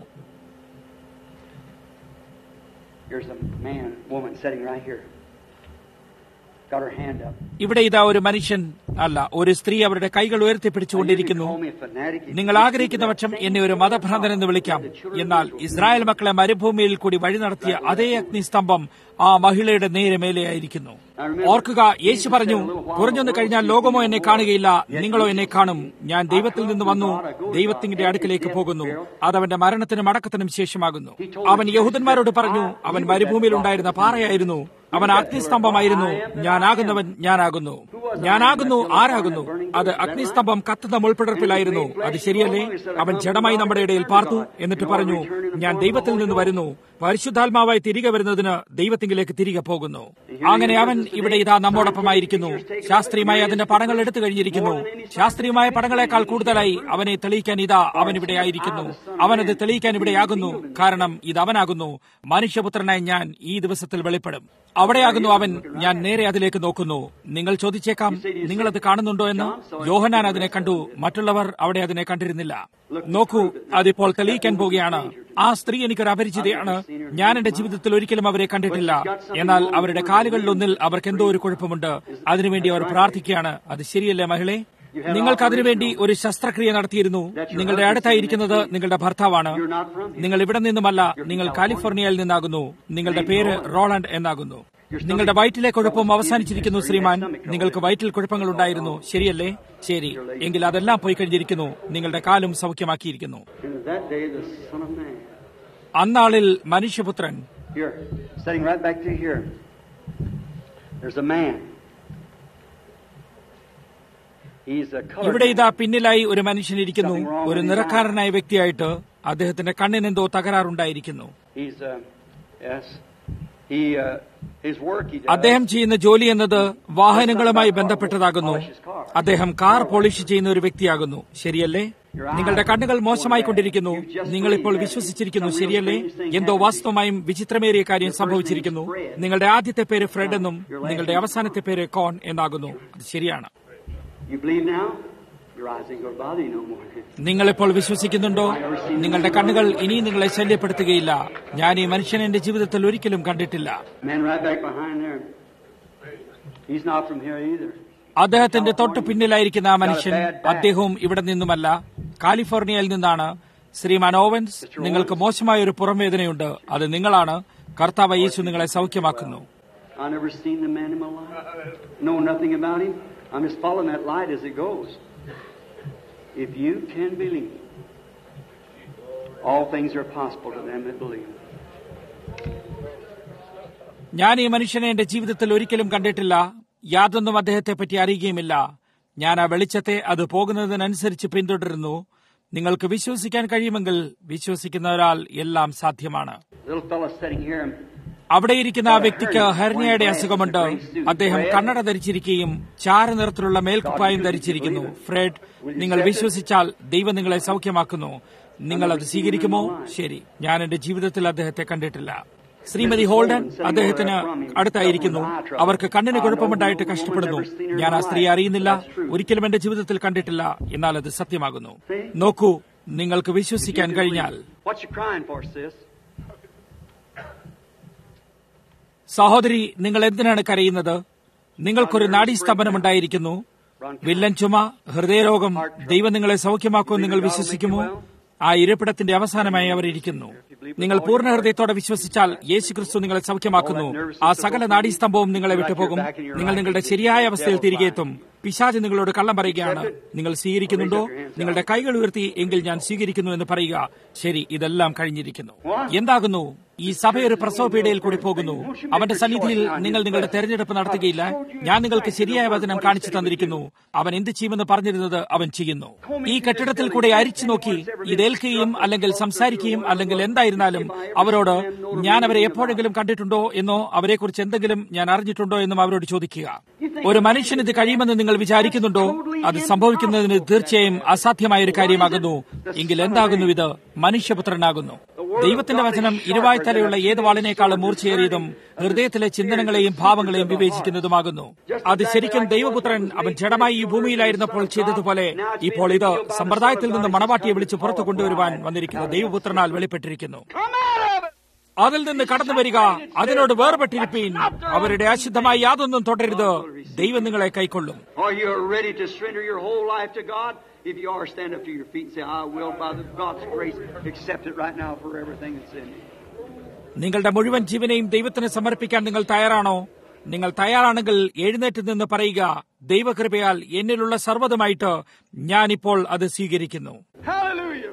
Here's a man, woman sitting right here. Got her hand up. ഇവിടെ ഇതാ ഒരു മനുഷ്യൻ അല്ല ഒരു സ്ത്രീ അവരുടെ കൈകൾ ഉയർത്തിപ്പിടിച്ചുകൊണ്ടിരിക്കുന്നു You can call me a fanatic. നിങ്ങൾ ആഗ്രഹിക്കുന്ന പക്ഷം എന്നെ ഒരു മതഭ്രാന്തൻ എന്ന് വിളിക്കാം എന്നാൽ ഇസ്രായേൽ മക്കളെ മരുഭൂമിയിൽ കൂടി വഴി നടത്തിയ അതേ അഗ്നിസ്തംഭം ആ മഹിളയുടെ നേരെ മേലെയായിരിക്കുന്നു ഓർക്കുക യേശു പറഞ്ഞു കുറഞ്ഞൊന്ന് കഴിഞ്ഞാൽ ലോകമോ എന്നെ കാണുകയില്ല നിങ്ങളോ എന്നെ കാണും ഞാൻ ദൈവത്തിൽ നിന്ന് വന്നു ദൈവത്തിന്റെ അടുക്കിലേക്ക് പോകുന്നു അതവന്റെ മരണത്തിനും അടക്കത്തിനും ശേഷമാകുന്നു അവൻ യഹൂദന്മാരോട് പറഞ്ഞു അവൻ മരുഭൂമിയിൽ ഉണ്ടായിരുന്ന പാറയായിരുന്നു അവൻ അഗ്നിസ്തംഭമായിരുന്നു ഞാനാകുന്നവൻ ഞാനാകുന്നു ഞാനാകുന്നു ആരാകുന്നു അത് അഗ്നിസ്തംഭം കത്തുന്ന മുൾപ്പിടർപ്പിലായിരുന്നു അത് ശരിയല്ലേ അവൻ ജഡമായി നമ്മുടെ ഇടയിൽ പാർത്തു എന്നിട്ട് പറഞ്ഞു ഞാൻ ദൈവത്തിൽ നിന്ന് വരുന്നു പരിശുദ്ധാത്മാവായി തിരികെ വരുന്നതിന് ദൈവത്തിങ്കിലേക്ക് തിരികെ പോകുന്നു അങ്ങനെ അവൻ ഇവിടെ ഇതാ നമ്മോടൊപ്പമായിരിക്കുന്നു ശാസ്ത്രീയമായി അതിന്റെ പടങ്ങൾ എടുത്തു കഴിഞ്ഞിരിക്കുന്നു ശാസ്ത്രീയമായ പടങ്ങളെക്കാൾ കൂടുതലായി അവനെ തെളിയിക്കാൻ ഇതാ അവൻ ഇവിടെ ആയിരിക്കുന്നു അവനത് തെളിയിക്കാൻ ഇവിടെയാകുന്നു കാരണം ഇത് അവനാകുന്നു മനുഷ്യപുത്രനായി ഞാൻ ഈ ദിവസത്തിൽ വെളിപ്പെടും അവിടെയാകുന്നു അവൻ ഞാൻ നേരെ അതിലേക്ക് നോക്കുന്നു നിങ്ങൾ ചോദിച്ചേക്കാം നിങ്ങളത് കാണുന്നുണ്ടോ എന്ന് യോഹനാൻ അതിനെ കണ്ടു മറ്റുള്ളവർ അവിടെ അതിനെ കണ്ടിരുന്നില്ല നോക്കൂ അതിപ്പോൾ തെളിയിക്കാൻ പോവുകയാണ് ആ സ്ത്രീ എനിക്കൊരു അപരിചിതയാണ് ഞാൻ എന്റെ ജീവിതത്തിൽ ഒരിക്കലും അവരെ കണ്ടിട്ടില്ല എന്നാൽ അവരുടെ കാലുകളിലൊന്നിൽ അവർക്ക് എന്തോ ഒരു കുഴപ്പമുണ്ട് അതിനുവേണ്ടി അവർ പ്രാർത്ഥിക്കുകയാണ് അത് ശരിയല്ലേ മഹിളെ നിങ്ങൾക്ക് അതിനുവേണ്ടി ഒരു ശസ്ത്രക്രിയ നടത്തിയിരുന്നു നിങ്ങളുടെ അടുത്തായിരിക്കുന്നത് നിങ്ങളുടെ ഭർത്താവാണ് നിങ്ങൾ ഇവിടെ നിന്നുമല്ല നിങ്ങൾ കാലിഫോർണിയയിൽ നിന്നാകുന്നു നിങ്ങളുടെ പേര് റോളണ്ട് എന്നാകുന്നു നിങ്ങളുടെ വയറ്റിലെ കുഴപ്പം അവസാനിച്ചിരിക്കുന്നു ശ്രീമാൻ നിങ്ങൾക്ക് വയറ്റിൽ കുഴപ്പങ്ങൾ ഉണ്ടായിരുന്നു ശരിയല്ലേ ശരി എങ്കിൽ അതെല്ലാം പോയി കഴിഞ്ഞിരിക്കുന്നു നിങ്ങളുടെ കാലും സൗഖ്യമാക്കിയിരിക്കുന്നു And that day, the Son of Man. അന്നാളിൽ മനുഷ്യപുത്രൻ Here, setting right back to here. There's a man. He's a colored ഇവിടെ man. ഇതാ പിന്നിലായി ഒരു മനുഷ്യനിരിക്കുന്നു ഒരു നിറക്കാരനായ വ്യക്തിയായിട്ട് അദ്ദേഹത്തിന്റെ കണ്ണിനെന്തോ തകരാറുണ്ടായിരിക്കുന്നു He's, uh, yes. He, uh, his work he does. അദ്ദേഹം ചെയ്യുന്ന ജോലി എന്നത് വാഹനങ്ങളുമായി ബന്ധപ്പെട്ടതാകുന്നു അദ്ദേഹം കാർ പോളിഷ് ചെയ്യുന്ന ഒരു വ്യക്തിയാകുന്നു ശരിയല്ലേ നിങ്ങളുടെ കണ്ണുകൾ മോശമായിക്കൊണ്ടിരിക്കുന്നു നിങ്ങൾ ഇപ്പോൾ വിശ്വസിച്ചിരിക്കുന്നു ശരിയല്ലേ എന്തോ വാസ്തവമായും വിചിത്രമേറിയ കാര്യം സംഭവിച്ചിരിക്കുന്നു നിങ്ങളുടെ ആദ്യത്തെ പേര് ഫ്രെഡ് എന്നും നിങ്ങളുടെ അവസാനത്തെ പേര് കോൺ എന്നാകുന്നു അത് ശരിയാണ് You believe now? Your eyes ain't going to bother you no more. നിങ്ങളിപ്പോൾ വിശ്വസിക്കുന്നുണ്ടോ നിങ്ങളുടെ കണ്ണുകൾ ഇനിയും നിങ്ങളെ ശല്യപ്പെടുത്തുകയില്ല ഞാൻ ഈ മനുഷ്യനെ എന്റെ ജീവിതത്തിൽ ഒരിക്കലും കണ്ടിട്ടില്ല Man right back behind there. He's not from here either. അദ്ദേഹത്തിന്റെ തൊട്ടു പിന്നിലായിരിക്കുന്ന ആ മനുഷ്യൻ അദ്ദേഹവും ഇവിടെ നിന്നുമല്ല കാലിഫോർണിയയിൽ നിന്നാണ് ശ്രീമാൻ ഓവൻസ് നിങ്ങൾക്ക് മോശമായ ഒരു പുറംവേദനയുണ്ട് അത് നിങ്ങളാണ് കർത്താവ് യേശു നിങ്ങളെ സൗഖ്യമാക്കുന്നു I never seen the man in my life. Know nothing about him. I'm just following that light as it goes. If you can believe, all things are possible to them that believe. ഞാൻ ഈ മനുഷ്യനെ എന്റെ ജീവിതത്തിൽ ഒരിക്കലും കണ്ടിട്ടില്ല യാതൊന്നും അദ്ദേഹത്തെ പറ്റി അറിയുകയുമില്ല ഞാൻ ആ വെളിച്ചത്തെ അത് പോകുന്നതിനനുസരിച്ച് പിന്തുടരുന്നു നിങ്ങൾക്ക് വിശ്വസിക്കാൻ കഴിയുമെങ്കിൽ വിശ്വസിക്കുന്ന ഒരാൾ എല്ലാം സാധ്യമാണ് Little fellow sitting here, അവിടെ ഇരിക്കുന്ന ആ വ്യക്തിക്ക് ഹെർണിയയുടെ അസുഖമുണ്ട് അദ്ദേഹം കണ്ണട ധരിച്ചിരിക്കുകയും ചാര നിറത്തിലുള്ള മേൽക്കുപ്പായം ധരിച്ചിരിക്കുന്നു ഫ്രെഡ് നിങ്ങൾ വിശ്വസിച്ചാൽ ദൈവം നിങ്ങളെ സൗഖ്യമാക്കുന്നു നിങ്ങൾ അത് സ്വീകരിക്കുമോ ശരി ഞാൻ എന്റെ ജീവിതത്തിൽ അദ്ദേഹത്തെ കണ്ടിട്ടില്ല ശ്രീമതി ഹോൾഡൻ അദ്ദേഹത്തിന് അടുത്തായിരിക്കുന്നു അവർക്ക് കണ്ണിന് കുഴപ്പമുണ്ടായിട്ട് കഷ്ടപ്പെടുന്നു ഞാൻ ആ സ്ത്രീയെ അറിയുന്നില്ല ഒരിക്കലും എന്റെ ജീവിതത്തിൽ കണ്ടിട്ടില്ല എന്നാൽ അത് സത്യമാകുന്നു നോക്കൂ നിങ്ങൾക്ക് വിശ്വസിക്കാൻ കഴിഞ്ഞാൽ what you crying for, sis? സഹോദരി നിങ്ങൾ എന്തിനാണ് കരയുന്നത് നിങ്ങൾക്കൊരു നാഡീസ്തംഭനമുണ്ടായിരിക്കുന്നു വില്ലൻ ചുമ ഹൃദയരോഗം ദൈവം നിങ്ങളെ സൗഖ്യമാക്കുമെന്ന് നിങ്ങൾ വിശ്വസിക്കുമോ ആ ഇരിപ്പിടത്തിന്റെ അവസാനമായി അവർ ഇരിക്കുന്നു നിങ്ങൾ പൂർണ്ണ ഹൃദയത്തോടെ വിശ്വസിച്ചാൽ യേശു ക്രിസ്തു നിങ്ങളെ സൗഖ്യമാക്കുന്നു ആ സകല നാഡീസ്തംഭവും നിങ്ങളെ വിട്ടുപോകും നിങ്ങൾ നിങ്ങളുടെ ശരിയായ അവസ്ഥയിൽ തിരികെ എത്തും പിശാജ് നിങ്ങളോട് കള്ളം പറയുകയാണ് നിങ്ങൾ സ്വീകരിക്കുന്നുണ്ടോ നിങ്ങളുടെ കൈകൾ ഉയർത്തി എങ്കിൽ ഞാൻ സ്വീകരിക്കുന്നു എന്ന് പറയുക ശരി ഇതെല്ലാം കഴിഞ്ഞിരിക്കുന്നു എന്താകുന്നു ഈ സഭ ഒരു പ്രസവ പീഡയിൽ കൂടി പോകുന്നു അവന്റെ സന്നിധിയിൽ നിങ്ങൾ നിങ്ങളുടെ തെരഞ്ഞെടുപ്പ് നടത്തുകയില്ല ഞാൻ നിങ്ങൾക്ക് ശരിയായ വചനം കാണിച്ചു തന്നിരിക്കുന്നു അവൻ എന്ത് ചെയ്യുമെന്ന് പറഞ്ഞിരുന്നത് അവൻ ചെയ്യുന്നു ഈ കെട്ടിടത്തിൽ കൂടെ അരിച്ചു നോക്കി ഇതേൽക്കുകയും അല്ലെങ്കിൽ സംസാരിക്കുകയും അല്ലെങ്കിൽ എന്തായിരുന്നാലും അവരോട് ഞാൻ അവരെ എപ്പോഴെങ്കിലും കണ്ടിട്ടുണ്ടോ എന്നോ അവരെക്കുറിച്ച് എന്തെങ്കിലും ഞാൻ അറിഞ്ഞിട്ടുണ്ടോ എന്നും അവരോട് ചോദിക്കുക ഒരു മനുഷ്യന് ഇത് കഴിയുമെന്ന് നിങ്ങൾ വിചാരിക്കുന്നുണ്ടോ അത് സംഭവിക്കുന്നതിന് തീർച്ചയായും അസാധ്യമായ ഒരു കാര്യമാകുന്നു എങ്കിൽ എന്താകുന്നു ഇത് മനുഷ്യപുത്രനാകുന്നു ദൈവത്തിന്റെ വചനം ഇരുവായ്ത്തലയുള്ള ഏത് വാളിനേക്കാളും മൂർച്ചയേറിയതും ഹൃദയത്തിലെ ചിന്തനങ്ങളെയും ഭാവങ്ങളെയും വിവേചിക്കുന്നതുമാകുന്നു അത് ശരിക്കും ദൈവപുത്രൻ അവൻ ജഡമായി ഈ ഭൂമിയിലായിരുന്നപ്പോൾ ചെയ്തതുപോലെ ഇപ്പോൾ ഇത് സമ്പ്രദായത്തിൽ നിന്ന് മണവാട്ടിയെ വിളിച്ച് പുറത്തു കൊണ്ടുവരുവാൻ വന്നിരിക്കുന്ന ദൈവപുത്രനാൽ വെളിപ്പെട്ടിരിക്കുന്നു അതിൽ നിന്ന് കടന്നു വരിക അതിനോട് വേർപെട്ടിരിപ്പീൻ അവരുടെ അശുദ്ധമായി യാതൊന്നും തുടരുത് ദൈവം നിങ്ങളെ കൈക്കൊള്ളും Are you ready to surrender your whole life to God? If you are, stand up to your feet and say, I will, by the God's grace, accept it right now for everything that's in me. നിങ്ങളുടെ മുഴുവൻ ജീവനെയും ദൈവത്തിന് സമർപ്പിക്കാൻ നിങ്ങൾ തയ്യാറാണോ നിങ്ങൾ തയ്യാറാണെങ്കിൽ എഴുന്നേറ്റ് നിന്ന് പറയുക ദൈവകൃപയാൽ എന്നിലുള്ള സർവ്വതുമായിട്ട് ഞാനിപ്പോൾ അത് സ്വീകരിക്കുന്നു Hallelujah.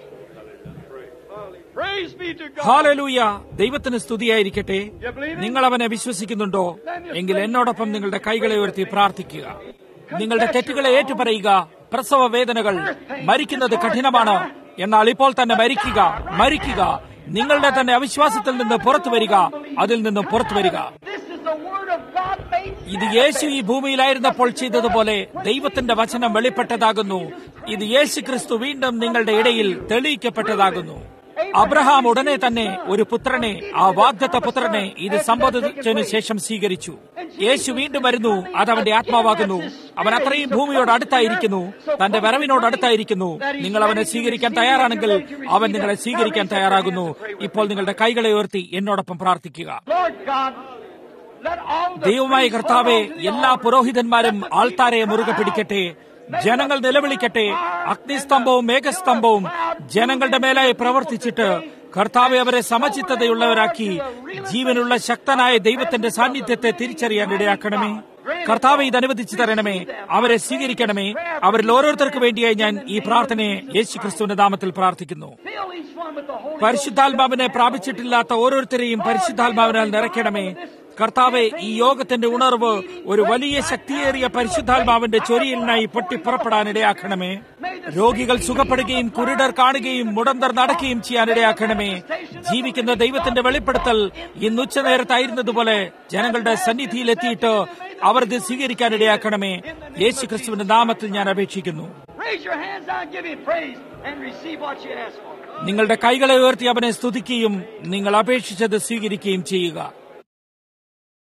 Praise be to God. Hallelujah ദൈവത്തിന് സ്തുതിയായിരിക്കട്ടെ നിങ്ങൾ അവനെ വിശ്വസിക്കുന്നുണ്ടോ എങ്കിൽ എന്നോടൊപ്പം നിങ്ങളുടെ കൈകളെ ഉയർത്തി പ്രാർത്ഥിക്കുക നിങ്ങളുടെ തെറ്റുകളെ ഏറ്റുപറയുക പ്രസവ വേദനകൾ മരിക്കുന്നത് കഠിനമാണ് എന്നാൽ ഇപ്പോൾ തന്നെ മരിക്കുക മരിക്കുക നിങ്ങളുടെ തന്നെ അവിശ്വാസത്തിൽ നിന്ന് പുറത്തു വരിക അതിൽ നിന്നും പുറത്തു വരിക This is the word of God made ഇത് യേശു ഈ ഭൂമിയിലായിരുന്നപ്പോൾ ചെയ്തതുപോലെ ദൈവത്തിന്റെ വചനം വെളിപ്പെട്ടതാകുന്നു ഇത് യേശു ക്രിസ്തു വീണ്ടും നിങ്ങളുടെ ഇടയിൽ തെളിയിക്കപ്പെട്ടതാകുന്നു അബ്രഹാം ഉടനെ തന്നെ ഒരു പുത്രനെ ആ വാഗ്ദത്ത പുത്രനെ ഇത് സംബന്ധിച്ചതിനു ശേഷം സ്വീകരിച്ചു യേശു വീണ്ടും വരുന്നു അത് അവന്റെ ആത്മാവാകുന്നു അവൻ അത്രയും ഭൂമിയോട് അടുത്തായിരിക്കുന്നു തന്റെ വരവിനോട് അടുത്തായിരിക്കുന്നു നിങ്ങൾ അവനെ സ്വീകരിക്കാൻ തയ്യാറാണെങ്കിൽ അവൻ നിങ്ങളെ സ്വീകരിക്കാൻ തയ്യാറാകുന്നു ഇപ്പോൾ നിങ്ങളുടെ കൈകളെ ഉയർത്തി എന്നോടൊപ്പം പ്രാർത്ഥിക്കുക Lord God. Let all the ദൈവമായ കർത്താവെ എല്ലാ പുരോഹിതന്മാരും ആൾത്താരെ മുറുകെ പിടിക്കട്ടെ ജനങ്ങൾ നിലവിളിക്കട്ടെ അഗ്നിസ്തംഭവും മേഘസ്തംഭവും ജനങ്ങളുടെ മേലായി പ്രവർത്തിച്ചിട്ട് കർത്താവെ അവരെ സമചിത്തതയുള്ളവരാക്കി ജീവനുള്ള ശക്തനായ ദൈവത്തിന്റെ സാന്നിധ്യത്തെ തിരിച്ചറിയാൻ ഇടയാക്കണമേ കർത്താവെ ഇത് അനുവദിച്ചു തരണമേ അവരെ സ്വീകരിക്കണമേ അവരിൽ ഓരോരുത്തർക്ക് വേണ്ടിയായി ഞാൻ ഈ പ്രാർത്ഥനയെ യേശു ക്രിസ്തുവിന്റെ നാമത്തിൽ പ്രാർത്ഥിക്കുന്നു Fill each one with the Holy പരിശുദ്ധാത്മാവിനെ പ്രാപിച്ചിട്ടില്ലാത്ത ഓരോരുത്തരെയും പരിശുദ്ധാത്മാവിനാൽ നിറയ്ക്കണമേ കർത്താവെ ഈ യോഗത്തിന്റെ ഉണർവ് ഒരു വലിയ ശക്തിയേറിയ പരിശുദ്ധാത്മാവിന്റെ ചൊരിയലിനായി പൊട്ടിപ്പുറപ്പെടാൻ ഇടയാക്കണമേ രോഗികൾ സുഖപ്പെടുകയും കുരുടർ കാണുകയും മുടന്തർ നടക്കുകയും ചെയ്യാൻ ഇടയാക്കണമേ ജീവിക്കുന്ന ദൈവത്തിന്റെ വെളിപ്പെടുത്തൽ ഇന്ന് ഉച്ചനേരത്തായിരുന്നതുപോലെ ജനങ്ങളുടെ സന്നിധിയിലെത്തിയിട്ട് അവർ ഇത് സ്വീകരിക്കാൻ ഇടയാക്കണമേ യേശു ക്രിസ്തുവിന്റെ നാമത്തിൽ ഞാൻ അപേക്ഷിക്കുന്നു Raise your hands now and give him praise and receive what you ask for. നിങ്ങളുടെ കൈകളെ ഉയർത്തി അവനെ സ്തുതിക്കുകയും നിങ്ങൾ അപേക്ഷിച്ചത് സ്വീകരിക്കുകയും ചെയ്യുക